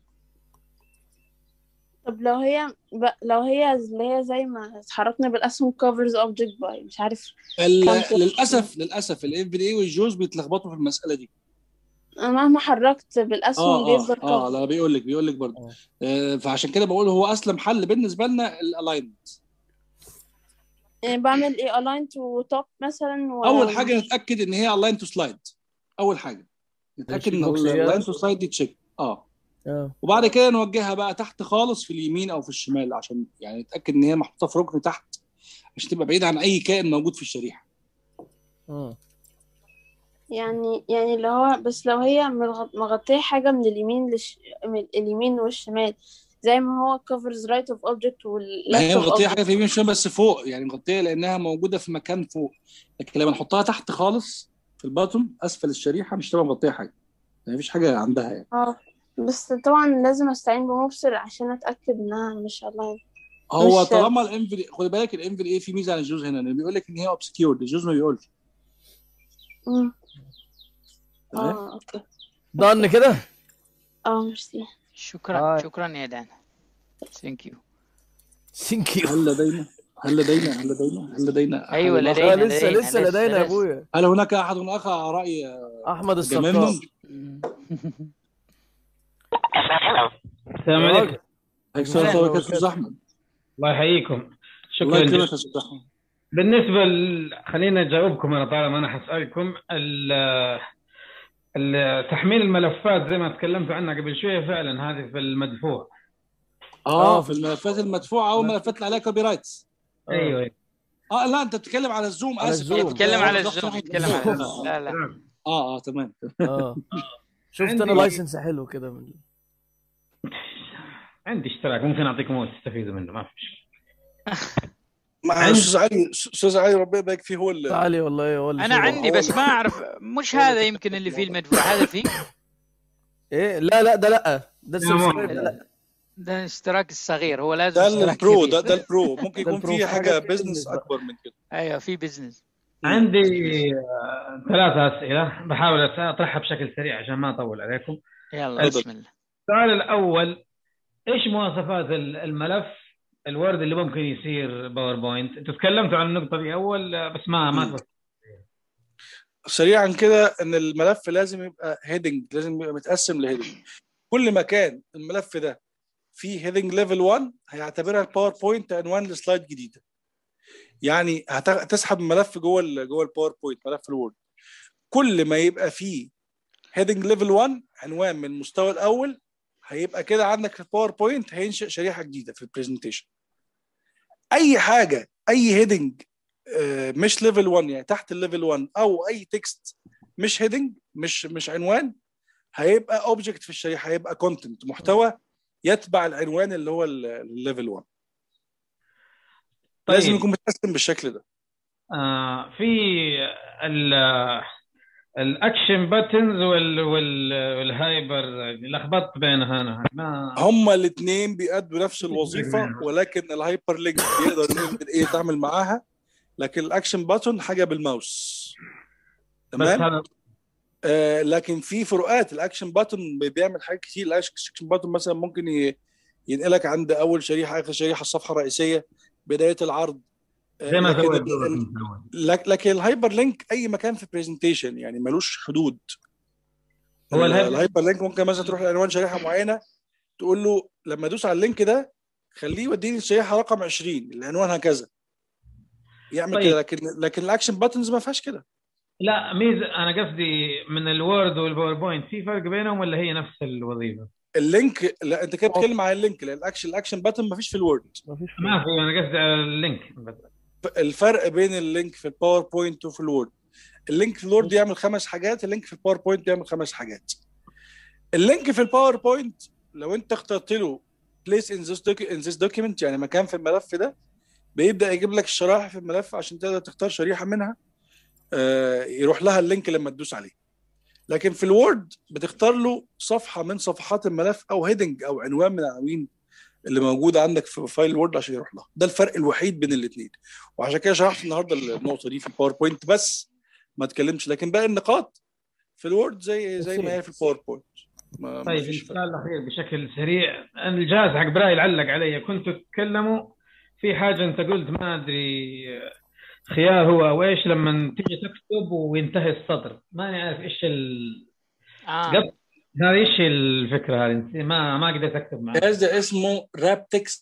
طب لو هي ب... لو هي اللي هي زي ما اتحركنا بالاسهم covers object by مش عارف كام كده. للاسف للاسف الاف بي اي والجوز بيتلخبطوا في المساله دي انا مهما حركت بالاسهم اه بيفضل اه اه cover لا بيقول لك بيقول لك برضه آه فعشان كده بقول هو اسلم حل بالنسبه لنا الالاينمنت يعني بعمل ايه align to top مثلا و... اول حاجه نتاكد ان هي الاين تو سلايد اول حاجه نتاكد ان الشيك بوكس هي الاين تو سلايد دي تشيك اه اه وبعد كده نوجهها بقى تحت خالص في اليمين او في الشمال عشان يعني نتاكد ان هي محطوطه في ركن تحت عشان تبقى بعيده عن اي كائن موجود في الشريحه اه يعني يعني اللي هو بس لو هي مغ- مغطية حاجة من اليمين لش... من اليمين والشمال زي ما هو covers right of object وال ما هي left of مغطيه object حاجه في اليمين شويه بس فوق يعني مغطيه لانها موجوده في مكان فوق لكن لما نحطها تحت خالص في الباتوم اسفل الشريحه مش تبقى مغطيه حاجه يعني مفيش حاجه عندها يعني اه بس طبعا لازم استعين بمبصر عشان اتأكد انها مش align هو مش- طالما الام في خد بالك الام في اي في ميزه عن الجوز هنا انه بيقول لك ان هي اوبسكيورد الجوز ما بيقولش مم. تمام اه اوكي ضن كده اه ميرسي شكرا آه. شكرا يا دانا ثانك يو ثانك يو هل لدينا هل لدينا هل لدينا هل لدينا أحد ايوه الآخر؟ لدينا لسه لدينا لسه لدينا يا لسه. ابويا هل هناك احد اخر على راي احمد السقاف جمال السلام يا عليكم راجل. السلام أهلا عليكم يا وسهلا. استاذ احمد الله يحييكم الله شكرا يكرمك جزيلا يا استاذ احمد بالنسبه ل... خلينا اجاوبكم انا طالما انا حسالكم ال... ال... تحميل الملفات زي ما تكلمتوا عنها قبل شويه فعلا هذه في المدفوع اه آه. في الملفات المدفوعه او الملفات اللي عليها كوبي رايتس ايوه أيوة. اه لا انت بتتكلم على الزوم على اسف الزوم. أنا كنت يتكلم على واخد الزوم واحد يتكلم من على الزوم. الزوم لا لا اه اه تمام اه شفت عندي- انا لايسنس حلو كده من عندي اشتراك ممكن اعطيكم وقت تستفيدوا منه ما في مشكله مع عندي- استاذ علي استاذ علي ربنا يبارك فيه هو اللي تعالي والله هو اللي انا شغل. عندي بس ما اعرف مش هذا يمكن اللي فيه المدفوع هذا فيه ايه لا لا ده لا ده السبسكرايب ده لا ده الاشتراك الصغير هو لازم ده اشتراك البرو كبير. ده ده البرو ممكن ده يكون البرو. في في حاجه حاجات بزنس business بقى. اكبر من كده ايوه في بزنس عندي آه، ثلاثة أسئلة بحاول أطرحها بشكل سريع عشان ما أطول عليكم يلا تفضل. بسم الله السؤال الأول إيش مواصفات ال- الملف الوورد اللي ممكن يصير باوربوينت أنتوا تكلمتوا عن النقطة دي أول آه، بس ما ما مم. تفصلوا. سريعا كده ان الملف لازم يبقى هيدنج لازم يبقى متقسم لهيدنج كل ما كان الملف ده فيه هيدنج ليفل 1 هيعتبرها الباوربوينت عنوان لسلايد جديده يعني هت- هتسحب الملف جوه ال جوه الباوربوينت ملف الوورد كل ما يبقى فيه هيدنج ليفل 1 عنوان من المستوى الاول هيبقى كده عندك في الباوربوينت هينشئ شريحه جديده في البرزنتيشن اي حاجه اي هيدنج مش ليفل 1 يعني تحت الليفل 1 او اي تكست مش هيدنج مش مش عنوان هيبقى اوبجكت في الشريحه هيبقى كونتنت محتوى يتبع العنوان اللي هو الليفل 1 طيب. لازم يكون متقسم بالشكل ده آه في ال الاكشن باتنز وال وال والهايبر لخبطت بينها انا ما هما الاثنين بيأدوا نفس الوظيفه ولكن الهايبر لينك بيقدر يعمل ايه يتعامل معاها لكن الاكشن باتون حاجه بالماوس بس تمام هذا آه لكن في فروقات الاكشن باتون بيعمل حاجات كتير الاكشن باتون مثلا ممكن ي- ينقلك عند اول شريحه اخر شريحه الصفحه الرئيسيه بدايه العرض آه، زي ما لكن سويت ال- ال- لك- لكن الهايبر لينك اي مكان في برزنتيشن يعني ملوش حدود هو ال- الهايبر- الهايبر لينك ممكن مثلا تروح لعنوان شريحه معينه تقول له لما ادوس على اللينك ده خليه يوديني الشريحه رقم 20 اللي عنوانها كذا يعمل طيب. كده لكن لكن الاكشن باتنز ما فيهاش كده لا ميزه انا قصدي من الوورد والباوربوينت في فرق بينهم ولا هي نفس الوظيفه؟ اللينك لا انت كده بتتكلم على اللينك لان الاكشن الاكشن باتن ما فيش في الوورد مفيش ما في انا قصدي على اللينك بس. الفرق بين اللينك في الباوربوينت وفي الوورد اللينك في الوورد يعمل خمس حاجات اللينك في الباوربوينت يعمل خمس حاجات اللينك في الباوربوينت لو انت اخترت له place in this, docu- in this document يعني مكان في الملف ده بيبدا يجيب لك الشرائح في الملف عشان تقدر تختار شريحه منها آه، يروح لها اللينك لما تدوس عليه لكن في الوورد بتختار له صفحه من صفحات الملف او هيدنج او عنوان من العناوين اللي موجوده عندك في فايل وورد عشان يروح لها ده الفرق الوحيد بين الاثنين وعشان كده شرحت النهارده النقطه دي في الباوربوينت بس ما اتكلمتش لكن باقي النقاط في الوورد زي زي ما هي في الباوربوينت ما ما طيب فيش فرق. السؤال الاخير بشكل سريع الجهاز حق برايل علق علي كنتوا تتكلموا في حاجه انت قلت ما ادري خيار هو او ايش لما تيجي تكتب وينتهي السطر ماني عارف ايش ال اه قبل هذه ايش الفكره هذه ما ما قدرت اكتب معاه الجهاز ده اسمه راب تكست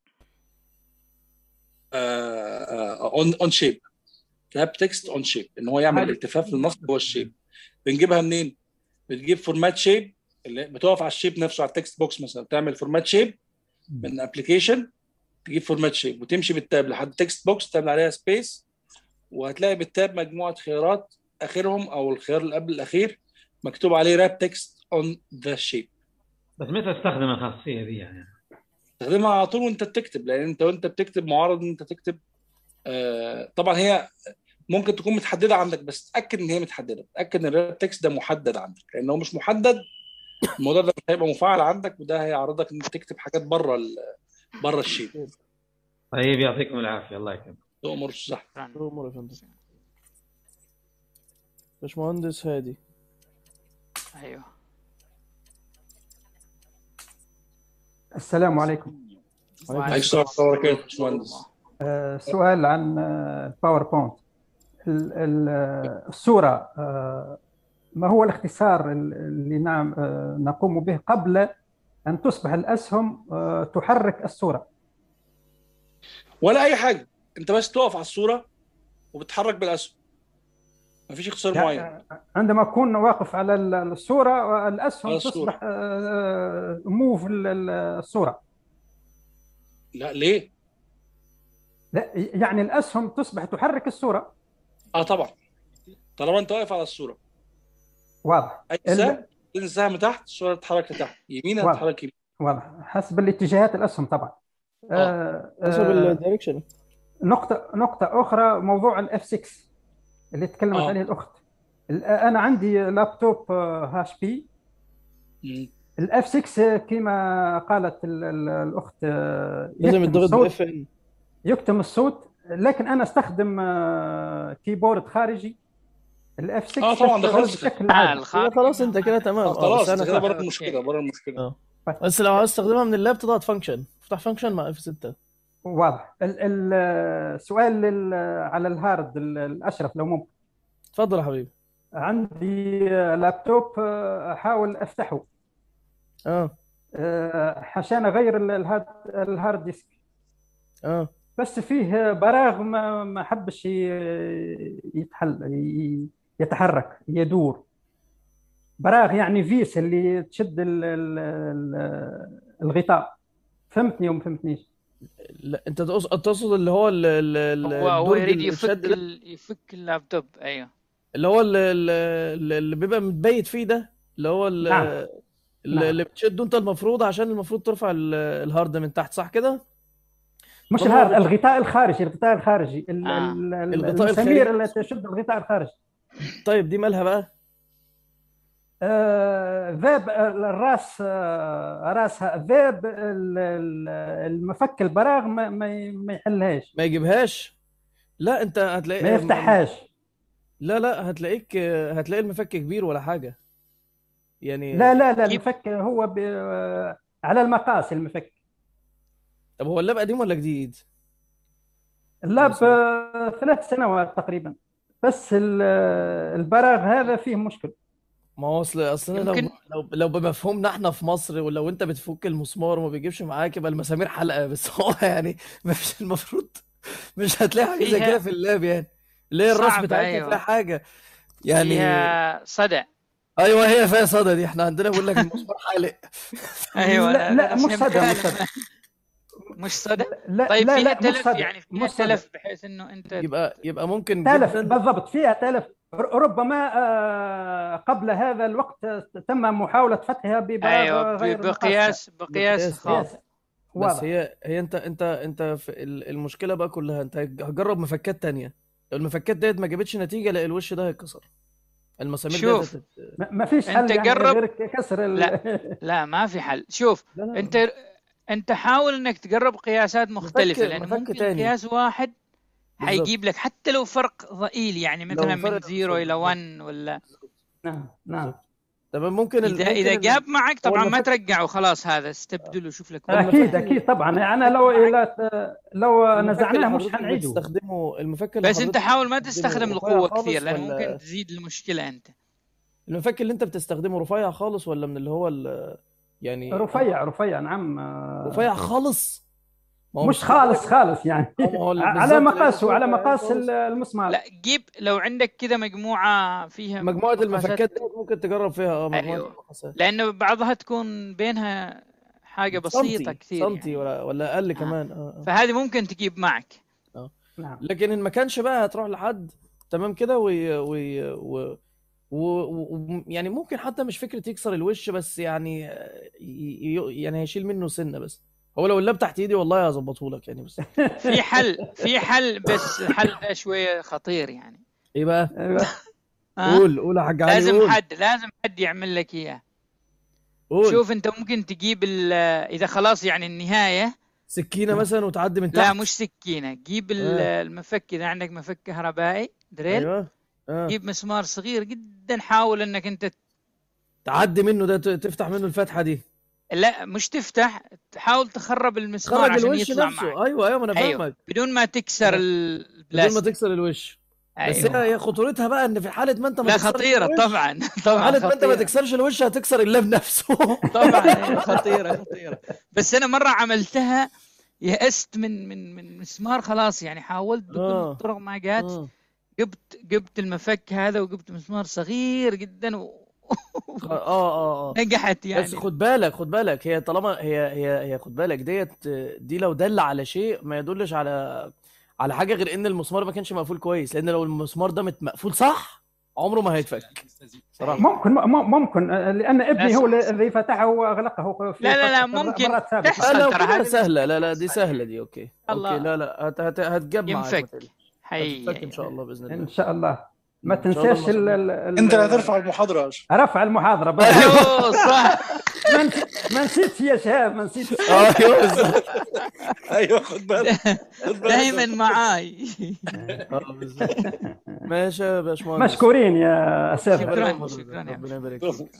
اون اون شيب راب تكست اون شيب ان هو يعمل هذه- التفاف للنص جوه الشيب بنجيبها منين؟ بتجيب فورمات شيب اللي بتقف على الشيب نفسه على التكست بوكس مثلا تعمل فورمات شيب من ابلكيشن تجيب فورمات شيب وتمشي بالتاب لحد تكست بوكس تعمل عليها سبيس وهتلاقي بالتاب مجموعه خيارات اخرهم او الخيار اللي قبل الاخير مكتوب عليه راب تكست اون ذا شيب بس متى استخدم الخاصيه دي يعني تستخدمها على طول وانت بتكتب لان انت وانت بتكتب معرض ان انت تكتب آه طبعا هي ممكن تكون متحدده عندك بس تاكد ان هي متحدده تاكد ان الراب تكست ده محدد عندك لان هو مش محدد الموضوع ده مش هيبقى مفعل عندك وده هيعرضك انك تكتب حاجات بره ال- بره الشيب طيب يعطيكم العافيه الله يكرمك تؤمر صح أمور يا فندم باشمهندس هادي ايوه السلام عليكم عليكم السلام ورحمه الله وبركاته باشمهندس آه، سؤال عن آه، الباوربوينت ال- ال- آه، الصورة آه، ما هو الاختصار ال- اللي نعم آه، نقوم به قبل أن تصبح الأسهم آه، تحرك الصورة ولا اي حاجه انت بس تقف على الصوره وبتتحرك بالاسهم مفيش اختصار معين يعني عندما أكون واقف على ال- الصورة الأسهم على الصورة. تصبح آه، موف ال- ال- الصورة لا ليه؟ لا يعني الأسهم تصبح تحرك الصورة اه طبعا طالما انت واقف على الصوره واضح اي ال- سهم تنزل سهم تحت الصوره تتحرك لتحت يمين واضح. هتتحرك يمين واضح حسب الاتجاهات الأسهم طبعا آه، حسب آه، الدايركشن نقطة نقطة أخرى موضوع الاف 6 اللي تكلمت آه. عليه الأخت ال- أنا عندي لابتوب آه، هاش بي مم. الاف 6 كما قالت ال- ال- الأخت آه، لازم يكتم يتضغط الصوت باف ان يكتم الصوت لكن أنا أستخدم آه، كيبورد خارجي الاف 6 اه طبعا ده يشتغل خلاص بشكل آه عادي الخارج كده خلاص انت كده تمام آه اه خلاص بس انا انت كده فاهم. بره المشكله بره المشكله اه بس لو عايز تستخدمها من اللاب تضغط فانكشن افتح فانكشن مع اف 6 واضح ال- ال- السؤال لل- على الهارد ال- الأشرف لو ممكن اتفضل يا حبيبي عندي آه، لابتوب آه، أحاول أفتحه اه آه، عشان اغير ال- الهارد الهارد ديسك اه بس فيه براغ ما ما حبش ي- يتحل ي- يتحرك يدور براغ يعني فيس اللي تشد ال- ال- ال- الغطاء فهمتني وما فهمتنيش لا انت تقصد تقصد اللي هو ال- ال- ال- هو هو الدرج يريد اللي يفك بتشد ده؟ ال... يفك اللابتوب ايوه اللي هو ال- ال- ال- اللي بيبقى متبيت فيه ده اللي هو ال- نعم. اللي نعم. اللي بتشده انت المفروض عشان المفروض ترفع ال- الهارد من تحت صح كده؟ مش طب هو الهارد بت- الغطاء الخارجي الغطاء الخارجي ال- آه. ال- ال- الغطاء المسامير الخارجي. اللي تشد الغطاء الخارجي طيب دي مالها بقى؟ آه، ذاب الراس آه، راسها ذاب ال- ال- المفك البراغ ما ما ما يحلهاش ما يجيبهاش لا انت هتلاقي ما يفتحهاش لا لا هتلاقيك هتلاقي المفك كبير ولا حاجة يعني لا لا لا كيف؟ المفك هو ب... آه، على المقاس المفك طب هو اللاب قديم ولا جديد؟ اللاب آه، ثلاث سنوات تقريبا بس ال- آه، البراغ هذا فيه مشكل ما هو اصل اصل أنا لو يمكن- لو لو بمفهومنا احنا في مصر ولو انت بتفك المسمار وما بيجيبش معاك يبقى المسامير حلقة بس هو يعني مش المفروض مش هتلاقي حاجة زي فيها- كده في اللاب يعني اللي هي الراس صعب، بتاعتها أيوة. فيها حاجة يعني فيها صدى ايوه هي فيها صدى دي احنا عندنا بيقول لك المسمار حالق ايوه لا لا أنا مش صدى فهمتها مش صدى لما- مش صدى لا طيب لا فيها لا مش تلف صدى يعني فيها مش صدى تلف بحيث انه انت يبقى يبقى ممكن تلف جدا بالضبط فيها تلف ر- ربما آه، قبل هذا الوقت تم محاولة فتحها ببراغ ايوه غير ب- مقاس. بقياس بقياس بقياس، خاطئ Yes. بس واضح هي هي انت انت انت في ال- المشكله بقى كلها انت هتجرب مفكات تانية لو المفكات ديت ما جابتش نتيجه لا الوش ده هيتكسر المسامير شوف. ديت هتت- ما ما فيش أنت حل يعني جرب- غير كسر ال... لا. لا ما في حل شوف لا لا انت انت حاول انك تجرب قياسات مختلفة مفك- لان مفك ممكن تاني. قياس واحد بالظبط. حيجيب لك حتى لو فرق ضئيل يعني لو مثلا من فرق زيرو الى بالظبط. 1 ولا نعم نعم تمام ممكن ال- اذا ممكن اذا ال- جاب معك هو طبعا ما المفك- ترجعه خلاص هذا استبدله شوف لك اكيد اكيد طبعا يعني لو لا- لو المفك اللي نزعناه مش حضرتك حنعيده بتستخدمه المفك اللي بس انت حضرتك حاول ما بتستخدمه تستخدم رفيع القوة خالص كثير لان ولا- ممكن تزيد المشكلة انت المفك اللي انت بتستخدمه رفيع خالص ولا من اللي هو ال- يعني رفيع رفيع نعم آه، رفيع خالص ما هو مش خالص خالص يعني ما هو على بالظبط مقاسه لأنه على رفيع مقاس خالص. المسمار لا جيب لو عندك كذا مجموعة فيها مجموعة مقاسات- المفكات دي ممكن تجرب فيها اه مجموعة أيوه. المقاسات لانه بعضها تكون بينها حاجة بسيطة سنتي كثير سنتي يعني. ولا ولا اقل كمان اه آه. فهذه ممكن تجيب معك نعم لكن ان ما كانش بقى هتروح لحد تمام كده وي... وي... و... و... و... يعني ممكن حتى مش فكرة يكسر الوش بس يعني ي... ي- يعني هيشيل منه سنة بس هو لو اللاب تحت ايدي والله هظبطه لك يعني بس في حل في حل بس الحل ده شوية خطير يعني ايه بقى أيوة. ها؟ قول قول يا حاج علي لازم قول حد لازم حد يعمل لك اياه قول شوف انت ممكن تجيب ال- اذا خلاص يعني النهاية سكينة مثلا وتعدي من لا تحت مش سكينة جيب ال- آه. المفك اذا عندك مفك كهربائي دريل ايوه اه جيب مسمار صغير جدا حاول انك انت تعدي منه ده ت- تفتح منه الفتحه دي لا مش تفتح تحاول تخرب المسمار خرج عشان الوش يطلع نفسه معك ايوه ايوه ما انا ايوه فاهمك بدون ما تكسر ال- بدون ما البلاستيك تكسر الوش بس ايوه هي هي خطورتها بقى ان في حاله ما انت ما لا تكسرش خطيرة الوش طبعا في طبعا حاله ما انت ما خطيرة تكسرش الوش هتكسر اللاب نفسه طبعا أيوة، خطيرة خطيرة بس انا مرة عملتها يأست من من من مسمار خلاص يعني حاولت بكل اه الطرق ما جات اه جبت جبت المفك هذا وجبت مسمار صغير جدا و... اه اه اه نجحت بس يعني خد بالك خد بالك هي طالما هي هي هي خد بالك ديت دي لو دل على شيء ما يدلش على على حاجه غير ان المسمار ما كانش مقفول كويس لان لو المسمار ده مت- مقفول صح عمره ما هيتفك صراحه ممكن م- ممكن آه، لان لا ابني هو صح الذي فتحه واغلقه في لا لا لا فترة- ممكن مرات سابقه آه تحصل لو ترى كده هذه سهله لا لا دي سهله دي اوكي اوكي الله لا لا هت هت هتجاب معاك ما ينفك تقلقش حي هتتفك ان شاء الله باذن ان الله شاء الله ما ان شاء الله تنساش ال ال ال انت اللي هترفع المحاضره يا اشرف رفع المحاضره بس ايوه صح ما نس- ما نسيتش يا شباب ما نسيتش ايوه بالظبط ايوه خد بالك خد بالك دائما معاي اه بالظبط ماشي يا باشمهندس مشكورين يا اساتذه شكرا ربنا شكرا يا ربنا باشا يبارك فيك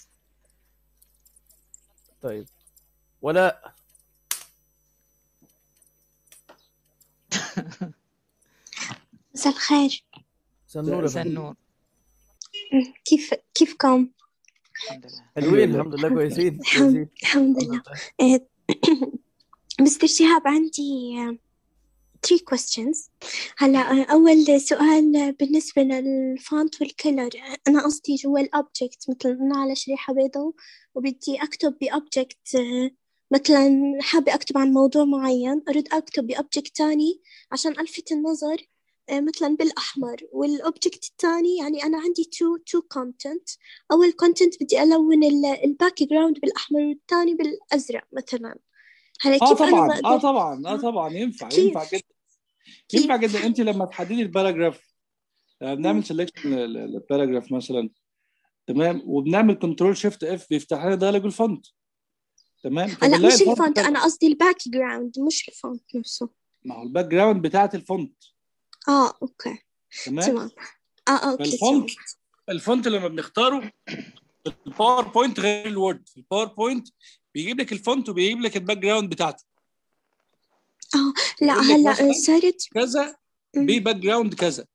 طيب ولا مساء الخير سنور يا فندم سنور كيف كيفكم؟ الحمد لله حلوين الحمد لله كويسين الحمد كويسين الحمد الحمد لله لله آه، مستر شهاب عندي آه، three questions هلا آه، أول سؤال بالنسبة للفونت والكلر أنا قصدي جوا الأوبجكت مثلا أنا على شريحة بيضاء وبدي أكتب بأوبجكت مثلا حابة أكتب عن موضوع معين أريد أكتب بأوبجكت تاني عشان ألفت النظر آه، مثلا بالأحمر والأوبجكت الثاني يعني أنا عندي two two content أول content بدي ألون الباك جراوند بالأحمر والثاني بالأزرق مثلا هلا اه كيف أنا طبعا اه بقدر طبعا اه آه طبعا ينفع كيف ينفع جدا كيف ينفع جدا انت لما تحددي الباراجراف آه، بنعمل سelection للباراجراف مثلا تمام وبنعمل كنترول شيفت اف بيفتح لنا دايلوج الفونت تمام لا فبنلاقي مش الفونت الفونت كان أنا قصدي الباك جراوند مش الفونت نفسه ما هو الباك جراوند بتاعت الفونت آه أوكي تمام تمام آه أوكي فالفونت تمام الفونت لما بنختاره في الباوربوينت غير الوورد في الباوربوينت بيجيب لك الفونت وبيجيب لك الباك جراوند بتاعته آه لا يقول لك هلا مثلا صارت كذا مم. بباك جراوند كذا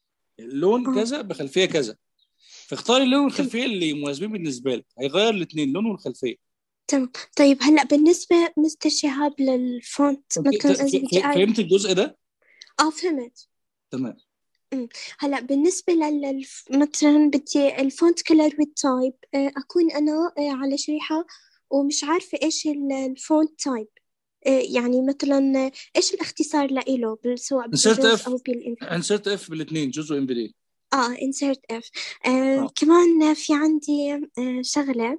اللون آه كذا بخلفيه كذا فاختاري اللون تمام والخلفيه اللي مناسبين بالنسبه لك هيغير الاثنين اللون والخلفيه تمام طيب هلا بالنسبة مستر شهاب للفونت ف- مثلا ف- إذا بدي ف- أعرف فهمت الجزء ده آه فهمت تمام أمم. هلا بالنسبة لل مثلا بدي الفونت كلر والتايب آه، أكون أنا آه، على شريحة ومش عارفة إيش ال- الفونت تايب آه، يعني مثلا آه، إيش الاختصار لإله بال- سواء انسرت بالويندوز اف أو بالإنفيد انسرت اف بالاثنين جزء امبيدين آه insert F آه اه كمان في عندي آه شغلة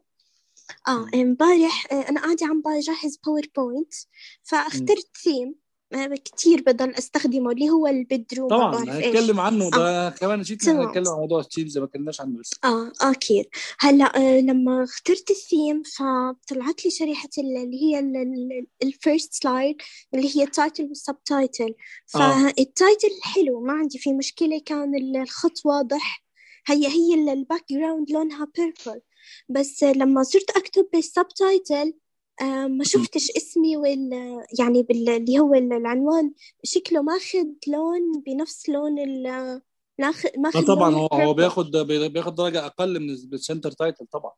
آه مم. امبارح آه أنا قاعدة عم بجهز باوربوينت مم. فاخترت ثيم آه كتير بضل أستخدمه اللي هو البدروم ما طبعا بعرف إيش هنتكلم عنه آه ده كمان نسيت ان احنا تمام نتكلم عن موضوع التيمز ما كناش عنه لسه اه اكيد هلا آه لما اخترت الثيم فطلعت لي شريحة ال- اللي هي الفيرست سلايد اللي هي التايتل والسبتايتل اه فالتايتل حلو ما عندي فيه مشكلة كان ال- الخط واضح هي هي ال- الباك جراوند لونها بيربل بس لما صرت اكتب بالسبتايتل آه ما مم. شفتش اسمي وال يعني بال- اللي هو ال- العنوان شكله ماخذ لون بنفس لون ال ماخذ اه ماخذ طبعا لون هو هو البيربل بياخد بياخد درجه اقل من السنتر تايتل طبعا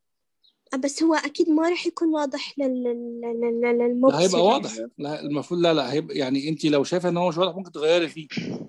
بس هو أكيد ما راح يكون واضح لل... لل... لل... لا للمبصر هيبقى واضح يعني لا المفروض لا لا هيبقى يعني انت لو شايفه ان هو مش واضح ممكن تغيري فيه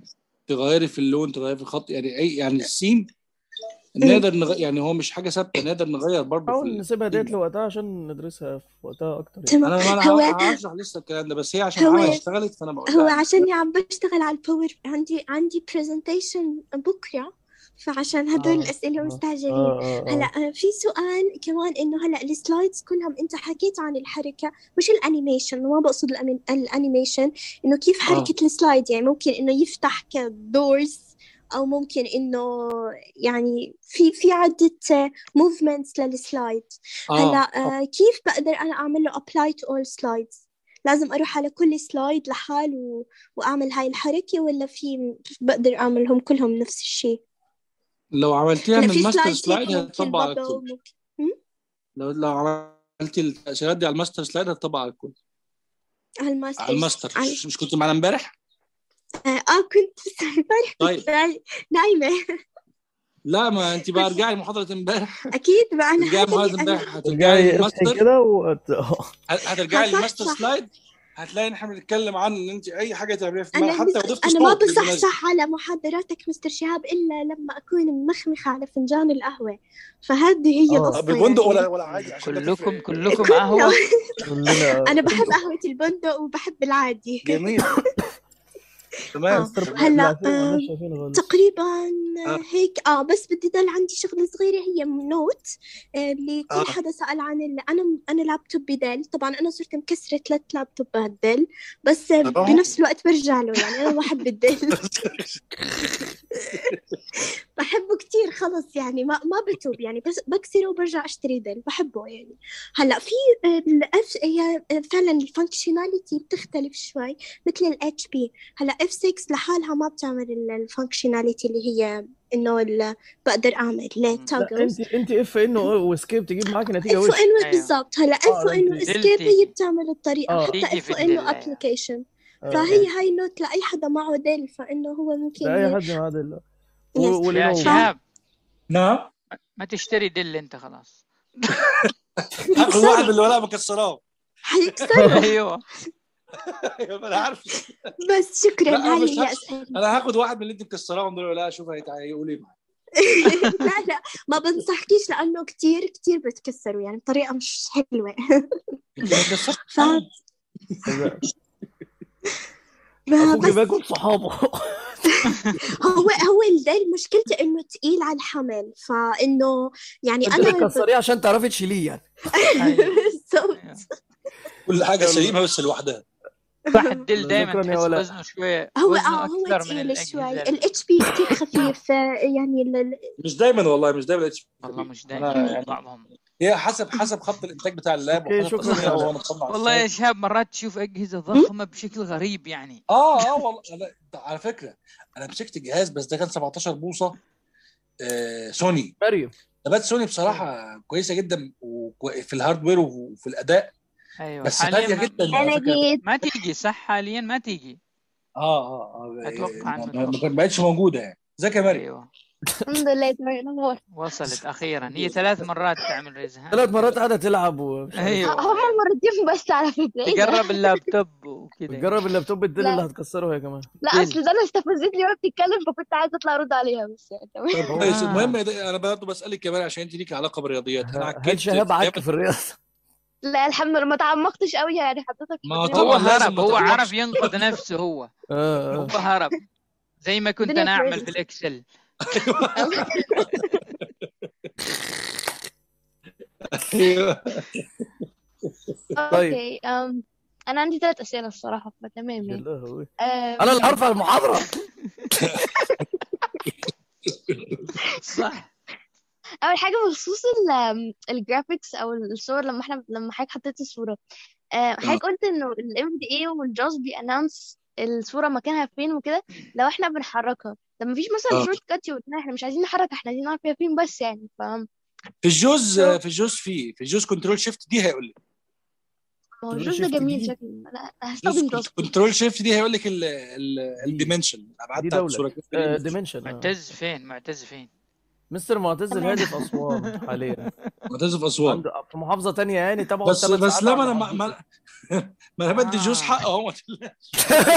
تغيري في اللون تغيري في الخط يعني اي يعني السين أمم. نقدر نغ... يعني هو مش حاجه ثابته نقدر نغير برضه في حاول نسيبها ديت السين لوقتها عشان ندرسها في وقتها اكتر يعني تمام انا انا هو ه- هشرح لسه الكلام ده بس هي عشان هو عمل اشتغلت فانا بقول هو لها عشاني عم بشتغل على الباور عندي عندي برزنتيشن بكرة فعشان هدول اه الأسئلة اه مستعجلين اه اه هلا اه آه، في سؤال كمان إنه هلا السلايدز كلهم أنت حكيت عن الحركة مش الأنيميشن ما بقصد الأني- الأنيميشن إنه كيف اه حركة السلايد يعني ممكن إنه يفتح كدورز أو ممكن إنه يعني في في عدة موفمنتس للسلايد هلا اه آه، كيف بقدر أنا أعمل له apply to all slides لازم أروح على كل سلايد لحال و... وأعمل هاي الحركة ولا في بقدر أعملهم كلهم نفس الشيء لو عملتيها هلا من في الماستر سلايدز هيك سلايد ممكن هتطبق على بابل الكل ممكن هم؟ لو لو عملتي التأشيرات دي على الماستر سلايد هتطبق على الكل على الماستر على الماستر على... مش مش كنت معانا امبارح؟ آه, اه كنت بس امبارح طيب. كنت ناي- نايمة لا ما انت بقى ارجعي محاضرة امبارح أكيد ما أنا ارجعي هذا محاضرة اللي أنا امبارح هترجعي ترجعي اصحي للماستر كده و... هت- هترجعي صح، للماستر صح. سلايد هتلاقي ان احنا بنتكلم عن ان انت اي حاجه تعمليها في أنا الملعب حتى مس... لو ضفت أنا ما صوت بالمناسبة. بصحصح على محاضراتك مستر شهاب إلا لما أكون ممخمخة على فنجان القهوة فهذه هي آه. القصة ببندق يعني. ولا ولا عادي عشان ده كلكم تفرق. كلكم كله. قهوة كلنا أنا بحب قهوة البندق وبحب العادي جميل تمام آه. مستر تمام. هلا لا، فين- آه، مالناش شايفينه خالص. تقريبا آه. هيك اه بس بدي ضل عندي شغله صغيره هي نوت آه لكل آه. حدا سال عن ال... انا انا لابتوب ديل طبعا انا صرت مكسره ثلاث لابتوبات ديل بس آه، طبعاً. بنفس الوقت برجع له يعني انا بحب الديل بحبه كتير خلص يعني ما ما بتوب يعني بس بكسره وبرجع اشتري ديل بحبه يعني هلا في الاف هي فعلا الفانكشناليتي بتختلف شوي مثل الاتش بي هلا اف 6 لحالها ما بتعمل الفانكشناليتي اللي هي انه ال- بقدر اعمل لا توجلز انت انت اف انه واسكيب تجيب معاك نتيجه اف وش انه أيوة. بالضبط هلا آه، اف لا، انه أنت- اسكيب ديل هي تيجي. بتعمل الطريقه آه. حتى تيجي اف في انه الدل، أيوة. ابلكيشن آه. فهي هاي نوت لاي حدا معه ديل فانه هو ممكن لاي ي- حد مع هذا Yes. يا ولينوفو شهاب نعم ما تشتري دل انت خلاص هاخد واحد من اللي ولا مكسراه حيكسره ايوه ايوه انا عارف بس شكرا لا، أنا هاي مش هي هخ- اسئله انا هاخد واحد من اللي انت مكسراهم دول ولا اشوف هيتع- هيقول ايه لا لا ما بنصحكيش لانه كتير كتير بتكسروا يعني بطريقه مش حلوه انت ما كسرت ف اخوك بس باكل صحابه هو هو الديل مشكلته انه تقيل على الحمل فانه يعني انت انا بتكسريه عشان تعرفي تشيليه يعني بالضبط كل حاجه سليمه بس لوحدها صح الدل دايما شكراً يا تحس ولاء. وزنه شويه هو وزنه اه هو اكثر من تقيل شوي الاجهزه الاتش بي كثير خفيف آه، يعني ال- ال- مش دايما والله مش دايما الاتش والله مش أنا دائما يعني- بعضهم هي حسب حسب خط الانتاج بتاع اللاب أوكي، وحسب شكراً تصنيعه يا وهو ولاء. متصنع والله يا إزاي. شهاب مرات تشوف اجهزه ضخمه بشكل غريب يعني اه اه والله أنا على فكره انا مسكت جهاز بس ده كان 17 بوصه آه سوني مريم ثبات سوني بصراحه كويسه جدا وفي الهاردوير وفي الاداء ايوه بس حاليا غاليه ما- جدا على انا فكره جيت ما تيجي صح حاليا ما تيجي اه اه اه أتوقع ما- إنه ما ما توقع. بقتش موجوده يعني ازيك يا مريم ايوه الحمد لله تمام الأخبار وصلت اخيرا هي ثلاث مرات تعمل ريزهان ثلاث مرات قاعده تلعب ومش عارف. ايوه هم مرتين بس على فكرة ايه ده؟ تقرب اللابتوب وكذا بتجرب اللابتوب الدل لا. اللي هتكسره هي كمان لا دل. اصل ده انا استفزتني وهي بتتكلم فكنت عايزة اطلع ارد عليها بس يعني تمام طب كويس آه. المهم ده- انا برضه بسالك كمان عشان انت ليكي علاقه بالرياضيات انا هل عكيت شهاب عك جامد. في الرياضه لا الحمد لله ما تعمقتش قوي يعني حضرتك ما خدتني هو طبعاً وقت. لازم هرب ما هو تغلطش. عرف ينقذ نفسه هو اه هو اه هرب زي ما كنت الدنيا انا اعمل كويسة. في الاكسل ايوه طيب. اوكي أم، انا عندي ثلاث اسئله الصراحه فتمام يا يعني لهوي أم، انا اللي هرفع المحاضره صح اول حاجه بخصوص ال- الجرافيكس او الصور لما احنا لما حضرتك حطيت الصوره آه، حضرتك قلت انه الام دي اي والجاز بيانونس الصوره مكانها فين وكده لو احنا بنحركها طب مفيش مثلا آه. شورت كات يقول لنا احنا مش عايزين نحرك احنا عايزين نعرف هي فين بس يعني فاهم في الجوز So- في الجوز في في الجوز كنترول شيفت دي هيقول لك ما هو تقولي الجوز ده shift جميل دي؟ شكله انا هستخدم جوز كنترول شيفت دي هيقول لك الديمنشن الابعاد دي بتاعت دوله الصوره آه ديمنشن معتز فين معتز فين مستر معتز تمام. الهادي في اسوان حاليا معتز في اسوان عنده في محافظه تانية يعني تبعه بس ثلاث بس ساعات لا على ما انا ما, محافظته. ما, ما انا بدي الجوز آه. حقه اهو ما تقلقش.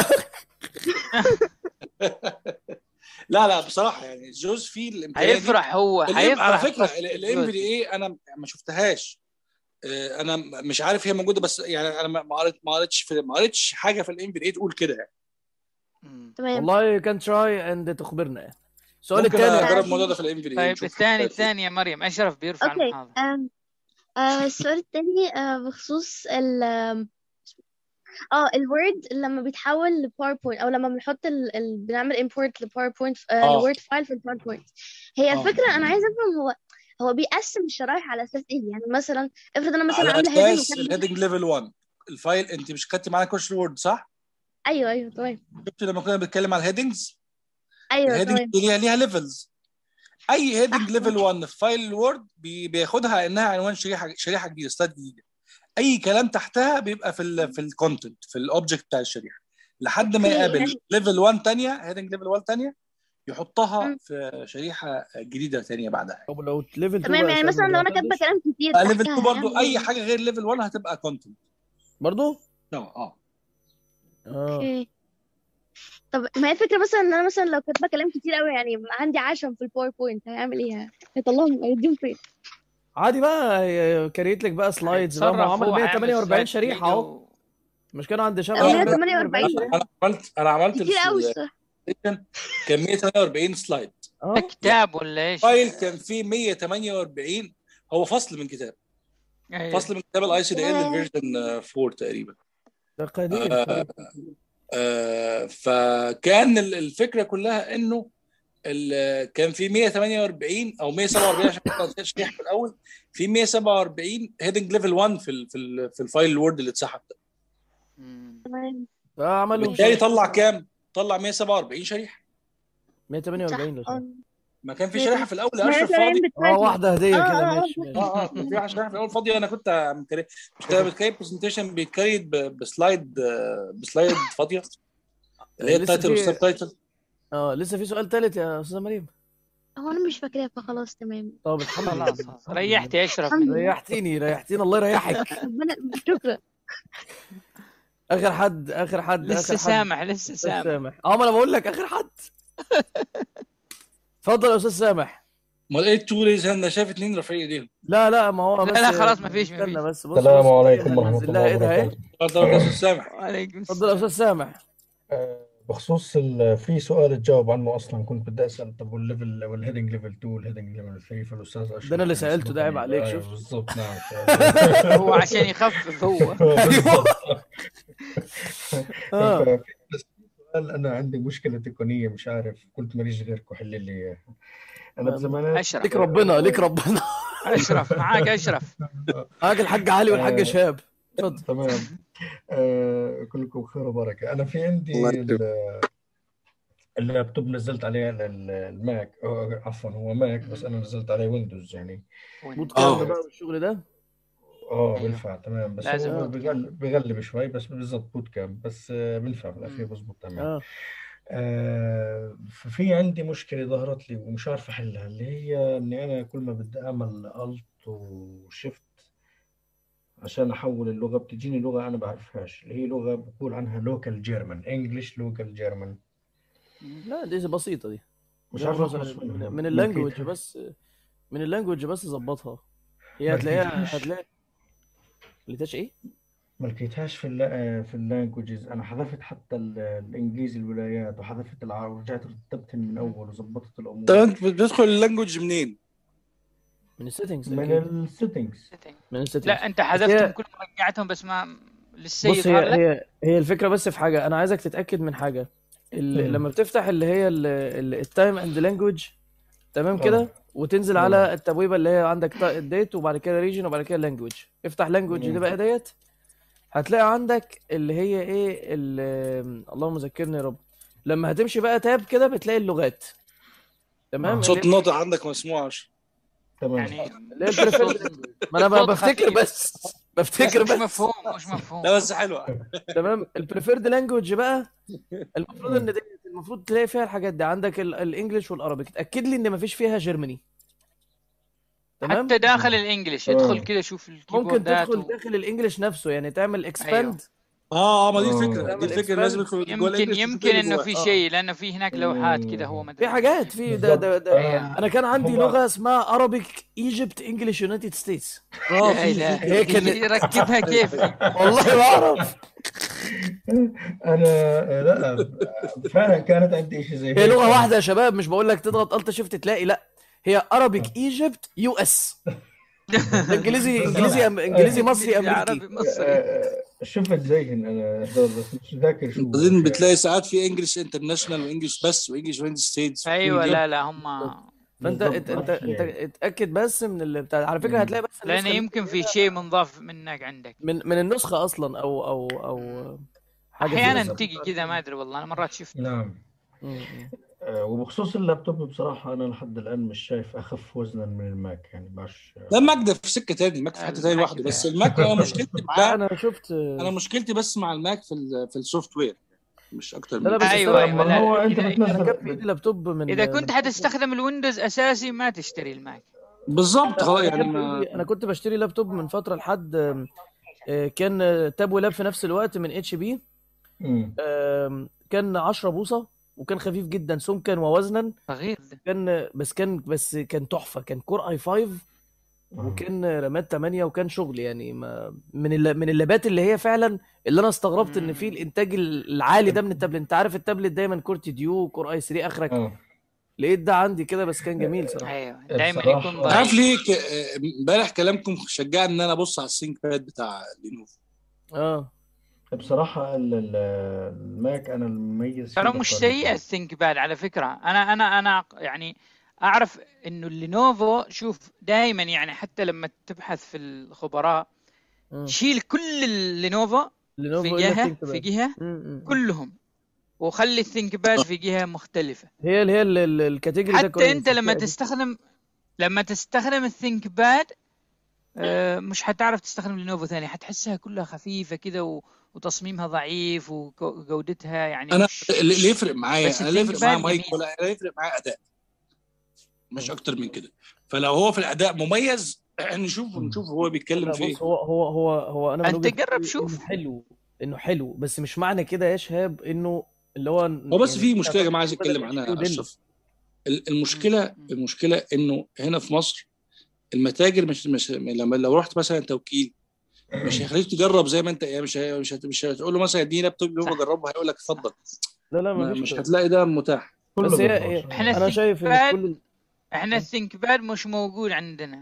لا لا بصراحه يعني الجوز فيه الامكانيه دي هيفرح هو الام هيفرح على فكره بس الام في دي ايه انا ما شفتهاش آه، انا مش عارف هي موجوده بس يعني انا ما ما قريت ما قريتش في ما قريتش حاجه في الام في دي تقول كده يعني مم. تمام والله كان تراي اند تخبرنا يعني السؤال ممكن الثاني اجرب الموضوع ده في الام في دي طيب الثاني الثاني يا مريم اشرف بيرفع اوكي المحاضره أم، آه، السؤال التاني آه، بخصوص ال آم، اه الوورد لما بيتحول لباوربوينت او لما بنحط ال... ال... بنعمل امبورت لباوربوينت آه. الوورد فايل في الباوربوينت هي آه. الفكره انا عايزه افهم هو هو بيقسم الشرايح على اساس ايه يعني مثلا افرض انا مثلا على عامله هيدنج اساس الهيدنج ليفل 1 الفايل انت مش خدتي معانا كورس وورد صح؟ ايوه ايوه تمام شفتي لما كنا بنتكلم على الهيدنجز ايوه الهيدنج تمام ليها ليها ليفلز اي هيدنج ليفل 1 في فايل الوورد بي- بياخدها انها عنوان شريحه شريحه جديده سلايد جديده اي كلام تحتها بيبقى في ال في الكونتنت في الاوبجكت بتاع الشريحه لحد ما أوكي، يقابل يعني- ليفل 1 ثانيه هيدنج ليفل 1 ثانيه يحطها في شريحه جديده ثانيه بعدها طب لو ليفل 2 تمام يعني مثلا لو انا كاتبه كلام كتير ليفل تحتها 2 برضو هعمل اي إيه؟ حاجه غير ليفل 1 هتبقى كونتنت برضو اه اه اه اوكي طب ما هي الفكره مثلا ان انا مثلا لو كاتبه كلام كتير قوي يعني عندي عشم في الباوربوينت هيعمل ايه هيطلعهم هيديهم فين عادي بقى كريت لك بقى سلايدز بقى ما هو هيتصرف عمل هو، هيعمل 148 سلايد شريحه اهو مش كانوا عند شباب أو أنا- 148 انا عملت انا عملت كتير قوي ال- الصراحه كان 148 سلايد ده كتاب ولا ايش؟ فايل كان فيه 148 هو فصل من كتاب أيوة. فصل من كتاب الاي سي دي ال الفيرجن 4 تقريبا ده قديم آه آه فكان ال- الفكره كلها انه ال- كان في 148 او 147 عشان كنت شريحه في الاول في 147 هيدنج ليفل 1 في ال في ال في الفايل الوورد اللي اتسحب ده تمام فعمل لهم بالتالي شريحة. طلع كام؟ طلع 147 شريحه 148 لو شاء. ما كان في شريحه في الاول يا اشرف 148 فاضي بتاعتي. اه واحده هديه آه، كده آه، ماشي ماشي اه اه كان في واحد شريحه في الاول فاضيه انا كنت مكري مش كده بتكري برزنتيشن بيتكريت ب- بسلايد آه، بسلايد فاضيه اللي هي لسه التايتل في- والسب تايتل اه لسه في سؤال ثالث يا استاذه مريم هو انا مش فاكراها فخلاص تمام طب الحمد لله خلاص ريحت يا اشرف الحمد من لله. ريحتيني ريحتيني الله يريحك ربنا شكرا اخر حد اخر حد لسه اخر حد سامح لسه أستاذ سامح سامح اه ما انا بقول لك اخر حد اتفضل يا استاذ سامح امال ايه التو ريز انا شايف اتنين رافعين ايديهم لا لا ما هو لا، بس لا، خلاص ما فيش، ما استنى فيش. بس بص السلام بص عليكم ورحمة هنزل الله لها ايدها اهي وبركاته اتفضل يا استاذ سامح وعليكم اتفضل يا استاذ سامح آه، بخصوص ال- في سؤال تجاوب عنه اصلا كنت بدي اسال طب والليفل والهيدنج ليفل 2 والهيدنج ليفل 3 فالاستاذ اشرف ده أنا اللي كان سألته، ده عيب سبقني. عليك، أيوة، شوف. بالضبط نعم هو عشان يخفف هو بالضبط. اه ففي بس سؤال انا عندي مشكله تقنيه مش عارف قلت ماليش غيركم حل لي اياها انا بزمانات اشرف ليك ربنا ليك ربنا اشرف معاك اشرف معاك الحاج علي والحاج آه. شهاب اتفضل تمام آه كلكم خير وبركه انا في عندي الله ال- اللابتوب نزلت عليه ال- ال- الماك أو عفوا هو ماك بس انا نزلت عليه ويندوز يعني بوت آه. كامب بقى والشغل ده اه أيوه. بينفع تمام بس لازم هو boot camp. بيغلب بيغلب شوي بس بالضبط بوت كامب بس آه، بينفع في الاخير مم. بزبط تمام اه آه ففي عندي مشكله ظهرت لي ومش عارف احلها اللي هي اني انا كل ما بدي اعمل الت وشيفت عشان احول اللغه بتجيني لغه انا بعرفهاش اللي هي لغه بقول عنها لوكال جيرمان انجلش لوكال جيرمان لا دي بسيطه دي مش لا عارف مثلا اخلص منها من, من ما اللانجوج لقيتها بس من اللانجوج بس ظبطها هي ما هتلاقيها لقيتهاش هتلاقي لقيتهاش ايه؟ ما لقيتهاش في الل... في اللانجوجز انا حذفت حتى ال- الانجليزي الولايات وحذفت العربي ورجعت رتبتهم من اول وظبطت طب الامور انت بتدخل اللانجوج منين؟ من السيتنجز من اكيد السيتنجز من السيتنجز لا انت بس حذفتهم هي كلهم رجعتهم بس ما لسه بص يظهر هي لك هي هي الفكره بس في حاجه انا عايزك تتاكد من حاجه ال... مم. لما بتفتح اللي هي التايم اند لانجوج تمام كده اه وتنزل تمام على التبويبه اللي هي عندك الديت وبعد كده ريجن وبعد كده لانجوج افتح لانجوج دي تمام بقى ديت هتلاقي عندك اللي هي ايه ال- اللهم ذكرني يا رب لما هتمشي بقى تاب كده بتلاقي اللغات تمام اه اللي صوت هي الناطق عندك مسموع عشان تمام يعني اللي هي البريفيرد صوت لانجوج ما انا ب- صوت بفتكر خفيف بس بس بفتكر مش بس مفهوم مش مفهوم لا بس حلوه تمام البريفيرد لانجوج بقى المفروض ان مم. دي المفروض تلاقي فيها الحاجات دي عندك ال- الانجليش والارابيك اتاكد لي ان مفيش فيها جرماني تمام حتى داخل الانجليش ادخل اه كده شوف ممكن الكيبوردات تدخل و... داخل الانجليش نفسه يعني تعمل ايوه اكسباند اه اه ما دي الفكره دي تعمل الفكره لازم اكسباند يدخل جوه يمكن الانجلش تشوف يمكن ايه اللي انه جواه في اه شيء لانه في هناك لوحات كده هو مم. ما ادري في ايش حاجات في ده ده, بالضبط ده ايوه انا كان عندي هم لغه اسمها ارابيك ايجيبت انجلش يونايتد ستيتس اه يا في اله في هي في كانت يركبها كيف دي والله ما اعرف انا لا فعلا كانت عندي شيء زي هي هيك لغه انا واحده يا شباب مش بقول لك تضغط الت شيفت تلاقي لا هي ارابيك ايجيبت يو اس ده انجليزي بالضبط انجليزي أم... انجليزي مصري انجليزي امريكي عربي مصري آه، شفت زيهن انا هذول بس مش ذاكر شو بعدين اشياء بتلاقي ساعات في انجلش انترناشونال وانجلش بس وانجلش يونايتد ستيتس في ايوه دي لا لا هم فانت بالضبط انت انت, معرفش انت ليه اتاكد بس من اللي بتاع على فكره مم. هتلاقي بس لان النسخه دي يمكن في شيء منضاف منك عندك من من النسخه اصلا او او او حاجه احيانا فيها تجي كذا ما ادري والله انا مرات شفت نعم مم. آه، وبخصوص اللابتوب بصراحة أنا لحد الآن مش شايف أخف وزنا من الماك يعني باش لا الماك ده في سكه تاني الماك في حته تاني لوحده بس الماك انا مشكلتي لا معاه انا شفت انا مشكلتي بس مع الماك في ال- في السوفت وير مش اكتر لا لا من بس كده. ايوه استنى، ايوه لا هو لا أنت اذا انا كان في بتنزل ايدي لابتوب من اذا كنت من حتستخدم الويندوز اساسي ما تشتري الماك بالظبط خلاص انا يعني كان في ما ايدي انا كنت بشتري لابتوب من فتره لحد آه، كان آه، تاب ولاب في نفس الوقت من اتش بي مم. كان 10 بوصه وكان خفيف جدا سمكا ووزنا صغير ده كان بس كان بس كان تحفه كان كور اي 5 آه. وكان رامات 8 وكان شغل يعني ما من الل- من اللابات اللي هي فعلا اللي انا استغربت ان في مم. الانتاج العالي ده من التابلت انت عارف التابلت دايما كورت ديو كور اي 3 اخرك آه. لقيت ده عندي كده بس كان جميل صراحه ايوه دائما بصراحة- يكون عارف ضعيف ليه ك- آه، امبارح كلامكم شجعني ان انا ابص على السينك باد بتاع لينوفو اه بصراحة ال- ال- الماك أنا المميز فيه ترى مش بطاريته سيئة الثينك باد على فكرة أنا أنا أنا يعني أعرف إنه اللينوفو شوف دائما يعني حتى لما تبحث في الخبراء مم. شيل كل اللينوفو في لينوفو الا جهة ثينك في باد جهة مم. كلهم وخلي الثينك باد في جهة مختلفة هي اللي هي ال- ال- الكاتيجوري ده حتى كويس أنت لما الفئة دي. تستخدم لما تستخدم الثينك باد آه، مش حتعرف تستخدم لينوفو ثاني حتحسها كلها خفيفة كده و... وتصميمها ضعيف وجودتها يعني انا مش اللي اللي يفرق معايا بس انا اللي الثينك يفرق معايا باد مايك جميل ولا اللي يفرق معايا اداء مش اكتر من كده فلو هو في الاداء مميز نشوف نشوف هو بيتكلم لا في ايه بص هو هو هو هو انا من أنت وجهة جرب نظري شوف انه حلو انه حلو بس مش معنى كده يا شهاب انه اللي هو هو بس يعني في مشكله يا جماعه عايز بدل اتكلم اتش عنها بي يا وديل اشرف ال- المشكله المشكله انه هنا في مصر المتاجر مش مش لما لو رحت مثلا توكيل مش هيخليك تجرب زي ما انت يعني مش هي- مش هت- مش هتقول له مثلا اديني لابتوب اللي هو صح بجربه هيقول لك اتفضل لا لا ما- مفيش مش كده هتلاقي ده متاح كله بس هي بالباص هي- احنا انا الثينك شايف ان باد كل احنا الثينك باد مش موجود عندنا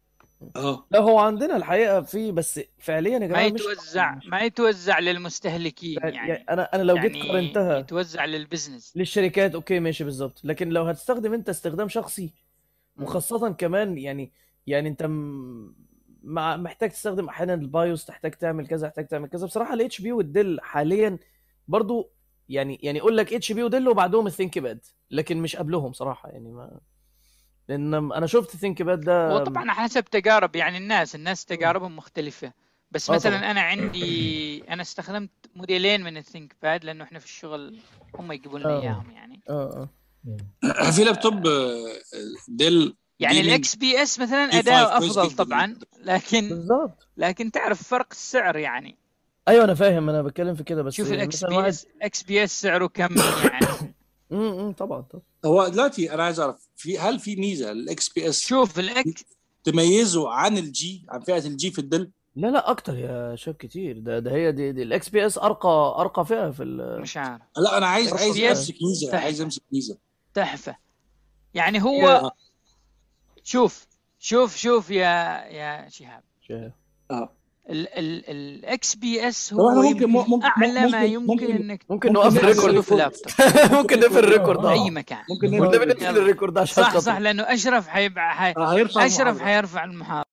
اه لا هو عندنا الحقيقه في بس فعليا يا ما جماعه مش يتوزع ما يتوزع للمستهلكين يعني يعني انا انا لو جيت يعني قارنتها يتوزع للبزنس للشركات اوكي ماشي بالظبط لكن لو هتستخدم انت استخدام شخصي وخاصة كمان يعني يعني انت م- مع محتاج تستخدم احيانا البايوس تحتاج تعمل كذا تحتاج تعمل كذا بصراحة الاتش بي والديل حاليا برضو يعني يعني اقول لك اتش بي وديل وبعدهم الثينك باد لكن مش قبلهم صراحة يعني ما لان انا شفت الثينك باد ده هو طبعا حسب تجارب يعني الناس الناس تجاربهم مختلفة بس اه مثلا طبعا انا عندي انا استخدمت موديلين من الثينك باد لانه احنا في الشغل هم يجيبون لنا اه اياهم يعني اه اه في لابتوب آه، ديل يعني جيمنج الاكس بي اس مثلا اي 5 اداؤه كويس افضل جدا طبعا لكن بالظبط لكن تعرف فرق السعر يعني ايوه انا فاهم انا بتكلم في كده بس شوف يعني الاكس مثلا بي واحد اس الاكس بي اس سعره كم يعني امم طبعا طبعا هو دلوقتي انا عايز اعرف في هل في ميزه للاكس بي اس شوف الاكس تميزه عن الجي عن فئه الجي في الدل لا لا اكتر يا شاب كتير ده ده هي دي, دي الاكس بي اس ارقى ارقى فئة في ال مش عارف لا انا عايز الاكس عايز بي اس امسك ميزه عايز تحفة امسك ميزه تحفة يعني هي هو اه شوف شوف شوف يا يا شهاب شايف. اه الاكس بي اس طب هو احنا ممكن يمكن ممكن اعلى ما ممكن يمكن ممكن انك ممكن ممكن نوقف نقفل الريكورد تحصله في الريكورد لابتوب ممكن نقفل الريكورد في اه اي مكان ممكن والنبي نقفل نقفل يلا الريكورد الريكورد عشان صح خاطر صح لانه اشرف حيبقى حي... اه هيرفع اشرف المحاضره حيرفع المحاضرة